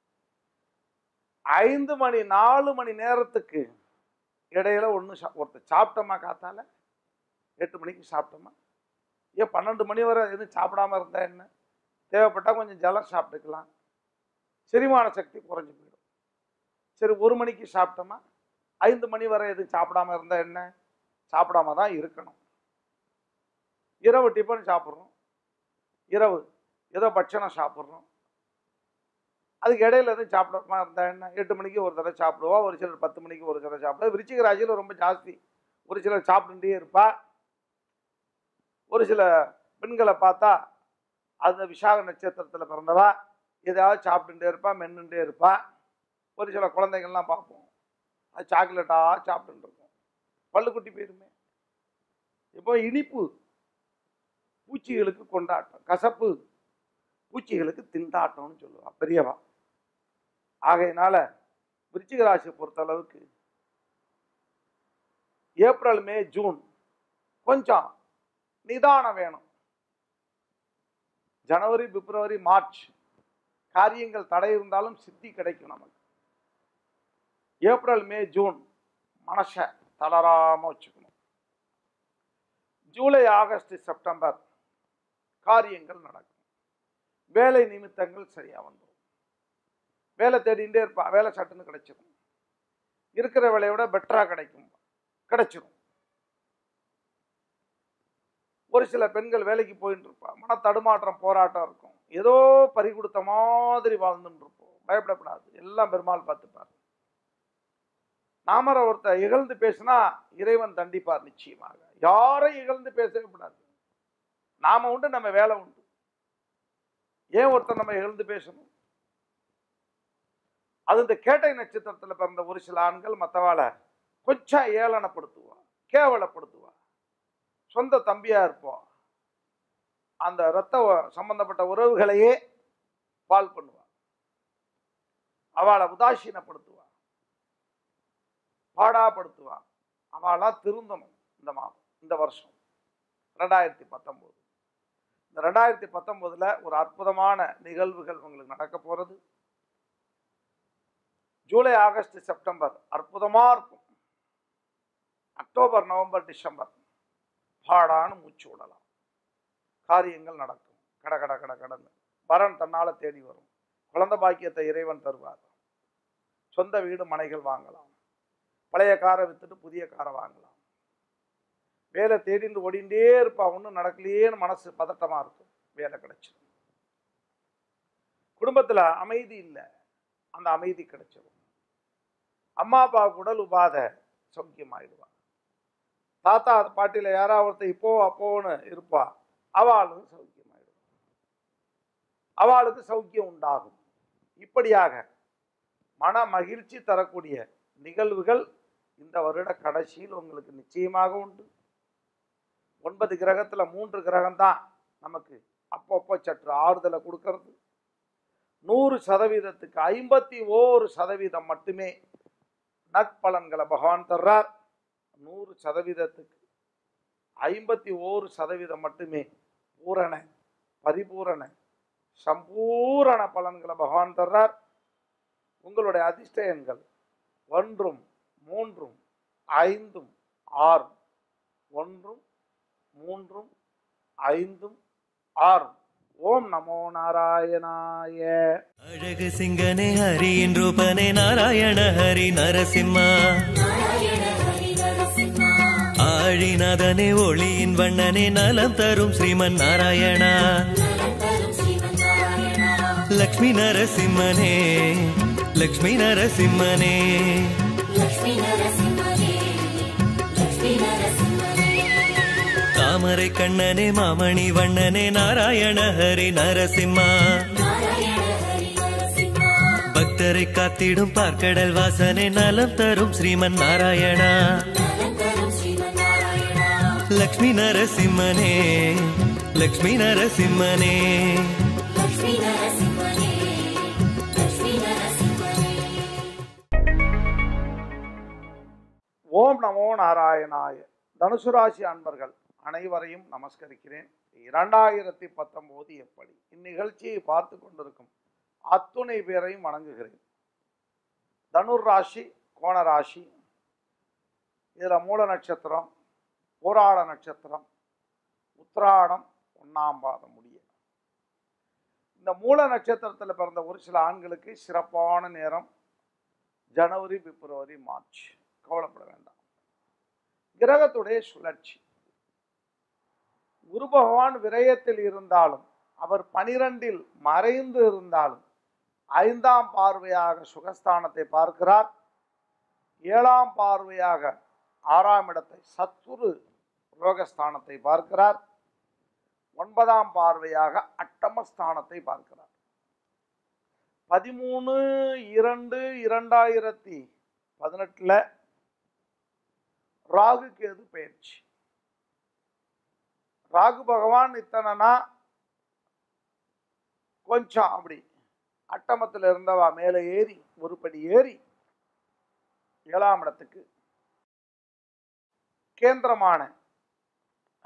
ஐந்து மணி நாலு மணி நேரத்துக்கு இடையில ஒன்று சா ஒருத்தர் சாப்பிட்டோமா காத்தால எட்டு மணிக்கு சாப்பிட்டோமா ஏன் பன்னெண்டு மணி வரை எதுவும் சாப்பிடாம இருந்தா என்ன தேவைப்பட்டால் கொஞ்சம் ஜலம் சாப்பிட்டுக்கலாம் செரிமான சக்தி குறைஞ்சு போயிடும் சரி ஒரு மணிக்கு சாப்பிட்டோமா ஐந்து மணி வரை எதுவும் சாப்பிடாம இருந்தா என்ன சாப்பிடாம தான் இருக்கணும் இரவு டிஃபன் சாப்பிட்றோம் இரவு ஏதோ பட்சணம் சாப்பிட்றோம் அதுக்கு இடையில எதுவும் சாப்பிடாம இருந்தா என்ன எட்டு மணிக்கு ஒரு தடவை சாப்பிடுவோம் ஒரு சிலர் பத்து மணிக்கு ஒரு தடவை சாப்பிடுவோம் விருச்சிக ராசியில் ரொம்ப ஜாஸ்தி ஒரு சிலர் சாப்பிட்டுட்டே இருப்பா ஒரு சில பெண்களை பார்த்தா அந்த விசாக நட்சத்திரத்தில் பிறந்தவா ஏதாவது சாப்பிட்டுட்டே இருப்பா மென்னுட்டே இருப்பா ஒரு சில குழந்தைங்கள்லாம் பார்ப்போம் அது சாக்லேட்டாக சாப்பிட்டுட்டு இருக்கும் பல்லுக்குட்டி போயிருமே இப்போ இனிப்பு பூச்சிகளுக்கு கொண்டாட்டம் கசப்பு பூச்சிகளுக்கு திண்டாட்டம்னு சொல்லுவா பெரியவா ஆகையினால விருச்சிக ராசியை பொறுத்த அளவுக்கு ஏப்ரல் மே ஜூன் கொஞ்சம் நிதானம் வேணும் ஜனவரி பிப்ரவரி மார்ச் காரியங்கள் தடை இருந்தாலும் சித்தி கிடைக்கும் நமக்கு ஏப்ரல் மே ஜூன் மனசை தளராம வச்சுக்கணும் ஜூலை ஆகஸ்ட் செப்டம்பர் காரியங்கள் நடக்கும் வேலை நிமித்தங்கள் சரியா வந்துடும் வேலை தேடிகிட்டே இருப்பா வேலை சட்டுன்னு கிடைச்சிடும் இருக்கிற வேலையை விட பெட்டரா கிடைக்கும் கிடைச்சிடும் ஒரு சில பெண்கள் வேலைக்கு போயிட்டு இருப்பா மன தடுமாற்றம் போராட்டம் இருக்கும் ஏதோ பறி கொடுத்த மாதிரி வாழ்ந்துட்டு இருப்போம் பயப்படக்கூடாது எல்லாம் பெருமாள் பார்த்துப்பார் நாமர ஒருத்தர் இகழ்ந்து பேசினா இறைவன் தண்டிப்பார் நிச்சயமாக யாரையும் இகழ்ந்து பேசவே கூடாது நாம உண்டு நம்ம வேலை உண்டு ஏன் ஒருத்தர் நம்ம இகழ்ந்து பேசணும் அது இந்த கேட்டை நட்சத்திரத்துல பிறந்த ஒரு சில ஆண்கள் மற்றவாளை கொஞ்சம் ஏளனப்படுத்துவா கேவலப்படுத்துவா சொந்த தம்பியா இருப்போம் அந்த இரத்த உ- சம்பந்தப்பட்ட உறவுகளையே பால் பண்ணுவா அவளை உதாசீனப்படுத்துவா பாடாப்படுத்துவா அவளா திருந்தணும் இந்த மாதம் இந்த வருஷம் ரெண்டாயிரத்தி பத்தொம்போது இந்த ரெண்டாயிரத்தி பத்தொம்போதுல ஒரு அற்புதமான நிகழ்வுகள் உங்களுக்கு நடக்க போறது ஜூலை ஆகஸ்ட் செப்டம்பர் அற்புதமா இருக்கும் அக்டோபர் நவம்பர் டிசம்பர் பாடான்னு மூச்சு விடலாம் காரியங்கள் நடக்கும் கட கட கட கடன்னு வரன் தன்னால தேடி வரும் குழந்தை பாக்கியத்தை இறைவன் தருவார் சொந்த வீடு மனைகள் வாங்கலாம் பழைய காரை வித்துட்டு புதிய காரை வாங்கலாம் வேலை தேடிந்து ஓடிண்டே இருப்பா ஒன்றும் நடக்கலையேன்னு மனசு பதட்டமா இருக்கும் வேலை கிடைச்சிடும் குடும்பத்துல அமைதி இல்லை அந்த அமைதி கிடைச்சிடும் அம்மா அப்பாவுக்கு உடல் உபாத சௌக்கியமாயிடுவா தாத்தா பாட்டியில யாராவது ஒருத்தர் இப்போ அப்போன்னு இருப்பா அவளும் சௌக்கியமாயிடுவா அவளுக்கு சௌக்கியம் உண்டாகும் இப்படியாக மன மகிழ்ச்சி தரக்கூடிய நிகழ்வுகள் இந்த வருட கடைசியில் உங்களுக்கு நிச்சயமாக உண்டு ஒன்பது கிரகத்துல மூன்று கிரகம் தான் நமக்கு அப்பப்போ சற்று ஆறுதலை கொடுக்கறது நூறு சதவீதத்துக்கு ஐம்பத்தி ஓரு சதவீதம் மட்டுமே நற்பலன்களை பகவான் தர்றார் நூறு சதவீதத்துக்கு ஐம்பத்தி ஓரு சதவீதம் மட்டுமே பூரண பரிபூரண சம்பூரண பலன்களை பகவான் தர்றார் உங்களுடைய அதிர்ஷ்ட எண்கள் ஒன்றும் மூன்றும் ஐந்தும் ஆறும் ஒன்றும் மூன்றும் ஐந்தும் ஆறும் ஓம் நமோ நாராயணாய அழகு சிங்கனே ஹரியின் ரூபனே நாராயண ஹரி நரசிம்மா ஆழிநாதனே ஒளியின் வண்ணனே நலம் தரும் ஸ்ரீமன் நாராயணா லக்ஷ்மி நரசிம்மனே லக்ஷ்மி நரசிம்மனே தாமரை கண்ணனே மாமணி வண்ணனே நாராயண ஹரி நரசிம்மா பக்தரை காத்திடும் பார்க்கடல் வாசனே நலம் தரும் ஸ்ரீமன் நாராயணா லக்ஷ்மி நரசிம்மனே லக்ஷ்மி நரசிம்மனே ஓம் நமோ நாராயணாய தனுசு ராசி அன்பர்கள் அனைவரையும் நமஸ்கரிக்கிறேன் இரண்டாயிரத்தி பத்தொன்பது எப்படி இந்நிகழ்ச்சியை பார்த்து கொண்டிருக்கும் அத்துணை பேரையும் வணங்குகிறேன் தனுர் ராசி கோண ராசி இதில் மூல நட்சத்திரம் போராட நட்சத்திரம் உத்திராடம் ஒன்னாம் பாதம் முடிய இந்த மூல நட்சத்திரத்தில் பிறந்த ஒரு சில ஆண்களுக்கு சிறப்பான நேரம் ஜனவரி பிப்ரவரி மார்ச் கவலைப்பட வேண்டாம் கிரகத்துடைய சுழற்சி குரு பகவான் விரயத்தில் இருந்தாலும் அவர் பனிரெண்டில் மறைந்து இருந்தாலும் ஐந்தாம் பார்வையாக சுகஸ்தானத்தை பார்க்கிறார் ஏழாம் பார்வையாக ஆறாம் இடத்தை சத்துரு ரோகஸ்தானத்தை பார்க்கிறார் ஒன்பதாம் பார்வையாக அட்டமஸ்தானத்தை பார்க்கிறார் பதிமூணு இரண்டு இரண்டாயிரத்தி பதினெட்டுல ராகு கேது பயிற்சி ராகு பகவான் இத்தனைனா கொஞ்சம் அப்படி அட்டமத்தில் இருந்தவா மேலே ஏறி ஒரு படி ஏறி ஏழாம் இடத்துக்கு கேந்திரமான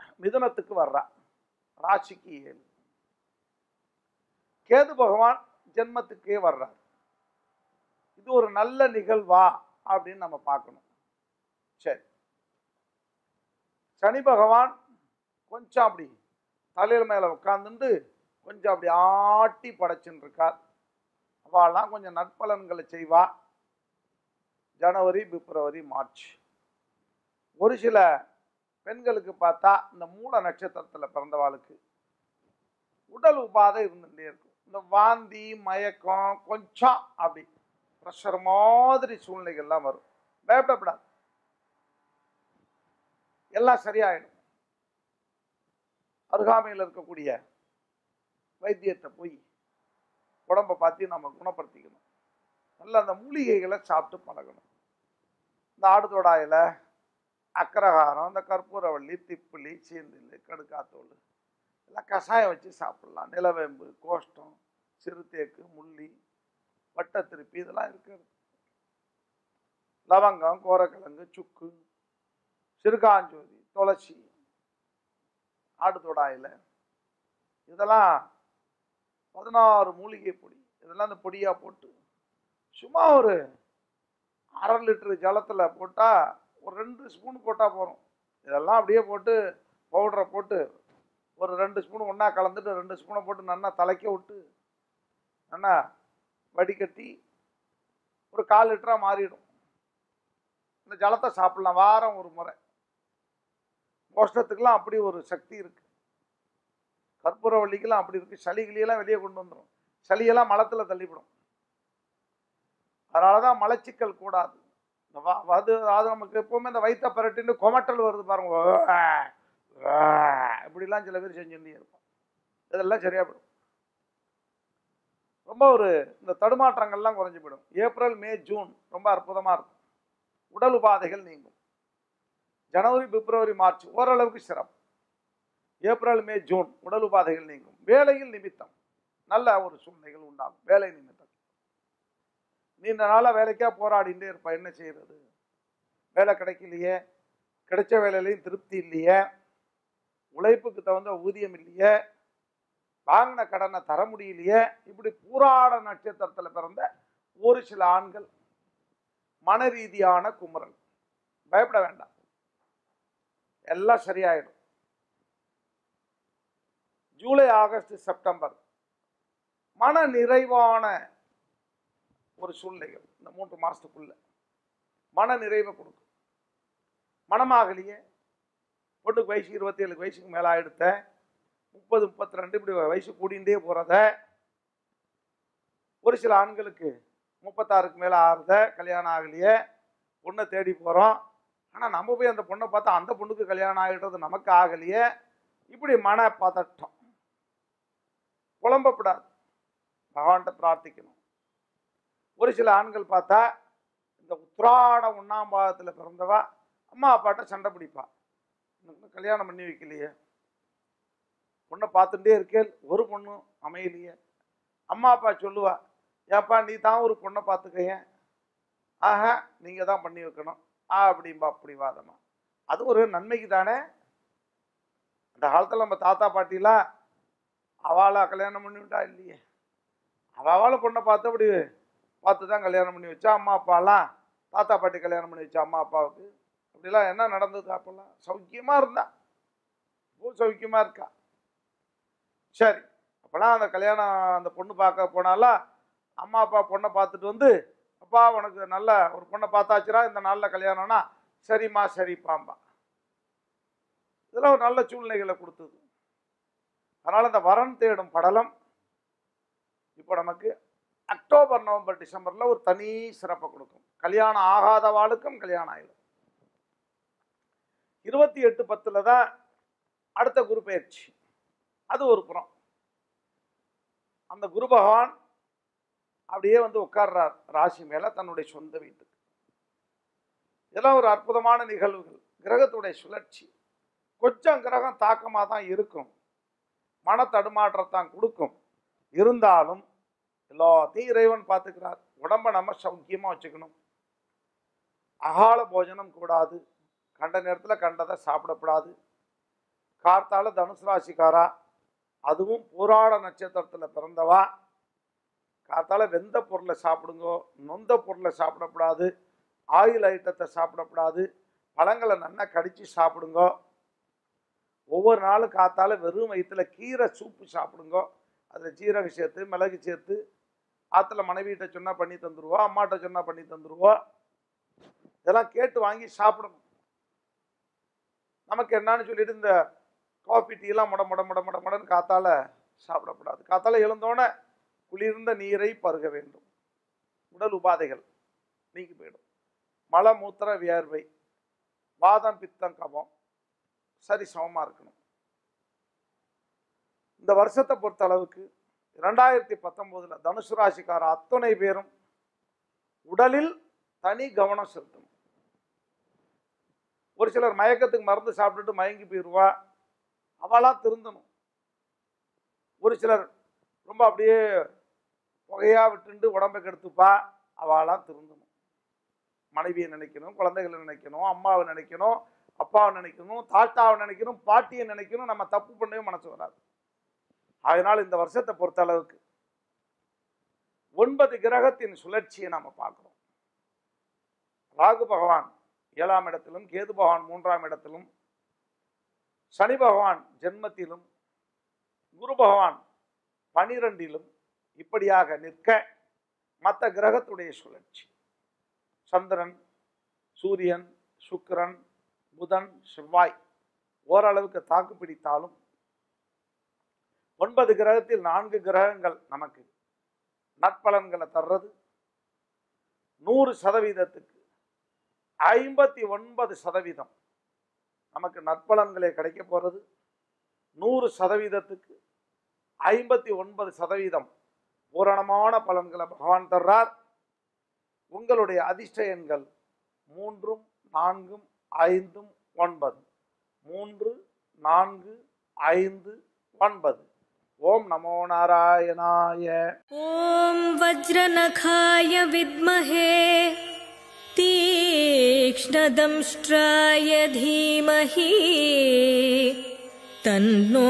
மிதுனத்துக்கு வர்றா ராசிக்கு ஏழு கேது பகவான் ஜென்மத்துக்கே வர்றார் இது ஒரு நல்ல நிகழ்வா அப்படின்னு நம்ம பார்க்கணும் சரி சனி பகவான் கொஞ்சம் அப்படி தலையில் மேலே உட்காந்துட்டு கொஞ்சம் அப்படி ஆட்டி படைச்சுன்னு இருக்கார் அவெல்லாம் கொஞ்சம் நற்பலன்களை செய்வா ஜனவரி பிப்ரவரி மார்ச் ஒரு சில பெண்களுக்கு பார்த்தா இந்த மூல நட்சத்திரத்தில் பிறந்தவாளுக்கு உடல் உபாதை இருந்துகிட்டே இருக்கும் இந்த வாந்தி மயக்கம் கொஞ்சம் அப்படி ப்ரெஷர் மாதிரி சூழ்நிலைகள்லாம் வரும் பயப்படப்படாது எல்லாம் சரியாயிடும் அருகாமையில் இருக்கக்கூடிய வைத்தியத்தை போய் உடம்பை பார்த்து நம்ம குணப்படுத்திக்கணும் நல்ல அந்த மூலிகைகளை சாப்பிட்டு பழகணும் இந்த ஆடுதோடா இலை அக்கரகாரம் இந்த கற்பூரவள்ளி திப்பிலி சீந்தில் கடுக்காத்தோல் எல்லாம் கஷாயம் வச்சு சாப்பிடலாம் நிலவேம்பு கோஷ்டம் சிறுதேக்கு முள்ளி வட்டத்திருப்பி இதெல்லாம் இருக்குது லவங்கம் கோரக்கிழங்கு சுக்கு சிறுகாஞ்சோதி துளசி ஆடுதோடா இலை இதெல்லாம் பதினாறு மூலிகை பொடி இதெல்லாம் அந்த பொடியாக போட்டு சும்மா ஒரு அரை லிட்டரு ஜலத்தில் போட்டால் ஒரு ரெண்டு ஸ்பூன் போட்டால் போதும் இதெல்லாம் அப்படியே போட்டு பவுடரை போட்டு ஒரு ரெண்டு ஸ்பூன் ஒன்றா கலந்துட்டு ரெண்டு ஸ்பூனை போட்டு நல்லா தலைக்க விட்டு நல்லா வடிகட்டி ஒரு கால் லிட்டராக மாறிடும் இந்த ஜலத்தை சாப்பிடலாம் வாரம் ஒரு முறை கோஷ்டத்துக்கெல்லாம் அப்படி ஒரு சக்தி இருக்கு கற்பூரவள்ளிக்கெல்லாம் அப்படி இருக்கு சளி கிளியெல்லாம் வெளியே கொண்டு வந்துடும் சளியெல்லாம் மலத்தில் தள்ளிவிடும் அதனால தான் மலச்சிக்கல் கூடாது இந்த வ- அது அது நமக்கு எப்பவுமே இந்த வயிற்ற பரட்டின்னு கொமட்டல் வருது பாருங்க ஆ, ஆ, இப்படிலாம் சில பேர் செஞ்சுட்டே இருப்போம் இதெல்லாம் சரியா போயிடும் ரொம்ப ஒரு இந்த தடுமாற்றங்கள்லாம் குறைஞ்சு போயிடும் ஏப்ரல் மே ஜூன் ரொம்ப அற்புதமாக இருக்கும் உடல் உபாதைகள் நீங்கும் ஜனவரி பிப்ரவரி மார்ச் ஓரளவுக்கு சிரமம் ஏப்ரல் மே ஜூன் உடல் உபாதைகள் நீங்கும் வேலையில் நிமித்தம் நல்ல ஒரு சூழ்நிலைகள் உண்டாகும் வேலை நிமித்தம் நீண்ட நாளாக வேலைக்கா போராடிட்டே இருப்பா என்ன செய்யறது வேலை கிடைக்கலையே கிடைச்ச வேலையிலையும் திருப்தி இல்லையே உழைப்புக்கு தகுந்த ஊதியம் இல்லையே வாங்கின கடனை தர முடியலையே இப்படி பூராட நட்சத்திரத்தில் பிறந்த ஒரு சில ஆண்கள் மன ரீதியான குமுறல் பயப்பட வேண்டாம் எல்லாம் சரியாயிடும் ஜூலை ஆகஸ்ட் செப்டம்பர் மன நிறைவான ஒரு சூழ்நிலைகள் இந்த மூன்று மாசத்துக்குள்ள மன நிறைவை கொடுக்கும் மனமாகலையே பொண்ணுக்கு வயசு இருபத்தி ஏழு வயசுக்கு மேலே ஆயிடுத்த முப்பது முப்பத்தி ரெண்டு இப்படி வயசு கூடிண்டே போகிறத ஒரு சில ஆண்களுக்கு முப்பத்தாறுக்கு மேலே ஆறுத கல்யாணம் ஆகலையே பொண்ணை தேடி போகிறோம் ஆனால் நம்ம போய் அந்த பொண்ணை பார்த்தா அந்த பொண்ணுக்கு கல்யாணம் ஆகிடுறது நமக்கு ஆகலையே இப்படி மன பதட்டம் புலம்பப்படாது பகவான்கிட்ட பிரார்த்திக்கணும் ஒரு சில ஆண்கள் பார்த்தா இந்த உத்ராட ஒன்றாம் பாகத்தில் பிறந்தவா அம்மா அப்பாட்ட சண்டை பிடிப்பா எனக்கு இன்னும் கல்யாணம் பண்ணி வைக்கலையே பொண்ணை பார்த்துட்டே இருக்கேன் ஒரு பொண்ணும் அமையலையே அம்மா அப்பா சொல்லுவா ஏப்பா நீ தான் ஒரு பொண்ணை பார்த்துக்கையன் ஆஹா நீங்கள் தான் பண்ணி வைக்கணும் ஆ அப்படிம்பா அப்படி வாதமா அது ஒரு நன்மைக்கு தானே அந்த காலத்தில் நம்ம தாத்தா பாட்டிலாம் அவளை கல்யாணம் பண்ணி விட்டா இல்லையே அவளை பொண்ணை பார்த்து அப்படி பார்த்து தான் கல்யாணம் பண்ணி வச்சா அம்மா அப்பாலாம் தாத்தா பாட்டி கல்யாணம் பண்ணி வச்சா அம்மா அப்பாவுக்கு அப்படிலாம் என்ன நடந்தது அப்போல்லாம் சௌக்கியமாக இருந்தா இப்போ சௌக்கியமாக இருக்கா சரி அப்போலாம் அந்த கல்யாணம் அந்த பொண்ணு பார்க்க போனாலாம் அம்மா அப்பா பொண்ணை பார்த்துட்டு வந்து அப்பா உனக்கு நல்ல ஒரு பொண்ணை பார்த்தாச்சுரா இந்த நாளில் கல்யாணம்னா சரிம்மா சரிப்பாம்பா இதெல்லாம் ஒரு நல்ல சூழ்நிலைகளை கொடுத்தது அதனால் இந்த வரன் தேடும் படலம் இப்போ நமக்கு அக்டோபர் நவம்பர் டிசம்பரில் ஒரு தனி சிறப்பை கொடுக்கும் கல்யாணம் ஆகாதவாளுக்கும் கல்யாணம் ஆயிடும் இருபத்தி எட்டு பத்தில் தான் அடுத்த குரு பயிற்சி அது ஒரு புறம் அந்த குரு பகவான் அப்படியே வந்து உட்கார்றார் ராசி மேலே தன்னுடைய சொந்த வீட்டுக்கு இதெல்லாம் ஒரு அற்புதமான நிகழ்வுகள் கிரகத்துடைய சுழற்சி கொஞ்சம் கிரகம் தாக்கமாக தான் இருக்கும் மன தடுமாற்றத்தான் கொடுக்கும் இருந்தாலும் எல்லாத்தையும் இறைவன் பார்த்துக்கிறார் உடம்ப நம்ம சௌக்கியமாக வச்சுக்கணும் அகால போஜனம் கூடாது கண்ட நேரத்தில் கண்டதை சாப்பிடக்கூடாது கார்த்தால தனுசு ராசிக்காரா அதுவும் பூராட நட்சத்திரத்தில் பிறந்தவா காத்தால வெந்த பொருளை சாப்பிடுங்கோ நொந்த பொருளை சாப்பிடக்கூடாது ஆயில் ஐட்டத்தை சாப்பிடக்கூடாது பழங்களை நல்லா கடிச்சு சாப்பிடுங்கோ ஒவ்வொரு நாளும் காத்தால வெறும் வயிற்றுல கீரை சூப்பு சாப்பிடுங்கோ அதில் ஜீரகம் சேர்த்து மிளகு சேர்த்து ஆற்றுல மனைவிகிட்ட சொன்னால் பண்ணி தந்துருவா அம்மாட்ட சொன்னால் பண்ணி தந்துருவா இதெல்லாம் கேட்டு வாங்கி சாப்பிடணும் நமக்கு என்னன்னு சொல்லிட்டு இந்த காஃபி டீலாம் முட முட முட முட முடன்னு காத்தால சாப்பிடக்கூடாது காத்தால எழுந்தோடனே குளிர்ந்த நீரை பருக வேண்டும் உடல் உபாதைகள் நீங்கி போயிடும் மல மூத்திர வியர்வை வாதம் பித்தம் கபம் சரி சமமாக இருக்கணும் இந்த வருஷத்தை பொறுத்த அளவுக்கு ரெண்டாயிரத்தி பத்தொம்போதில் தனுசு ராசிக்கார அத்தனை பேரும் உடலில் தனி கவனம் செலுத்தணும் ஒரு சிலர் மயக்கத்துக்கு மருந்து சாப்பிட்டுட்டு மயங்கி போயிடுவா அவளாம் திருந்தணும் ஒரு சிலர் ரொம்ப அப்படியே புகையா விட்டுண்டு உடம்பை கெடுத்துப்பா அவளாம் திருந்தணும் மனைவியை நினைக்கணும் குழந்தைகளை நினைக்கணும் அம்மாவை நினைக்கணும் அப்பாவை நினைக்கணும் தாத்தாவை நினைக்கணும் பாட்டியை நினைக்கணும் நம்ம தப்பு பண்ணவே மனசு வராது அதனால் இந்த வருஷத்தை பொறுத்த அளவுக்கு ஒன்பது கிரகத்தின் சுழற்சியை நம்ம பார்க்கிறோம் ராகு பகவான் ஏழாம் இடத்திலும் கேது பகவான் மூன்றாம் இடத்திலும் சனி பகவான் ஜென்மத்திலும் குரு பகவான் பனிரெண்டிலும் இப்படியாக நிற்க மற்ற கிரகத்துடைய சுழற்சி சந்திரன் சூரியன் சுக்கிரன் புதன் செவ்வாய் ஓரளவுக்கு தாக்கு பிடித்தாலும் ஒன்பது கிரகத்தில் நான்கு கிரகங்கள் நமக்கு நற்பலன்களை தர்றது நூறு சதவீதத்துக்கு ஐம்பத்தி ஒன்பது சதவீதம் நமக்கு நற்பலன்களே கிடைக்க போகிறது நூறு சதவீதத்துக்கு ஐம்பத்தி ஒன்பது சதவீதம் பூரணமான பலன்களை பகவான் தர்றார் உங்களுடைய அதிர்ஷ்ட எண்கள் மூன்றும் நான்கும் ஐந்தும் ஒன்பது மூன்று நான்கு ஐந்து ஒன்பது ஓம் நமோ நாராயணாய ॐ वज्रनखाय विद्महे तीक्ष्णदंष्ट्राय धीमहि तन्नो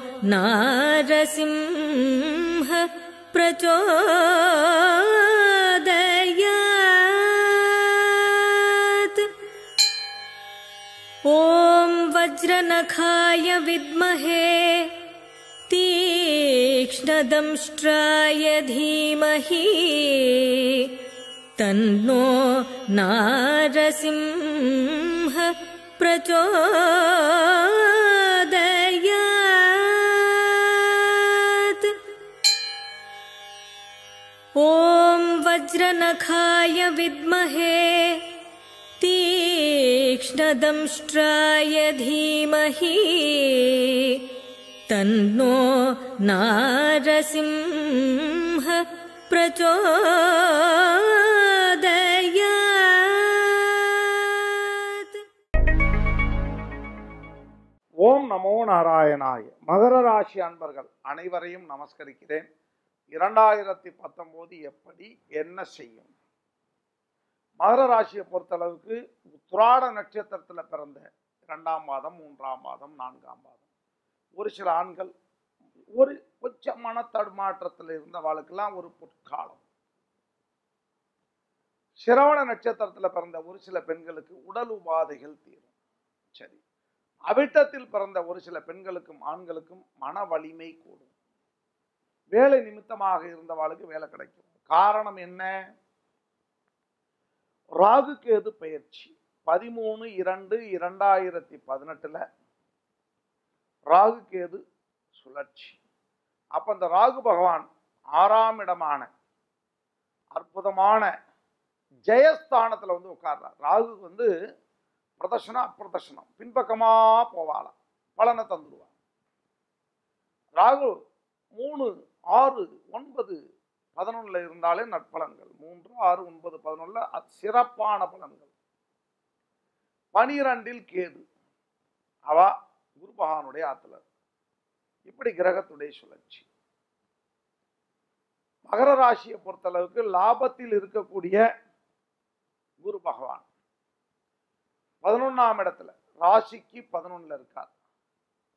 नारसिंह प्रचोदयात् ॐ वज्रनखाय विद्महे तीक्ष्णदंष्ट्राय धीमहि तन्नो नारसिंह प्रचोदयात् ॐ वज्रनखाय विद्महे तीक्ष्णदंष्ट्राय धीमहि तन्नो नारसिंह प्रचोदयात् ஓம் நமோ நாராயணாய மகர ராசி அன்பர்கள் அனைவரையும் நமஸ்கரிக்கிறேன் இரண்டாயிரத்தி பத்தொம்போது எப்படி என்ன செய்யும் மகர ராசியை பொறுத்தளவுக்கு உத்ராட நட்சத்திரத்தில் பிறந்த இரண்டாம் மாதம் மூன்றாம் மாதம் நான்காம் மாதம் ஒரு சில ஆண்கள் ஒரு கொஞ்சம் மன தடுமாற்றத்தில் இருந்தவாளுக்கெல்லாம் ஒரு பொற்காலம் சிரவண நட்சத்திரத்தில் பிறந்த ஒரு சில பெண்களுக்கு உடல் உபாதைகள் தீரும் சரி அவிட்டத்தில் பிறந்த ஒரு சில பெண்களுக்கும் ஆண்களுக்கும் மன வலிமை கூடும் வேலை நிமித்தமாக இருந்தவாளுக்கு வேலை கிடைக்கும் காரணம் என்ன ராகு கேது பயிற்சி பதிமூணு இரண்டு இரண்டாயிரத்தி பதினெட்டுல ராகு கேது சுழற்சி அப்ப இந்த ராகு பகவான் ஆறாம் இடமான அற்புதமான ஜெயஸ்தானத்துல வந்து உட்கார்றார் ராகு வந்து பிரதர்ஷனம் அப்பிரதர்ஷனம் பின்பக்கமா போவாளாம் பலனை தந்துடுவான் ராகு மூணு ஆறு ஒன்பது பதினொன்னுல இருந்தாலே நற்பலன்கள் மூன்று ஆறு ஒன்பது பதினொன்னுல அது சிறப்பான பலன்கள் பனிரெண்டில் கேது அவா குரு பகவானுடைய ஆத்துல இப்படி கிரகத்துடைய சுழற்சி மகர ராசியை பொறுத்தளவுக்கு லாபத்தில் இருக்கக்கூடிய குரு பகவான் பதினொன்னாம் இடத்துல ராசிக்கு பதினொன்னுல இருக்கார்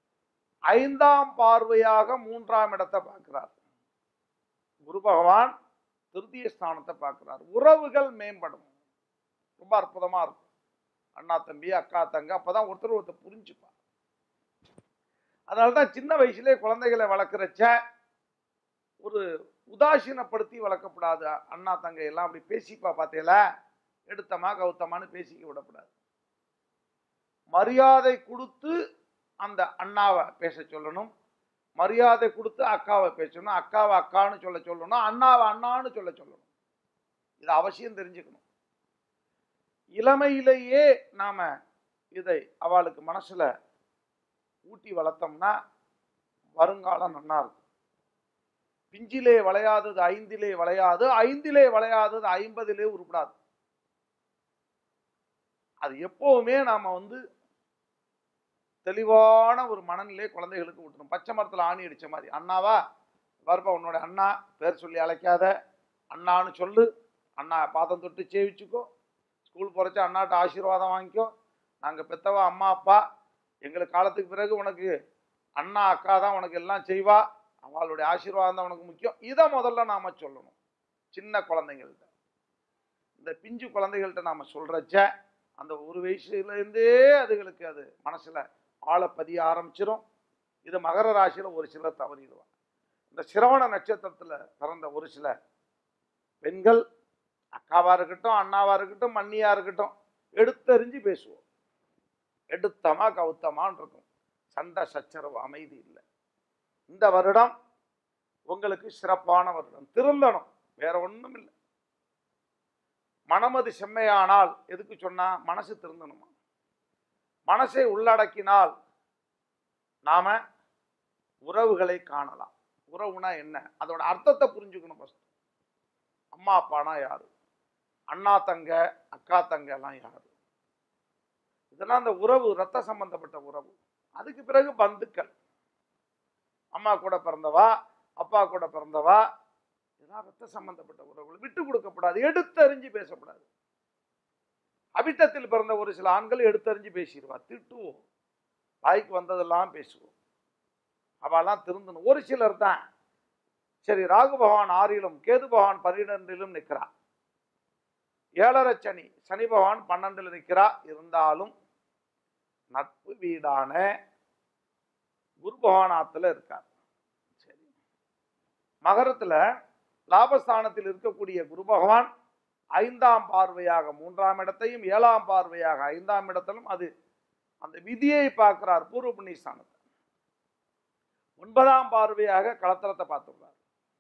ஐந்தாம் பார்வையாக மூன்றாம் இடத்தை பார்க்கிறார் குரு பகவான் திருத்திய ஸ்தானத்தை பார்க்கிறார் உறவுகள் மேம்படும் ரொம்ப அற்புதமா இருக்கும் அண்ணா தம்பி அக்கா தங்க அப்பதான் ஒருத்தர் ஒருத்தர் புரிஞ்சுப்பா அதனால தான் சின்ன வயசுலேயே குழந்தைகளை வளர்க்குறச்ச ஒரு உதாசீனப்படுத்தி வளர்க்கப்படாது அண்ணா தங்கை எல்லாம் அப்படி பேசிப்பா பார்த்தீங்களா எடுத்தமா கௌத்தமான்னு பேசிக்க விடக்கூடாது மரியாதை கொடுத்து அந்த அண்ணாவை பேச சொல்லணும் மரியாதை கொடுத்து அக்காவை பேசணும் அக்காவை அக்கான்னு சொல்ல சொல்லணும் அண்ணாவை அண்ணான்னு சொல்ல சொல்லணும் இது அவசியம் தெரிஞ்சுக்கணும் இளமையிலேயே நாம இதை அவளுக்கு மனசுல ஊட்டி வளர்த்தோம்னா வருங்காலம் நல்லா இருக்கும் பிஞ்சிலே விளையாதது ஐந்திலே விளையாது ஐந்திலே விளையாதது ஐம்பதிலே உருப்படாது அது எப்பவுமே நாம வந்து தெளிவான ஒரு மனநிலை குழந்தைகளுக்கு விட்டுணும் பச்சை மரத்துல ஆணி அடிச்ச மாதிரி அண்ணாவா வரப்பா உன்னோட அண்ணா பேர் சொல்லி அழைக்காத அண்ணான்னு சொல்லு அண்ணா பாதம் தொட்டு சேவிச்சுக்கோ ஸ்கூல் போறச்ச அண்ணாட்ட ஆசீர்வாதம் வாங்கிக்கோ நாங்க பெத்தவா அம்மா அப்பா எங்களுக்கு காலத்துக்கு பிறகு உனக்கு அண்ணா அக்கா தான் உனக்கு எல்லாம் செய்வா அவளுடைய ஆசீர்வாதம் தான் உனக்கு முக்கியம் இதை முதல்ல நாம சொல்லணும் சின்ன குழந்தைங்கள்ட்ட இந்த பிஞ்சு குழந்தைகள்ட்ட நாம சொல்றச்ச அந்த ஒரு வயசுல இருந்தே அதுகளுக்கு அது மனசுல ஆழ பதிய ஆரம்பிச்சிரும் இது மகர ராசியில ஒரு சிலர் தவறிடுவாங்க இந்த சிரவண நட்சத்திரத்துல பிறந்த ஒரு சில பெண்கள் அக்காவா இருக்கட்டும் அண்ணாவா இருக்கட்டும் மண்ணியா இருக்கட்டும் எடுத்தறிஞ்சு பேசுவோம் எடுத்தமா கவுத்தமான்னு இருக்கும் சண்டை சச்சரவு அமைதி இல்லை இந்த வருடம் உங்களுக்கு சிறப்பான வருடம் திருந்தணும் வேற ஒண்ணும் இல்லை மனமது செம்மையானால் எதுக்கு சொன்னா மனசு திருந்தணுமா மனசை உள்ளடக்கினால் நாம உறவுகளை காணலாம் உறவுனா என்ன அதோட அர்த்தத்தை புரிஞ்சுக்கணும் ஃபர்ஸ்ட் அம்மா அப்பானா யாரு அண்ணா தங்க அக்கா தங்க எல்லாம் யாரு இதெல்லாம் அந்த உறவு ரத்த சம்பந்தப்பட்ட உறவு அதுக்கு பிறகு பந்துக்கள் அம்மா கூட பிறந்தவா அப்பா கூட பிறந்தவா இதெல்லாம் ரத்த சம்பந்தப்பட்ட உறவுகள் விட்டு கொடுக்கப்படாது எடுத்தறிஞ்சு பேசக்கூடாது அபித்தத்தில் பிறந்த ஒரு சில ஆண்கள் எடுத்தறிஞ்சு பேசிடுவா திட்டுவோம் வாய்க்கு வந்ததெல்லாம் பேசுவோம் அவெல்லாம் திருந்தணும் ஒரு சிலர் தான் சரி ராகு பகவான் ஆறிலும் கேது பகவான் பன்னிரெண்டிலும் நிற்கிறா ஏழரை சனி சனி பகவான் பன்னெண்டுல நிற்கிறா இருந்தாலும் நட்பு வீடான குரு பகவானாத்துல இருக்கார் சரி மகரத்துல லாபஸ்தானத்தில் இருக்கக்கூடிய குரு பகவான் ஐந்தாம் பார்வையாக மூன்றாம் இடத்தையும் ஏழாம் பார்வையாக ஐந்தாம் இடத்திலும் அது அந்த விதியை பார்க்கிறார் பூர்வ புண்ணிய ஸ்தானத்தை ஒன்பதாம் பார்வையாக களத்திரத்தை பார்த்துள்ளார்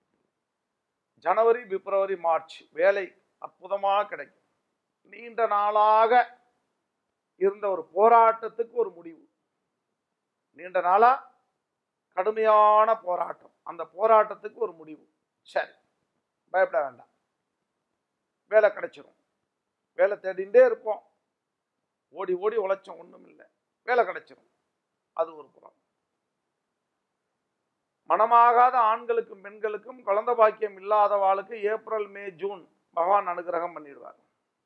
ஜனவரி பிப்ரவரி மார்ச் வேலை அற்புதமாக கிடைக்கும் நீண்ட நாளாக இருந்த ஒரு போராட்டத்துக்கு ஒரு முடிவு நீண்ட நாளா கடுமையான போராட்டம் அந்த போராட்டத்துக்கு ஒரு முடிவு சரி பயப்பட வேண்டாம் வேலை கிடைச்சிரும் வேலை தேடிண்டே இருப்போம் ஓடி ஓடி உழைச்சோம் ஒன்றும் இல்லை வேலை கிடைச்சிரும் அது ஒரு புறம் மனமாகாத ஆண்களுக்கும் பெண்களுக்கும் குழந்தை பாக்கியம் இல்லாதவாளுக்கு ஏப்ரல் மே ஜூன் பகவான் அனுகிரகம் பண்ணிடுவார்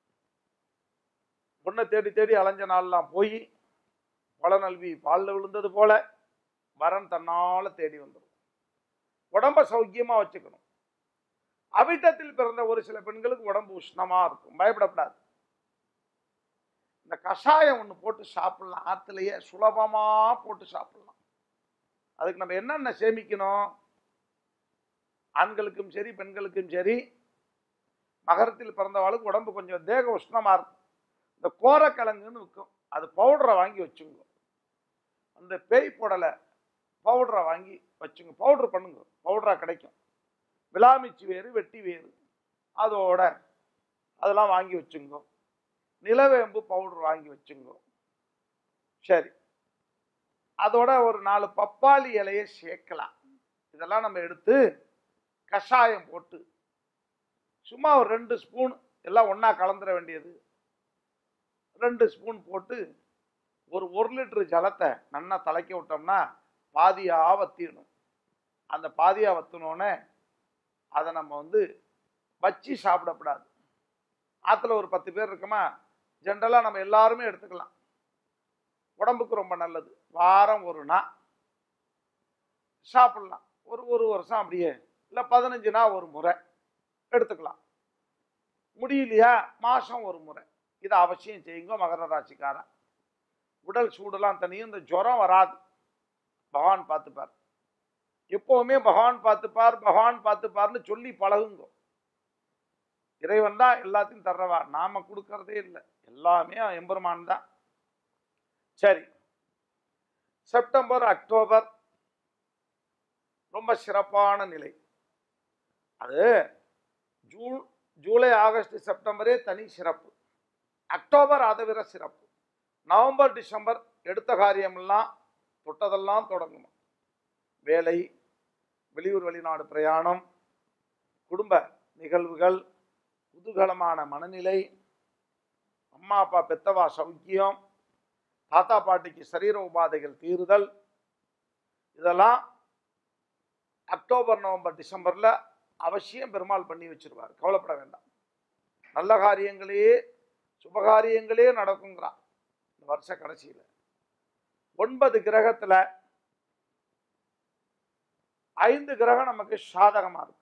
பொண்ணை தேடி தேடி அலைஞ்ச நாள்லாம் போய் பல நல்வி பாலில் விழுந்தது போல வரன் தன்னால தேடி வந்துடும் உடம்ப சௌக்கியமா வச்சுக்கணும் அவிட்டத்தில் பிறந்த ஒரு சில பெண்களுக்கு உடம்பு உஷ்ணமா இருக்கும் பயப்படக்கூடாது இந்த கஷாயம் ஒன்று போட்டு சாப்பிடலாம் ஆத்துலயே சுலபமா போட்டு சாப்பிடலாம் அதுக்கு நம்ம என்னென்ன சேமிக்கணும் ஆண்களுக்கும் சரி பெண்களுக்கும் சரி மகரத்தில் பிறந்தவாளுக்கு உடம்பு கொஞ்சம் தேக உஷ்ணமா இருக்கும் இந்த கோரக்கிழங்குன்னு விற்கும் அது பவுடரை வாங்கி வச்சுங்க அந்த பேய் புடலை பவுடரை வாங்கி வச்சுங்க பவுடர் பண்ணுங்க பவுடரா கிடைக்கும் விளாமிச்சி வேறு வெட்டி வேறு அதோட அதெல்லாம் வாங்கி வச்சுங்க நிலவேம்பு பவுடர் வாங்கி வச்சுங்க சரி அதோட ஒரு நாலு பப்பாளி இலையை சேர்க்கலாம் இதெல்லாம் நம்ம எடுத்து கஷாயம் போட்டு சும்மா ஒரு ரெண்டு ஸ்பூன் எல்லாம் ஒன்றா கலந்துட வேண்டியது ரெண்டு ஸ்பூன் போட்டு ஒரு ஒரு லிட்டர் ஜலத்தை நல்லா தலைக்க விட்டோம்னா பாதியாக வத்திடணும் அந்த பாதியாக வத்தினோடனே அதை நம்ம வந்து வச்சு சாப்பிடக்கூடாது ஆற்றுல ஒரு பத்து பேர் இருக்கோமா ஜென்ரலாக நம்ம எல்லாருமே எடுத்துக்கலாம் உடம்புக்கு ரொம்ப நல்லது வாரம் ஒரு நாள் சாப்பிடலாம் ஒரு ஒரு வருஷம் அப்படியே இல்லை பதினஞ்சு நாள் ஒரு முறை எடுத்துக்கலாம் முடியலையா மாசம் ஒரு முறை இதை அவசியம் செய்யுங்க மகர ராசிக்காரன் உடல் சூடெல்லாம் தனியும் இந்த ஜுரம் வராது பகவான் பார்த்துப்பார் எப்பவுமே பகவான் பார்த்துப்பார் பகவான் பார்த்துப்பார்னு சொல்லி பழகுங்க இறைவன் தான் எல்லாத்தையும் தர்றவா நாம கொடுக்கறதே இல்லை எல்லாமே எம்பெருமான் தான் சரி செப்டம்பர் அக்டோபர் ரொம்ப சிறப்பான நிலை அது ஜூன் ஜூலை ஆகஸ்ட் செப்டம்பரே தனி சிறப்பு அக்டோபர் அதை விட சிறப்பு நவம்பர் டிசம்பர் எடுத்த காரியமெல்லாம் தொட்டதெல்லாம் தொடங்குமா வேலை வெளியூர் வெளிநாடு பிரயாணம் குடும்ப நிகழ்வுகள் குதூகலமான மனநிலை அம்மா அப்பா பெத்தவா சௌக்கியம் தாத்தா பாட்டிக்கு சரீர உபாதைகள் தீருதல் இதெல்லாம் அக்டோபர் நவம்பர் டிசம்பர்ல அவசியம் பெருமாள் பண்ணி வச்சிருவார் கவலைப்பட வேண்டாம் நல்ல காரியங்களே சுபகாரியங்களே நடக்குங்கிறான் இந்த வருஷ கடைசியில ஒன்பது கிரகத்துல ஐந்து கிரகம் நமக்கு சாதகமா இருக்கு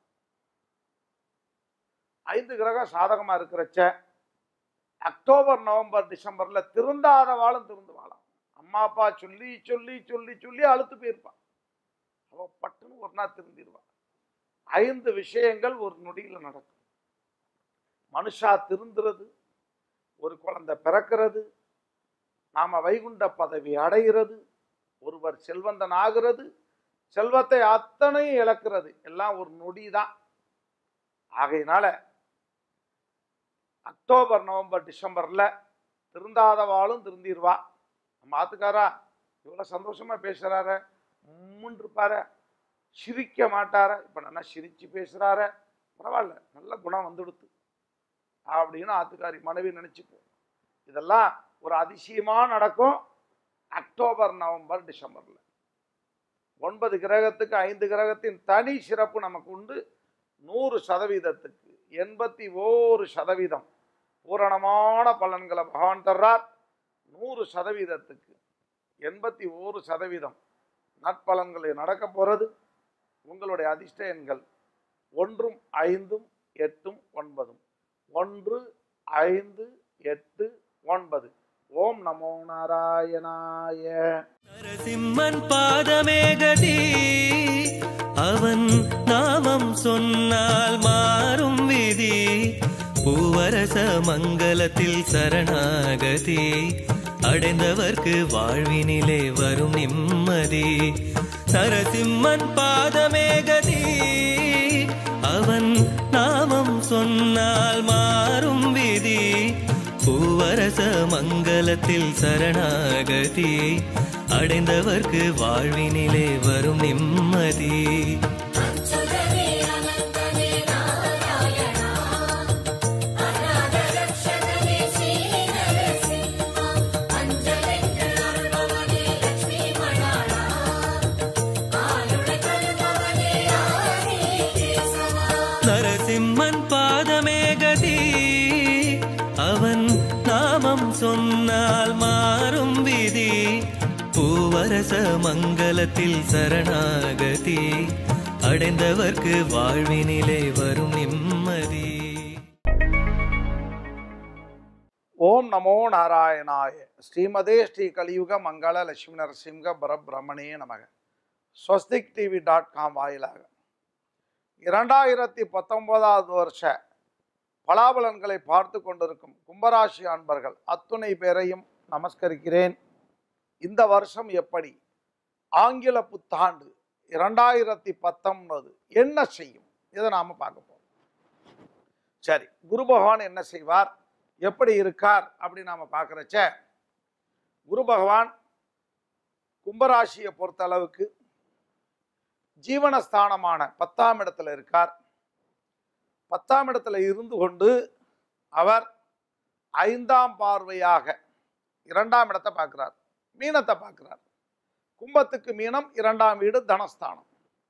ஐந்து கிரகம் சாதகமா இருக்கிறச்ச அக்டோபர் நவம்பர் டிசம்பர்ல திருந்தாத வாழும் திருந்து வாழாம் அம்மா அப்பா சொல்லி சொல்லி சொல்லி சொல்லி அழுத்து போயிருப்பான் அவ பட்டுன்னு ஒரு நாள் திருந்திடுவான் ஐந்து விஷயங்கள் ஒரு நொடியில் நடக்கும் மனுஷா திருந்துறது ஒரு குழந்தை பிறக்கிறது நாம வைகுண்ட பதவி அடைகிறது ஒருவர் செல்வந்தன் ஆகிறது செல்வத்தை அத்தனையும் இழக்கிறது எல்லாம் ஒரு நொடி தான் ஆகையினால அக்டோபர் நவம்பர் டிசம்பர்ல திருந்தாதவாளும் திருந்திருவா நம்ம ஆத்துக்காரா இவ்வளவு சந்தோஷமா பேசுறாரு உம்முன்னு இருப்பாரு சிரிக்க மாட்டார இப்ப நல்லா சிரிச்சு பேசுறாரு பரவாயில்ல நல்ல குணம் வந்துடுத்து அப்படின்னு ஆத்துக்காரி மனைவி நினைச்சுப்போம் இதெல்லாம் ஒரு அதிசயமா நடக்கும் அக்டோபர் நவம்பர் டிசம்பர்ல ஒன்பது கிரகத்துக்கு ஐந்து கிரகத்தின் தனி சிறப்பு நமக்கு உண்டு நூறு சதவீதத்துக்கு எண்பத்தி ஓரு சதவீதம் பூரணமான பலன்களை பகவான் தர்றார் நூறு சதவீதத்துக்கு எண்பத்தி ஓரு சதவீதம் நற்பலன்களை நடக்க போறது உங்களுடைய அதிர்ஷ்ட எண்கள் ஒன்றும் ஐந்தும் எட்டும் ஒன்பதும் ஒன்று ஐந்து எட்டு ஒன்பது ஓம் நமோ நாராயணாய நரசிம்மன் பாதமே கதி அவன் நாமம் சொன்னால் மாறும் விதி பூவரச மங்கலத்தில் சரணாகதி அடைந்தவர்க்கு வாழ்வினிலே வரும் நிம்மதி நரசிம்மன் பாதமே கதி அவன் நாமம் சொன்னால் மாறும் விதி பூவரச மங்கலத்தில் சரணாகதி அடைந்தவர்க்கு வாழ்வினிலே வரும் நிம்மதி நரசிம்மன் பாதமே கதி அவன் நாமம் சொன்னால் மாறும் விதி பூவரச மங்கலத்தில் சரணாகதி அடைந்தவர்க்கு வாழ்வினிலே வரும் நிம்மதி ஓம் நமோ நாராயணாய ஸ்ரீமதே ஸ்ரீ கலியுக மங்கள லட்சுமி நரசிம்க பரபிரமணே நமக ஸ்வஸ்திக் டிவி டாட் காம் வாயிலாக இரண்டாயிரத்தி பத்தொன்பதாவது வருஷ பலாபலன்களை பார்த்து கொண்டிருக்கும் கும்பராசி அன்பர்கள் அத்துணை பேரையும் நமஸ்கரிக்கிறேன் இந்த வருஷம் எப்படி ஆங்கில புத்தாண்டு இரண்டாயிரத்தி பத்தொன்பது என்ன செய்யும் இதை நாம பார்க்க போறோம் சரி குரு பகவான் என்ன செய்வார் எப்படி இருக்கார் அப்படின்னு நாம பார்க்குறச்ச குரு பகவான் கும்பராசியை பொறுத்த அளவுக்கு ஜீவனஸ்தானமான பத்தாம் இடத்துல இருக்கார் பத்தாம் இடத்துல இருந்து கொண்டு அவர் ஐந்தாம் பார்வையாக இரண்டாம் இடத்தை பார்க்கிறார் மீனத்தை பார்க்கிறார் கும்பத்துக்கு மீனம் இரண்டாம் வீடு தனஸ்தானம்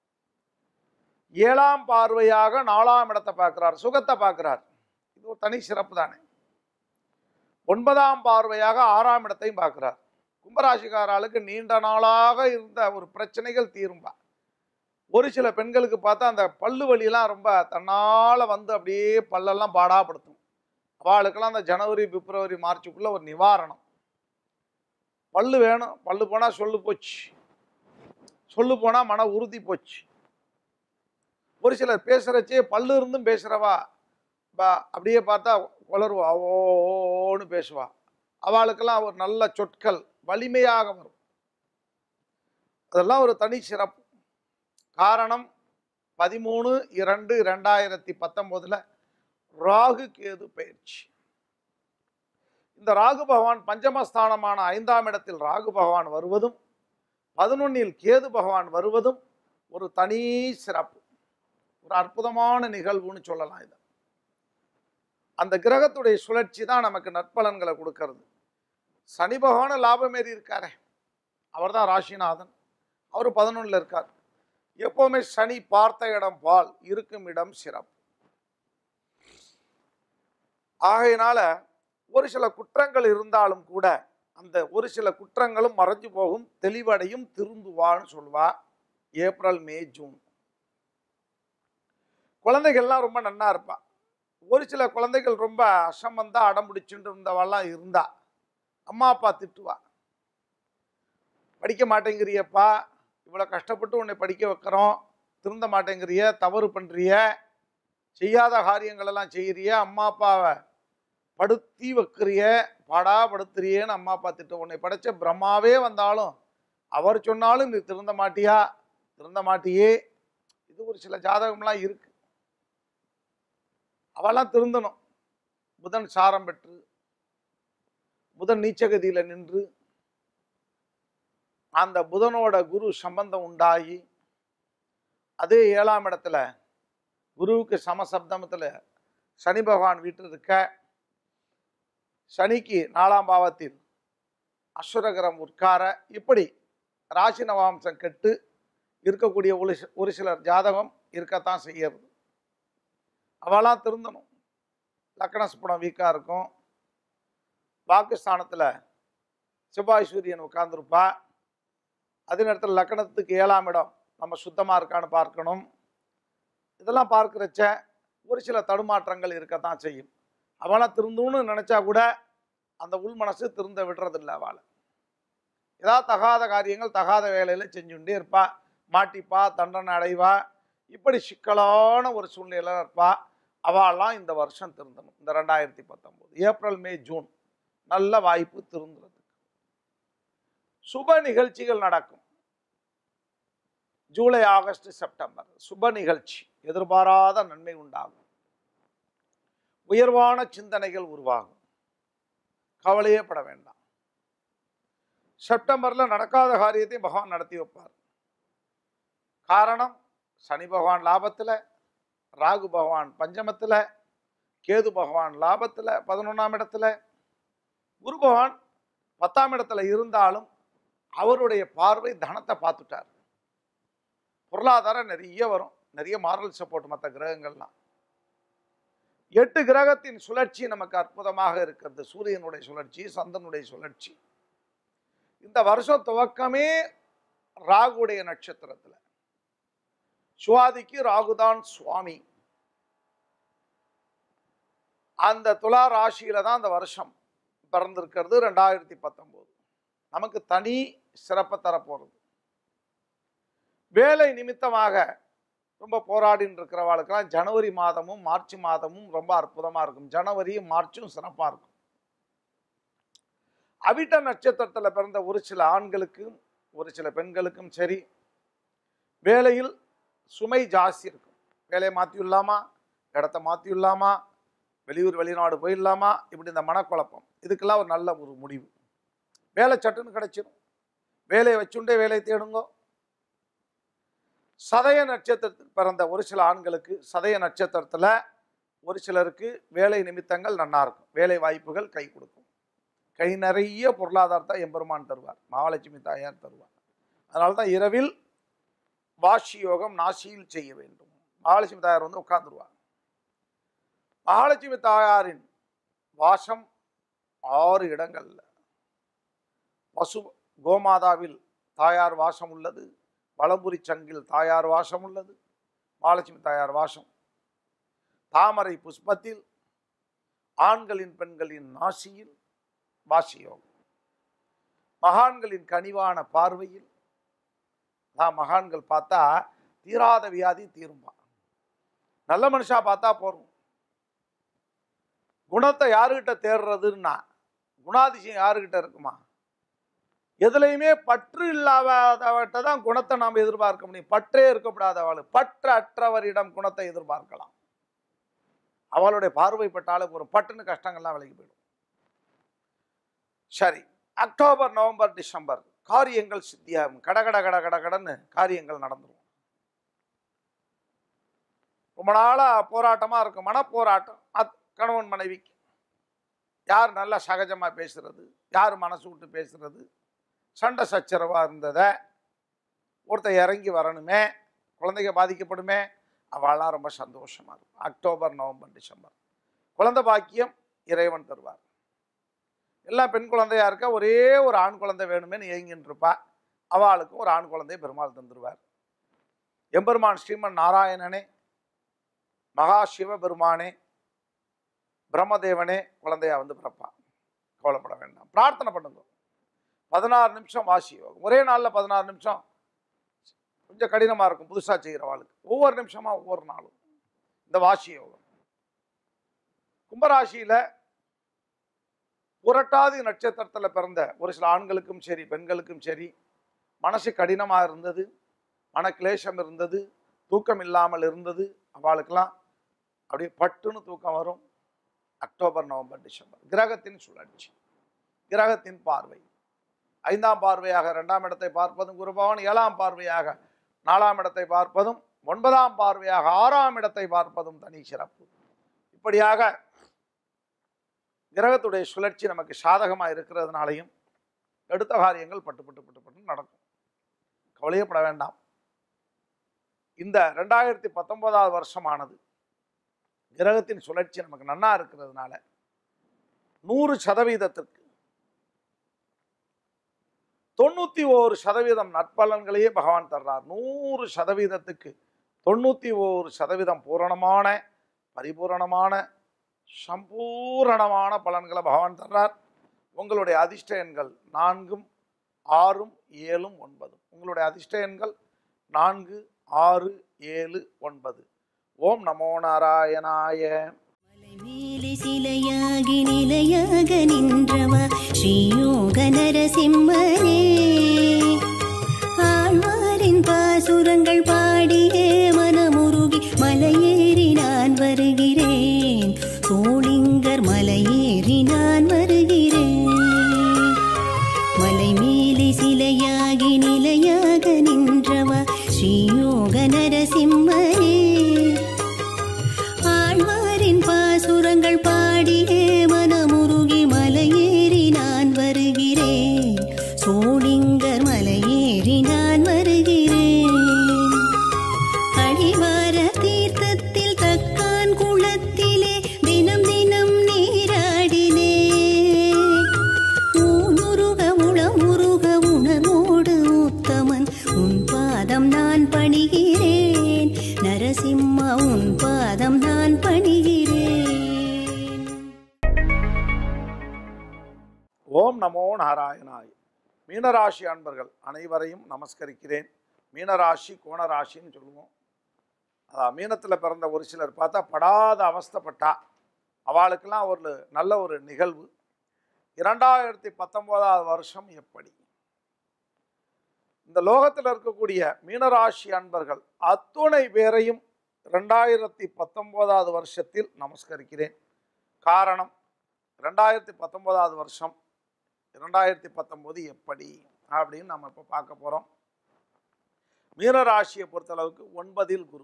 ஏழாம் பார்வையாக நாலாம் இடத்தை பார்க்கிறார் சுகத்தை பார்க்கிறார் இது ஒரு தனி சிறப்பு தானே ஒன்பதாம் பார்வையாக ஆறாம் இடத்தையும் பார்க்கிறார் கும்பராசிக்காராளுக்கு நீண்ட நாளாக இருந்த ஒரு பிரச்சனைகள் தீரும்பா ஒரு சில பெண்களுக்கு பார்த்தா அந்த பல்லு வலியெல்லாம் ரொம்ப தன்னால் வந்து அப்படியே பல்லெல்லாம் பாடாப்படுத்தும் அவளுக்கெல்லாம் அந்த ஜனவரி பிப்ரவரி மார்ச்சுக்குள்ள ஒரு நிவாரணம் பல்லு வேணும் பல்லு போனால் சொல்லு போச்சு சொல்லு போனால் மன உறுதி போச்சு ஒரு சிலர் பேசுகிறச்சே பல்லு இருந்தும் பேசுகிறவா பா அப்படியே பார்த்தா குளருவா ஓன்னு பேசுவா அவளுக்கெல்லாம் ஒரு நல்ல சொற்கள் வலிமையாக வரும் அதெல்லாம் ஒரு தனி சிறப்பு காரணம் பதிமூணு இரண்டு ரெண்டாயிரத்தி பத்தொம்போதில் ராகு கேது பயிற்சி இந்த ராகு பகவான் பஞ்சமஸ்தானமான ஐந்தாம் இடத்தில் ராகு பகவான் வருவதும் பதினொன்னில் கேது பகவான் வருவதும் ஒரு தனி சிறப்பு ஒரு அற்புதமான நிகழ்வுன்னு சொல்லலாம் இது அந்த கிரகத்துடைய சுழற்சி தான் நமக்கு நற்பலன்களை கொடுக்கறது சனி பகவான லாபமேறி இருக்காரே அவர் தான் ராசிநாதன் அவர் பதினொன்றில் இருக்கார் எப்போவுமே சனி பார்த்த இடம் பால் இருக்கும் இடம் சிறப்பு ஆகையினால ஒரு சில குற்றங்கள் இருந்தாலும் கூட அந்த ஒரு சில குற்றங்களும் மறைஞ்சு போகும் தெளிவடையும் திருந்துவான்னு சொல்லுவா ஏப்ரல் மே ஜூன் குழந்தைகள்லாம் ரொம்ப நன்னா இருப்பா ஒரு சில குழந்தைகள் ரொம்ப அசம்பந்தா அடம் பிடிச்சுட்டு இருந்தவெல்லாம் இருந்தா அம்மா அப்பா திட்டுவா படிக்க மாட்டேங்கிறியப்பா இவ்வளோ கஷ்டப்பட்டு உன்னை படிக்க வைக்கிறோம் திருந்த மாட்டேங்கிறிய தவறு பண்ணுறிய செய்யாத காரியங்கள் எல்லாம் செய்கிறிய அம்மா அப்பாவை படுத்தி வைக்கிறிய பாடா படுத்துறியேன்னு அம்மா அப்பா திட்ட உன்னை படைச்ச பிரம்மாவே வந்தாலும் அவர் சொன்னாலும் நீ திருந்த மாட்டியா திருந்த மாட்டியே இது ஒரு சில ஜாதகம்லாம் இருக்கு அவெல்லாம் திருந்தணும் புதன் சாரம் பெற்று புதன் நீச்சகதியில் நின்று அந்த புதனோட குரு சம்பந்தம் உண்டாகி அதே ஏழாம் இடத்துல குருவுக்கு சமசப்தமத்தில் சனி பகவான் வீட்டில் இருக்க சனிக்கு நாலாம் பாவத்தில் அசுரகரம் உட்கார இப்படி ராசி நவாம்சம் கெட்டு இருக்கக்கூடிய ஒரு சி- ஒரு சிலர் ஜாதகம் இருக்கத்தான் செய்யறது அவெல்லாம் திருந்தணும் லக்கணஸ்புடம் வீக்காக இருக்கும் வாக்குஸ்தானத்தில் செவ்வாய் சூரியன் உட்கார்ந்துருப்பா அதே நேரத்தில் லக்கணத்துக்கு ஏழாம் இடம் நம்ம சுத்தமாக இருக்கான்னு பார்க்கணும் இதெல்லாம் பார்க்குறச்ச ஒரு சில தடுமாற்றங்கள் இருக்கத்தான் செய்யும் அவளாம் திருந்தணும்னு நினச்சா கூட அந்த உள் மனசு திருந்த விடுறதில்ல அவளை ஏதாவது தகாத காரியங்கள் தகாத வேலையில் செஞ்சுட்டே இருப்பா மாட்டிப்பா தண்டனை அடைவா இப்படி சிக்கலான ஒரு சூழ்நிலையில் இருப்பா அவெல்லாம் இந்த வருஷம் திருந்தணும் இந்த ரெண்டாயிரத்தி பத்தொம்போது ஏப்ரல் மே ஜூன் நல்ல வாய்ப்பு திருந்துறதுக்கு சுப நிகழ்ச்சிகள் நடக்கும் ஜூலை ஆகஸ்ட் செப்டம்பர் சுப நிகழ்ச்சி எதிர்பாராத நன்மை உண்டாகும் உயர்வான சிந்தனைகள் உருவாகும் கவலையே பட வேண்டாம் செப்டம்பர்ல நடக்காத காரியத்தை பகவான் நடத்தி வைப்பார் காரணம் சனி பகவான் லாபத்துல ராகு பகவான் பஞ்சமத்துல கேது பகவான் லாபத்துல பதினொன்றாம் இடத்துல குரு பகவான் பத்தாம் இடத்துல இருந்தாலும் அவருடைய பார்வை தனத்தை பார்த்துட்டார் பொருளாதாரம் நிறைய வரும் நிறைய மாரல் சப்போர்ட் மற்ற கிரகங்கள்லாம் எட்டு கிரகத்தின் சுழற்சி நமக்கு அற்புதமாக இருக்கிறது சூரியனுடைய சுழற்சி சந்தனுடைய சுழற்சி இந்த வருஷம் துவக்கமே ராகுடைய நட்சத்திரத்துல சுவாதிக்கு ராகுதான் சுவாமி அந்த துலா ராசியில தான் அந்த வருஷம் பிறந்திருக்கிறது ரெண்டாயிரத்தி பத்தொம்போது நமக்கு தனி சிறப்பை தரப்போகிறது வேலை நிமித்தமாக ரொம்ப போராடின்னு இருக்கிறவாளுக்கெல்லாம் ஜனவரி மாதமும் மார்ச் மாதமும் ரொம்ப அற்புதமாக இருக்கும் ஜனவரியும் மார்ச்சும் சிறப்பாக இருக்கும் அவிட்ட நட்சத்திரத்தில் பிறந்த ஒரு சில ஆண்களுக்கும் ஒரு சில பெண்களுக்கும் சரி வேலையில் சுமை ஜாஸ்தி இருக்கும் வேலையை மாற்றியுள்ளாமா இடத்த மாற்றியுள்ளாமா வெளியூர் வெளிநாடு போயிடலாமா இப்படி இந்த மனக்குழப்பம் இதுக்கெல்லாம் ஒரு நல்ல ஒரு முடிவு வேலை சட்டுன்னு கிடைச்சிடும் வேலையை வச்சுண்டே வேலையை தேடுங்கோ சதய நட்சத்திரத்தில் பிறந்த ஒரு சில ஆண்களுக்கு சதய நட்சத்திரத்தில் ஒரு சிலருக்கு வேலை நிமித்தங்கள் நன்னா இருக்கும் வேலை வாய்ப்புகள் கை கொடுக்கும் கை நிறைய பொருளாதாரத்தை எம்பெருமான் தருவார் மகாலட்சுமி தாயார் தருவார் அதனால தான் இரவில் வாஷி யோகம் நாசியில் செய்ய வேண்டும் மகாலட்சுமி தாயார் வந்து உட்கார்ந்துருவார் மகாலட்சுமி தாயாரின் வாசம் ஆறு இடங்கள்ல பசு கோமாதாவில் தாயார் வாசம் உள்ளது வலம்புரி சங்கில் தாயார் வாசம் உள்ளது மகாலட்சுமி தாயார் வாசம் தாமரை புஷ்பத்தில் ஆண்களின் பெண்களின் நாசியில் வாசியோகம் மகான்களின் கனிவான பார்வையில் நான் மகான்கள் பார்த்தா தீராத வியாதி தீரும்பா நல்ல மனுஷா பார்த்தா போறோம் குணத்தை யாருக்கிட்ட தேடுறதுன்னா குணாதிசயம் யாருக்கிட்ட இருக்குமா எதுலையுமே பற்று இல்லாதவட்ட தான் குணத்தை நாம் எதிர்பார்க்க முடியும் பற்றே இருக்கக்கூடாதவள் பற்று அற்றவரிடம் குணத்தை எதிர்பார்க்கலாம் அவளுடைய பார்வைப்பட்டாலே ஒரு பட்டுன்னு கஷ்டங்கள்லாம் விலகி போயிடும் சரி அக்டோபர் நவம்பர் டிசம்பர் காரியங்கள் சித்தியாகும் கட கட கட கட கடன்னு காரியங்கள் நடந்துரும் ரொம்ப நாளா போராட்டமா இருக்கும் மனப்போராட்டம் அத் கணவன் மனைவிக்கு யார் நல்லா சகஜமா பேசுறது யார் மனசு விட்டு பேசுறது சண்டை சச்சரவா இருந்ததை ஒருத்தர் இறங்கி வரணுமே குழந்தைங்க பாதிக்கப்படுமே அவளாம் ரொம்ப சந்தோஷமா இருக்கும் அக்டோபர் நவம்பர் டிசம்பர் குழந்தை பாக்கியம் இறைவன் தருவார் எல்லாம் பெண் குழந்தையா இருக்க ஒரே ஒரு ஆண் குழந்தை வேணுமேன்னு ஏங்கின்னு இருப்பா அவளுக்கும் ஒரு ஆண் குழந்தையை பெருமாள் தந்துருவார் எம்பெருமான் ஸ்ரீமன் நாராயணனே மகா சிவபெருமானே பிரம்மதேவனே குழந்தையா வந்து பிறப்பா கவலைப்பட வேண்டாம் பிரார்த்தனை பண்ணுங்க பதினாறு நிமிஷம் வாசி யோகம் ஒரே நாளில் பதினாறு நிமிஷம் கொஞ்சம் கடினமாக இருக்கும் புதுசாக செய்கிறவாளுக்கு ஒவ்வொரு நிமிஷமா ஒவ்வொரு நாளும் இந்த வாசி யோகம் கும்பராசியில் புரட்டாதி நட்சத்திரத்தில் பிறந்த ஒரு சில ஆண்களுக்கும் சரி பெண்களுக்கும் சரி மனசு கடினமாக இருந்தது மனக்லேசம் இருந்தது தூக்கம் இல்லாமல் இருந்தது அவளுக்கெல்லாம் அப்படியே பட்டுன்னு தூக்கம் வரும் அக்டோபர் நவம்பர் டிசம்பர் கிரகத்தின் சுழற்சி கிரகத்தின் பார்வை ஐந்தாம் பார்வையாக இரண்டாம் இடத்தை பார்ப்பதும் குருபவன் ஏழாம் பார்வையாக நாலாம் இடத்தை பார்ப்பதும் ஒன்பதாம் பார்வையாக ஆறாம் இடத்தை பார்ப்பதும் தனி சிறப்பு இப்படியாக கிரகத்துடைய சுழற்சி நமக்கு சாதகமாக இருக்கிறதுனாலையும் எடுத்த காரியங்கள் பட்டு பட்டு பட்டு பட்டு நடக்கும் கவலையப்பட வேண்டாம் இந்த ரெண்டாயிரத்தி பத்தொன்பதாவது வருஷமானது கிரகத்தின் சுழற்சி நமக்கு நன்னா இருக்கிறதுனால நூறு சதவீதத்திற்கு தொண்ணூத்தி ஓரு சதவீதம் நற்பலன்களையே பகவான் தர்றார் நூறு சதவீதத்துக்கு தொண்ணூத்தி ஓரு சதவீதம் பூரணமான பரிபூரணமான சம்பூரணமான பலன்களை பகவான் தர்றார் உங்களுடைய அதிர்ஷ்ட எண்கள் நான்கும் ஆறும் ஏழும் ஒன்பதும் உங்களுடைய அதிர்ஷ்ட எண்கள் நான்கு ஆறு ஏழு ஒன்பது ஓம் நமோ நாராயணாய மேலே சிலையாகி நிலையாக நின்றவா ஸ்ரீயோக நரசிம்மனே ஆழ்வாரின் பாசுரங்கள் பாடியே மனமுருகி மலையேறி நான் வருகிறேன் சோளிங்கர் மலையேறி நான் வருகிறேன் மலை மேலே சிலையாகி நிலையாக நின்றவா ஸ்ரீயோக நரசிம்மனே ஆழ்வாரின் பாசுரங்கள் பாடியே மனமுருகி மலையேறி நான் வருகிறேன் சோளிங்கர் மலையேறி நான் வருகிறேன் அடிவார தீர்த்தத்தில் தக்கான் குளத்திலே தினம் தினம் நீராடினே ஊனுருக உளமுருக உணர்வோடு உத்தமன் உன் பாதம் நான் பணிகிறேன் நரசிம்மா உன் பாதம் நான் பணிகிறேன் ஓம் நமோ நாராயணாய மீனராசி அன்பர்கள் அனைவரையும் நமஸ்கரிக்கிறேன் மீனராசி கோணராசின்னு சொல்லுவோம் அதான் மீனத்தில் பிறந்த ஒரு சிலர் பார்த்தா படாத அவஸ்தைப்பட்டா அவளுக்கெல்லாம் ஒரு நல்ல ஒரு நிகழ்வு இரண்டாயிரத்தி பத்தொம்போதாவது வருஷம் எப்படி இந்த லோகத்தில் இருக்கக்கூடிய மீனராசி அன்பர்கள் அத்துணை பேரையும் ரெண்டாயிரத்தி பத்தொம்போதாவது வருஷத்தில் நமஸ்கரிக்கிறேன் காரணம் ரெண்டாயிரத்தி பத்தொம்போதாவது வருஷம் இரண்டாயிரத்தி பத்தொம்போது எப்படி அப்படின்னு நம்ம இப்போ பார்க்க போகிறோம் மீனராசியை பொறுத்தளவுக்கு ஒன்பதில் குரு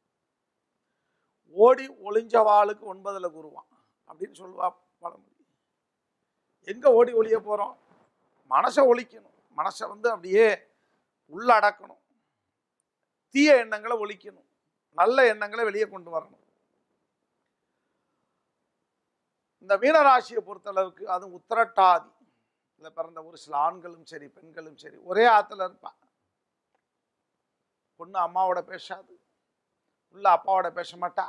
ஓடி ஒளிஞ்சவாளுக்கு ஒன்பதில் குருவான் அப்படின்னு சொல்லுவா பழமொழி எங்கே ஓடி ஒளிய போகிறோம் மனசை ஒழிக்கணும் மனசை வந்து அப்படியே உள்ளடக்கணும் தீய எண்ணங்களை ஒழிக்கணும் நல்ல எண்ணங்களை வெளியே கொண்டு வரணும் இந்த மீனராசியை பொறுத்தளவுக்கு அது உத்திரட்டாதி இதில் பிறந்த ஒரு சில ஆண்களும் சரி பெண்களும் சரி ஒரே ஆற்றுல இருப்பான் பொண்ணு அம்மாவோட பேசாது உள்ள அப்பாவோட பேச மாட்டா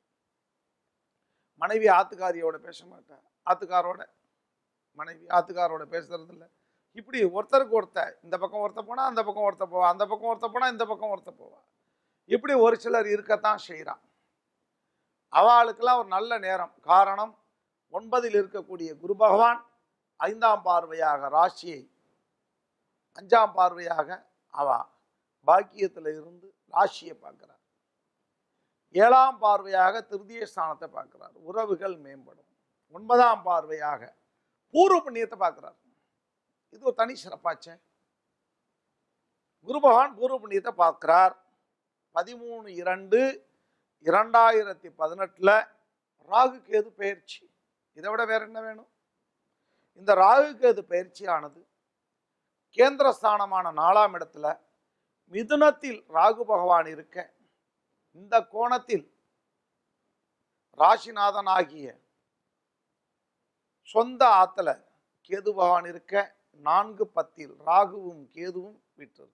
மனைவி ஆத்துக்காரியோட பேச மாட்டா ஆத்துக்காரோட மனைவி ஆத்துக்காரோட பேசுறது இல்லை இப்படி ஒருத்தருக்கு ஒருத்தர் இந்த பக்கம் ஒருத்த போனா அந்த பக்கம் ஒருத்த போவா அந்த பக்கம் ஒருத்த போனா இந்த பக்கம் ஒருத்த போவா இப்படி ஒரு சிலர் இருக்கத்தான் செய்கிறான் அவளுக்கெல்லாம் ஒரு நல்ல நேரம் காரணம் ஒன்பதில் இருக்கக்கூடிய குரு பகவான் ஐந்தாம் பார்வையாக ராசியை அஞ்சாம் பார்வையாக அவ பாக்கியத்தில் இருந்து ராசியை பார்க்கிறார் ஏழாம் பார்வையாக திருதிய ஸ்தானத்தை பார்க்கிறார் உறவுகள் மேம்படும் ஒன்பதாம் பார்வையாக பூர்வ புண்ணியத்தை பார்க்கிறார் இது ஒரு தனி சிறப்பாச்சே குரு பகவான் பூர்வ புண்ணியத்தை பார்க்கிறார் பதிமூணு இரண்டு இரண்டாயிரத்தி பதினெட்டில் ராகு கேது பயிற்சி இதை விட வேற என்ன வேணும் இந்த ராகு கேது பயிற்சியானது கேந்திரஸ்தானமான நாலாம் இடத்துல மிதுனத்தில் ராகு பகவான் இருக்க இந்த கோணத்தில் ராசிநாதன் ஆகிய சொந்த ஆத்துல கேது பகவான் இருக்க நான்கு பத்தில் ராகுவும் கேதுவும் விட்டிருக்க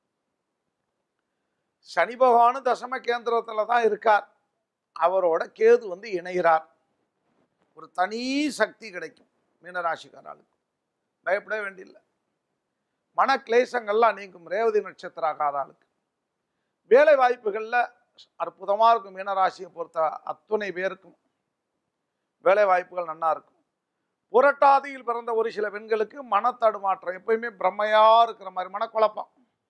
சனி பகவானும் தசம கேந்திரத்துல தான் இருக்கார் அவரோட கேது வந்து இணைகிறார் ஒரு தனி சக்தி கிடைக்கும் மீனராசிக்காராளுக்கு பயப்பட வேண்டியில்லை மன கிளேசங்கள்லாம் நீங்கும் ரேவதி நட்சத்திரக்காராளுக்கு வேலை வாய்ப்புகளில் அற்புதமாக இருக்கும் மீனராசியை பொறுத்த அத்துணை பேருக்கும் வேலை வாய்ப்புகள் நன்னா இருக்கும் புரட்டாதியில் பிறந்த ஒரு சில பெண்களுக்கு மனத்தடுமாற்றம் எப்பயுமே பிரம்மையா இருக்கிற மாதிரி மனக்குழப்பம்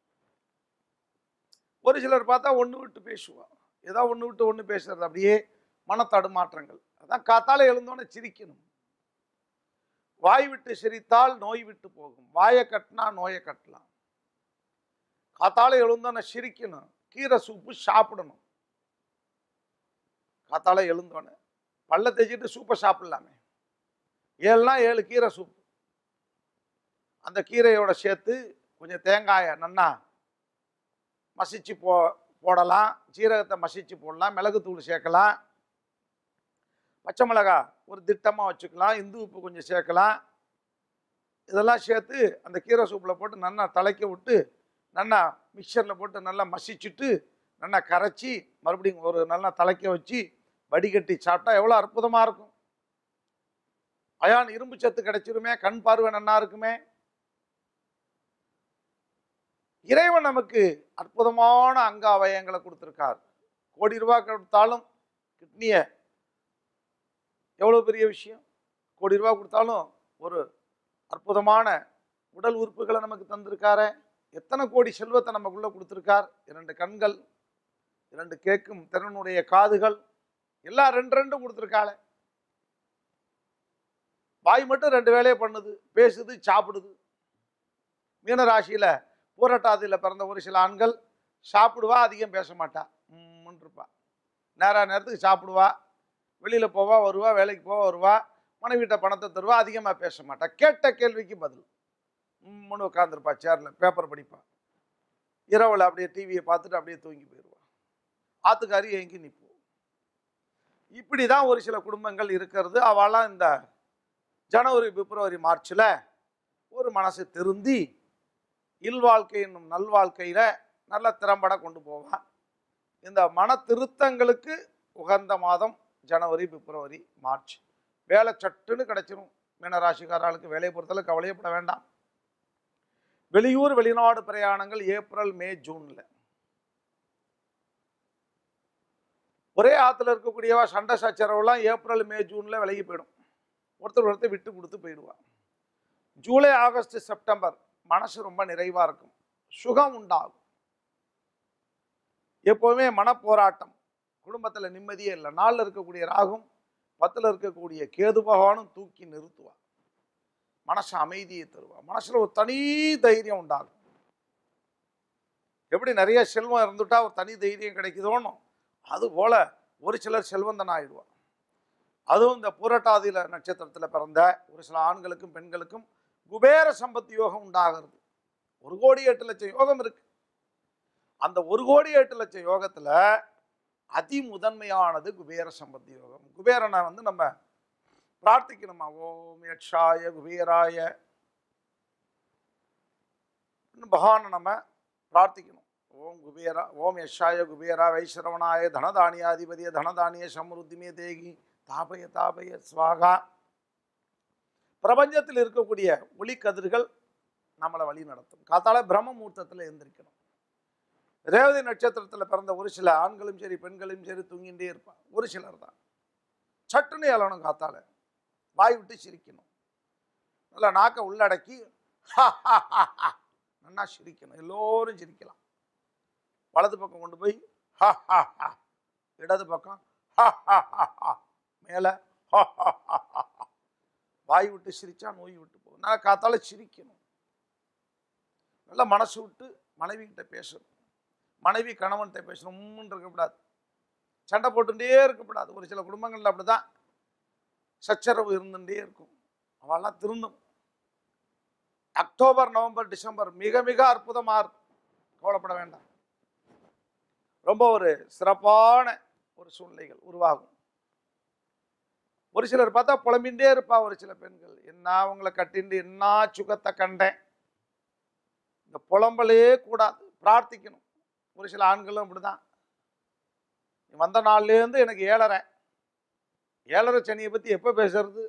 ஒரு சிலர் பார்த்தா ஒன்று விட்டு பேசுவா ஏதோ ஒன்று விட்டு ஒன்று பேசுறது அப்படியே மனத்தடுமாற்றங்கள் அதான் காத்தால எழுந்தோன்னே சிரிக்கணும் வாய் விட்டு சிரித்தால் நோய் விட்டு போகும் வாயை கட்டினா நோயை கட்டலாம் காத்தால எழுந்தோன்னே சிரிக்கணும் கீரை சூப்பு சாப்பிடணும் காத்தால எழுந்தோன்னே பல்ல தேய்ச்சிட்டு சூப்பை சாப்பிடலாமே ஏழுனா ஏழு கீரை சூப்பு அந்த கீரையோட சேர்த்து கொஞ்சம் தேங்காயை நன்னா மசிச்சு போ போடலாம் சீரகத்தை மசிச்சு போடலாம் மிளகுத்தூள் சேர்க்கலாம் பச்சை மிளகா ஒரு திட்டமாக வச்சுக்கலாம் இந்து உப்பு கொஞ்சம் சேர்க்கலாம் இதெல்லாம் சேர்த்து அந்த கீரை சூப்பில் போட்டு நல்லா தலைக்க விட்டு நல்லா மிக்சரில் போட்டு நல்லா மசிச்சுட்டு நல்லா கரைச்சி மறுபடியும் ஒரு நல்லா தலைக்க வச்சு வடிகட்டி சாப்பிட்டா எவ்வளோ அற்புதமாக இருக்கும் அயான் இரும்பு சத்து கிடைச்சிருமே கண் பார்வை நன்னா இருக்குமே இறைவன் நமக்கு அற்புதமான அங்க அவயங்களை கொடுத்துருக்கார் கோடி ரூபாய் கொடுத்தாலும் கிட்னியை எவ்வளோ பெரிய விஷயம் கோடி ரூபாய் கொடுத்தாலும் ஒரு அற்புதமான உடல் உறுப்புகளை நமக்கு தந்திருக்காரே எத்தனை கோடி செல்வத்தை நமக்குள்ள கொடுத்துருக்கார் இரண்டு கண்கள் இரண்டு கேட்கும் திறனுடைய காதுகள் எல்லாம் ரெண்டு ரெண்டு கொடுத்துருக்காளே வாய் மட்டும் ரெண்டு வேலையை பண்ணுது பேசுது சாப்பிடுது மீனராசியில் பூரட்டாதியில் பிறந்த ஒரு சில ஆண்கள் சாப்பிடுவா அதிகம் பேச மாட்டா உம்முன்னு இருப்பா நேர நேரத்துக்கு சாப்பிடுவா வெளியில் போவா வருவா வேலைக்கு போவா வருவா மனைவிட்ட பணத்தை தருவா அதிகமாக பேச மாட்டா கேட்ட கேள்விக்கு பதில் உம்முன்னு உட்காந்துருப்பா சேரில் பேப்பர் படிப்பா இரவில் அப்படியே டிவியை பார்த்துட்டு அப்படியே தூங்கி போயிடுவா ஆத்துக்காரி எங்கி நிற்போம் இப்படி தான் ஒரு சில குடும்பங்கள் இருக்கிறது அவளாம் இந்த ஜனவரி பிப்ரவரி மார்ச்சில் ஒரு மனசு திருந்தி இல்வாழ்க்கை என்னும் நல்வாழ்க்கையில் நல்ல திறம்பட கொண்டு போவான் இந்த மன திருத்தங்களுக்கு உகந்த மாதம் ஜனவரி பிப்ரவரி மார்ச் வேலை சட்டுன்னு கிடைச்சிரும் மீனராசிக்காரர்களுக்கு வேலையை பொறுத்தளவு கவலையப்பட வேண்டாம் வெளியூர் வெளிநாடு பிரயாணங்கள் ஏப்ரல் மே ஜூனில் ஒரே ஆற்றுல இருக்கக்கூடியவா சண்டை சச்சரவுலாம் ஏப்ரல் மே ஜூனில் விலகி போயிடும் ஒருத்தர் ஒருத்தர் விட்டு கொடுத்து போயிடுவா ஜூலை ஆகஸ்ட் செப்டம்பர் மனசு ரொம்ப நிறைவாக இருக்கும் சுகம் உண்டாகும் எப்போவுமே மனப்போராட்டம் குடும்பத்தில் நிம்மதியே இல்லை நாளில் இருக்கக்கூடிய ராகும் பத்தில் இருக்கக்கூடிய கேது பகவானும் தூக்கி நிறுத்துவா மனசு அமைதியை தருவா மனசுல ஒரு தனி தைரியம் உண்டாகும் எப்படி நிறைய செல்வம் இருந்துட்டா ஒரு தனி தைரியம் கிடைக்குதோன்னு அது போல ஒரு சிலர் செல்வந்தன் ஆயிடுவா அதுவும் இந்த புரட்டாதியில நட்சத்திரத்தில் பிறந்த ஒரு சில ஆண்களுக்கும் பெண்களுக்கும் குபேர சம்பத்து யோகம் உண்டாகிறது ஒரு கோடி எட்டு லட்சம் யோகம் இருக்கு அந்த ஒரு கோடி எட்டு லட்சம் யோகத்துல அதி முதன்மையானது குபேர சம்பத்தி யோகம் குபேரனை வந்து நம்ம பிரார்த்திக்கணுமா ஓம் யக்ஷாய குபேராய பகவானை நம்ம பிரார்த்திக்கணும் ஓம் குபேரா ஓம் யஷாய குபேரா வைஷ்ரவணாய தனதானியாதிபதிய தனதானிய சமருத்திமே தேகி தாபய தாபய ஸ்வாகா பிரபஞ்சத்தில் இருக்கக்கூடிய ஒளிக்கதிர்கள் நம்மளை வழி நடத்தும் காத்தால பிரம்ம முகூர்த்தத்தில் எந்திரிக்கணும் ரேவதி நட்சத்திரத்தில் பிறந்த ஒரு சில ஆண்களும் சரி பெண்களும் சரி தூங்கிட்டே இருப்பாங்க ஒரு சிலர் தான் சட்டுன்னு எழணும் காத்தால வாய் விட்டு சிரிக்கணும் நல்லா நாக்கை உள்ளடக்கி நல்லா சிரிக்கணும் எல்லோரும் சிரிக்கலாம் வலது பக்கம் கொண்டு போய் இடது பக்கம் மேலே வாய் விட்டு சிரிச்சா நோய் விட்டு போகும் நல்லா காத்தால சிரிக்கணும் நல்லா மனசு விட்டு மனைவி கிட்ட பேசணும் மனைவி கணவன்கிட்ட பேசணும் உம்முன்னு இருக்கக்கூடாது சண்டை போட்டுட்டே இருக்கக்கூடாது ஒரு சில குடும்பங்கள்ல அப்படிதான் சச்சரவு இருந்துட்டே இருக்கும் அவெல்லாம் திருந்தும் அக்டோபர் நவம்பர் டிசம்பர் மிக மிக அற்புதமா இருக்கும் கவலைப்பட வேண்டாம் ரொம்ப ஒரு சிறப்பான ஒரு சூழ்நிலைகள் உருவாகும் ஒரு சிலர் பார்த்தா புலம்பின்றே இருப்பா ஒரு சில பெண்கள் என்ன அவங்கள கட்டிண்டு என்ன சுகத்தை கண்டேன் இந்த புலம்பலே கூடாது பிரார்த்திக்கணும் ஒரு சில ஆண்களும் அப்படிதான் நீ வந்த நாள்லேருந்து எனக்கு ஏழரை ஏழரை சனியை பற்றி எப்போ பேசுறது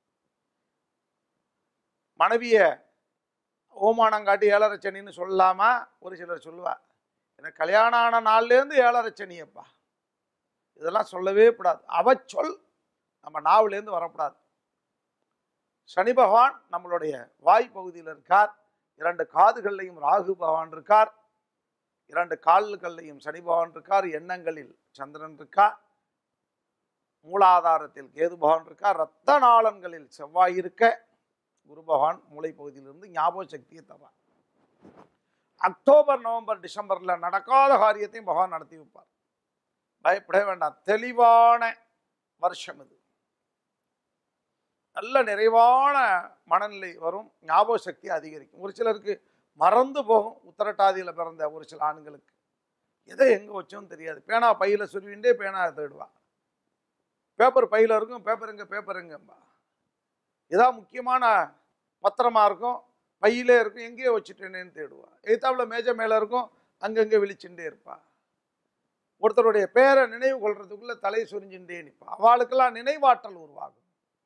மனைவிய ஓமானம் காட்டி ஏழரை சனின்னு சொல்லலாமா ஒரு சிலர் சொல்லுவா எனக்கு கல்யாணம் ஆன நாள்லேருந்து ஏழரை சனியப்பா இதெல்லாம் சொல்லவே கூடாது அவ சொல் நம்ம நாவிலேருந்து வரக்கூடாது சனி பகவான் நம்மளுடைய வாய் பகுதியில் இருக்கார் இரண்டு காதுகள்லையும் ராகு பகவான் இருக்கார் இரண்டு கால்கள்லையும் சனி பகவான் இருக்கார் எண்ணங்களில் சந்திரன் இருக்கார் மூலாதாரத்தில் கேது பகவான் இருக்கார் ரத்த நாளங்களில் செவ்வாய் இருக்க குரு பகவான் மூளை பகுதியிலிருந்து ஞாபக சக்தியை தர்றார் அக்டோபர் நவம்பர் டிசம்பர்ல நடக்காத காரியத்தையும் பகவான் நடத்தி வைப்பார் பயப்பட வேண்டாம் தெளிவான வருஷம் இது நல்ல நிறைவான மனநிலை வரும் ஞாபக சக்தி அதிகரிக்கும் ஒரு சிலருக்கு மறந்து போகும் உத்தரட்டாதியில் பிறந்த ஒரு சில ஆண்களுக்கு எதை எங்கே வச்சோன்னு தெரியாது பேனா பையில் சுருவிண்டே பேனா தேடுவா பேப்பர் பையில் இருக்கும் பேப்பர் எங்கே பேப்பர் எங்கம்பா இதான் முக்கியமான பத்திரமா இருக்கும் பையிலே இருக்கும் எங்கேயோ வச்சுட்டேனேன்னு தேடுவா எய்த்தாப்புல மேஜை மேலே இருக்கும் அங்கங்கே விழிச்சுட்டே இருப்பா ஒருத்தருடைய பேரை நினைவு கொள்றதுக்குள்ள தலை சொரிஞ்சுட்டே நிற்பா அவளுக்கெல்லாம் நினைவாற்றல் உருவாகும்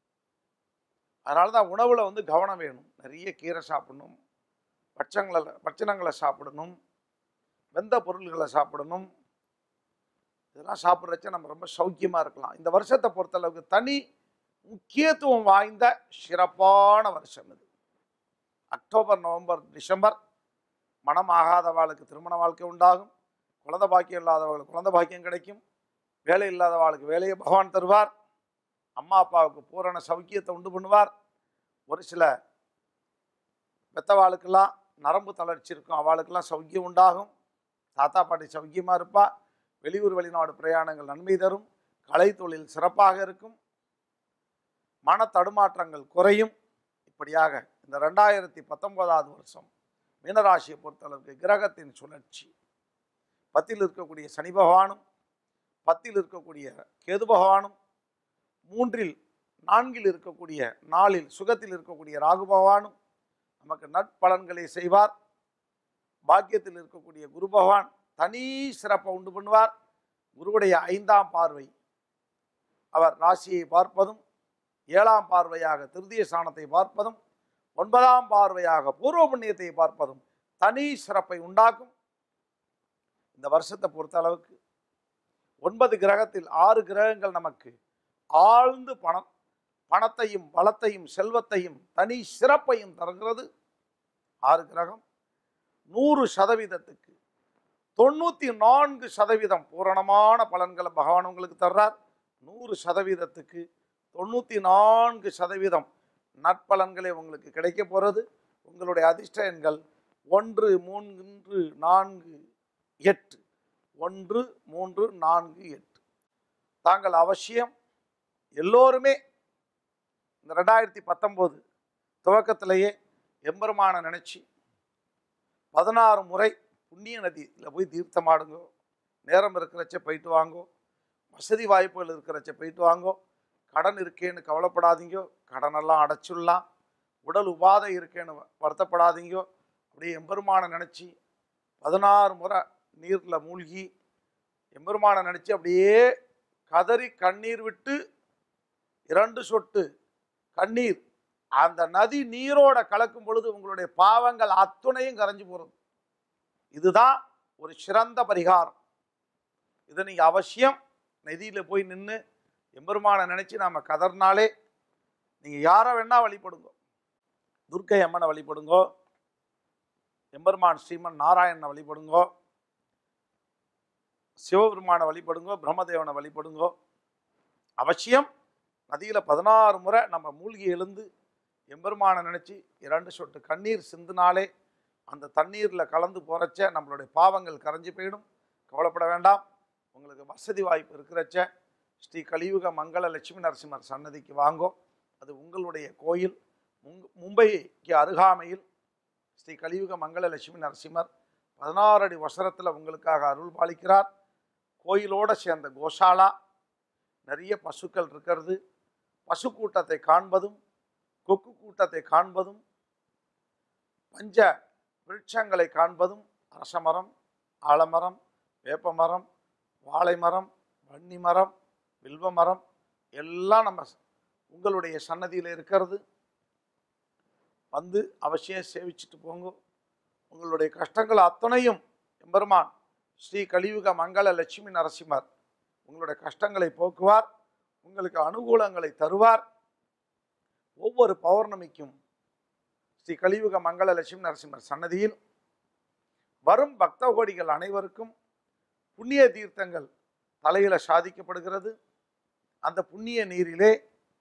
அதனால தான் உணவில் வந்து கவனம் வேணும் நிறைய கீரை சாப்பிடணும் பட்சங்களை பட்சணங்களை சாப்பிடணும் வெந்த பொருள்களை சாப்பிடணும் இதெல்லாம் சாப்பிட்றச்ச நம்ம ரொம்ப சௌக்கியமாக இருக்கலாம் இந்த வருஷத்தை பொறுத்தளவுக்கு தனி முக்கியத்துவம் வாய்ந்த சிறப்பான வருஷம் இது அக்டோபர் நவம்பர் டிசம்பர் மனம் ஆகாதவாளுக்கு திருமண வாழ்க்கை உண்டாகும் குழந்தை பாக்கியம் இல்லாதவர்களுக்கு குழந்தை பாக்கியம் கிடைக்கும் வேலை இல்லாதவாளுக்கு வேலையை பகவான் தருவார் அம்மா அப்பாவுக்கு பூரண சௌக்கியத்தை உண்டு பண்ணுவார் ஒரு சில பெத்தவாளுக்கெல்லாம் நரம்பு தளர்ச்சி இருக்கும் அவளுக்கெல்லாம் சௌக்கியம் உண்டாகும் தாத்தா பாட்டி சௌக்கியமாக இருப்பா வெளியூர் வெளிநாடு பிரயாணங்கள் நன்மை தரும் கலை தொழில் சிறப்பாக இருக்கும் மன தடுமாற்றங்கள் குறையும் இப்படியாக இந்த ரெண்டாயிரத்தி பத்தொன்பதாவது வருஷம் மீனராசியை பொறுத்தளவுக்கு கிரகத்தின் சுழற்சி பத்தில் இருக்கக்கூடிய சனி பகவானும் பத்தில் இருக்கக்கூடிய கேது பகவானும் மூன்றில் நான்கில் இருக்கக்கூடிய நாளில் சுகத்தில் இருக்கக்கூடிய ராகு பகவானும் நமக்கு நற்பலன்களை செய்வார் பாக்கியத்தில் இருக்கக்கூடிய குரு பகவான் தனி சிறப்பை உண்டு பண்ணுவார் குருவுடைய ஐந்தாம் பார்வை அவர் ராசியை பார்ப்பதும் ஏழாம் பார்வையாக திருதிய ஸ்தானத்தை பார்ப்பதும் ஒன்பதாம் பார்வையாக பூர்வ புண்ணியத்தை பார்ப்பதும் தனி சிறப்பை உண்டாக்கும் இந்த வருஷத்தை பொறுத்த அளவுக்கு ஒன்பது கிரகத்தில் ஆறு கிரகங்கள் நமக்கு ஆழ்ந்து பணம் பணத்தையும் பலத்தையும் செல்வத்தையும் தனி சிறப்பையும் தருகிறது ஆறு கிரகம் நூறு சதவீதத்துக்கு தொண்ணூற்றி நான்கு சதவீதம் பூரணமான பலன்களை பகவான் உங்களுக்கு தர்றார் நூறு சதவீதத்துக்கு தொண்ணூற்றி நான்கு சதவீதம் நற்பலன்களை உங்களுக்கு கிடைக்க போகிறது உங்களுடைய அதிர்ஷ்ட எண்கள் ஒன்று மூன்று நான்கு எட்டு ஒன்று மூன்று நான்கு எட்டு தாங்கள் அவசியம் எல்லோருமே இந்த ரெண்டாயிரத்தி பத்தொம்போது துவக்கத்திலேயே எம்பெருமான நினச்சி பதினாறு முறை புண்ணிய நதியில் போய் தீர்த்தமாடுங்கோ நேரம் இருக்கிறச்ச போயிட்டு வாங்கோ வசதி வாய்ப்புகள் இருக்கிறச்ச போயிட்டு வாங்கோ கடன் இருக்கேன்னு கவலைப்படாதீங்கோ கடனெல்லாம் அடைச்சிடலாம் உடல் உபாதை இருக்கேன்னு வருத்தப்படாதீங்கோ அப்படியே எம்பெருமானை நினச்சி பதினாறு முறை நீரில் மூழ்கி எம்பெருமானை நினச்சி அப்படியே கதறி கண்ணீர் விட்டு இரண்டு சொட்டு கண்ணீர் அந்த நதி நீரோட கலக்கும் பொழுது உங்களுடைய பாவங்கள் அத்துணையும் கரைஞ்சு போகிறது இதுதான் ஒரு சிறந்த பரிகாரம் இதை நீங்கள் அவசியம் நதியில் போய் நின்று எம்பெருமானை நினச்சி நாம் கதறினாலே நீங்கள் யாரை வேணா வழிபடுங்க துர்க்கை அம்மனை வழிபடுங்கோ எம்பெருமான் ஸ்ரீமன் நாராயணனை வழிபடுங்கோ சிவபெருமானை வழிபடுங்கோ பிரம்மதேவனை வழிபடுங்கோ அவசியம் நதியில் பதினாறு முறை நம்ம மூழ்கி எழுந்து எம்பெருமானை நினச்சி இரண்டு சொட்டு கண்ணீர் சிந்தினாலே அந்த தண்ணீரில் கலந்து போகிறச்ச நம்மளுடைய பாவங்கள் கரைஞ்சு போயிடும் கவலைப்பட வேண்டாம் உங்களுக்கு வசதி வாய்ப்பு இருக்கிறச்ச ஸ்ரீ கலியுக மங்கள லட்சுமி நரசிம்மர் சன்னதிக்கு வாங்கோ அது உங்களுடைய கோயில் முங் மும்பைக்கு அருகாமையில் ஸ்ரீ கலியுக மங்கள லட்சுமி நரசிம்மர் பதினாறு அடி வசரத்தில் உங்களுக்காக அருள் பாலிக்கிறார் கோயிலோடு சேர்ந்த கோஷாலா நிறைய பசுக்கள் இருக்கிறது பசு கூட்டத்தை காண்பதும் கொக்கு கூட்டத்தை காண்பதும் பஞ்ச விருட்சங்களை காண்பதும் அரசமரம் ஆலமரம் வேப்பமரம் வாழை மரம் வன்னி மரம் வில்வ மரம் எல்லாம் நம்ம உங்களுடைய சன்னதியில் இருக்கிறது வந்து அவசியம் சேவிச்சுட்டு போங்க உங்களுடைய கஷ்டங்கள் அத்தனையும் எம்பெருமான் ஸ்ரீ கலியுக மங்கள லட்சுமி நரசிம்மர் உங்களுடைய கஷ்டங்களை போக்குவார் உங்களுக்கு அனுகூலங்களை தருவார் ஒவ்வொரு பௌர்ணமிக்கும் ஸ்ரீ கலியுக மங்கள லட்சுமி நரசிம்மர் சன்னதியில் வரும் பக்த கோடிகள் அனைவருக்கும் புண்ணிய தீர்த்தங்கள் தலையில சாதிக்கப்படுகிறது அந்த புண்ணிய நீரிலே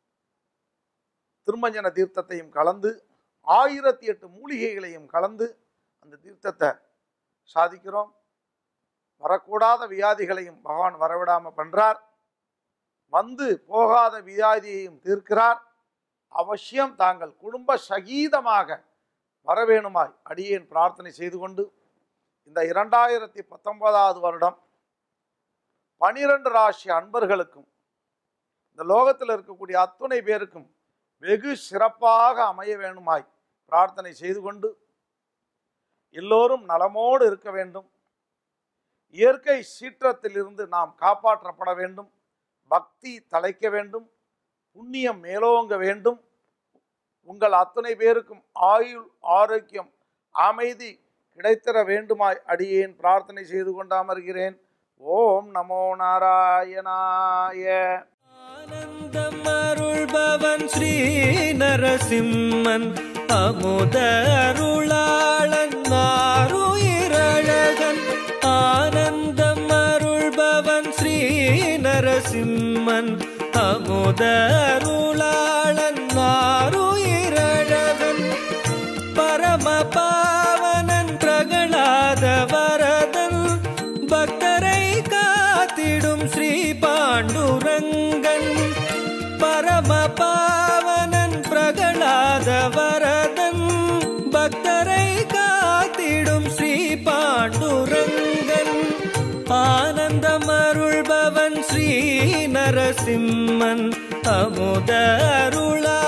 திருமஞ்சன தீர்த்தத்தையும் கலந்து ஆயிரத்தி எட்டு மூலிகைகளையும் கலந்து அந்த தீர்த்தத்தை சாதிக்கிறோம் வரக்கூடாத வியாதிகளையும் பகவான் வரவிடாம பண்றார் வந்து போகாத வியாதியையும் தீர்க்கிறார் அவசியம் தாங்கள் குடும்ப சகீதமாக வரவேணுமாய் அடியேன் பிரார்த்தனை செய்து கொண்டு இந்த இரண்டாயிரத்தி பத்தொன்பதாவது வருடம் பனிரெண்டு ராசி அன்பர்களுக்கும் இந்த லோகத்தில் இருக்கக்கூடிய அத்துணை பேருக்கும் வெகு சிறப்பாக அமைய வேணுமாய் பிரார்த்தனை செய்து கொண்டு எல்லோரும் நலமோடு இருக்க வேண்டும் இயற்கை சீற்றத்திலிருந்து நாம் காப்பாற்றப்பட வேண்டும் பக்தி தலைக்க வேண்டும் புண்ணியம் மேலோங்க வேண்டும் உங்கள் அத்தனை பேருக்கும் ஆயுள் ஆரோக்கியம் அமைதி கிடைத்தர வேண்டுமாய் அடியேன் பிரார்த்தனை செய்து கொண்டு அமர்கிறேன் ஓம் நமோ நாராயணாய ஆனந்தம் அருள்பவன் ஸ்ரீ நரசிம்மன் அமுத அருளாளன் ஆருயிரழகன் ஆனந்தம் அருள்பவன் ஸ்ரீ நரசிம்மன் அமுத அருளாளன் ஆருயிரழகன் பரம பாவனன் பிரகலாத வரதன் பக்தரை காத்திடும் ஸ்ரீ பாண்டுரங்கன் பரம பாவனன் பிரகலாத வரதன் பக்தரை காத்திடும் ஸ்ரீ பாண்டுரங்கன் ஆனந்தம் அருள்பவன் ஸ்ரீ நரசிம்மன் அமுத அருளா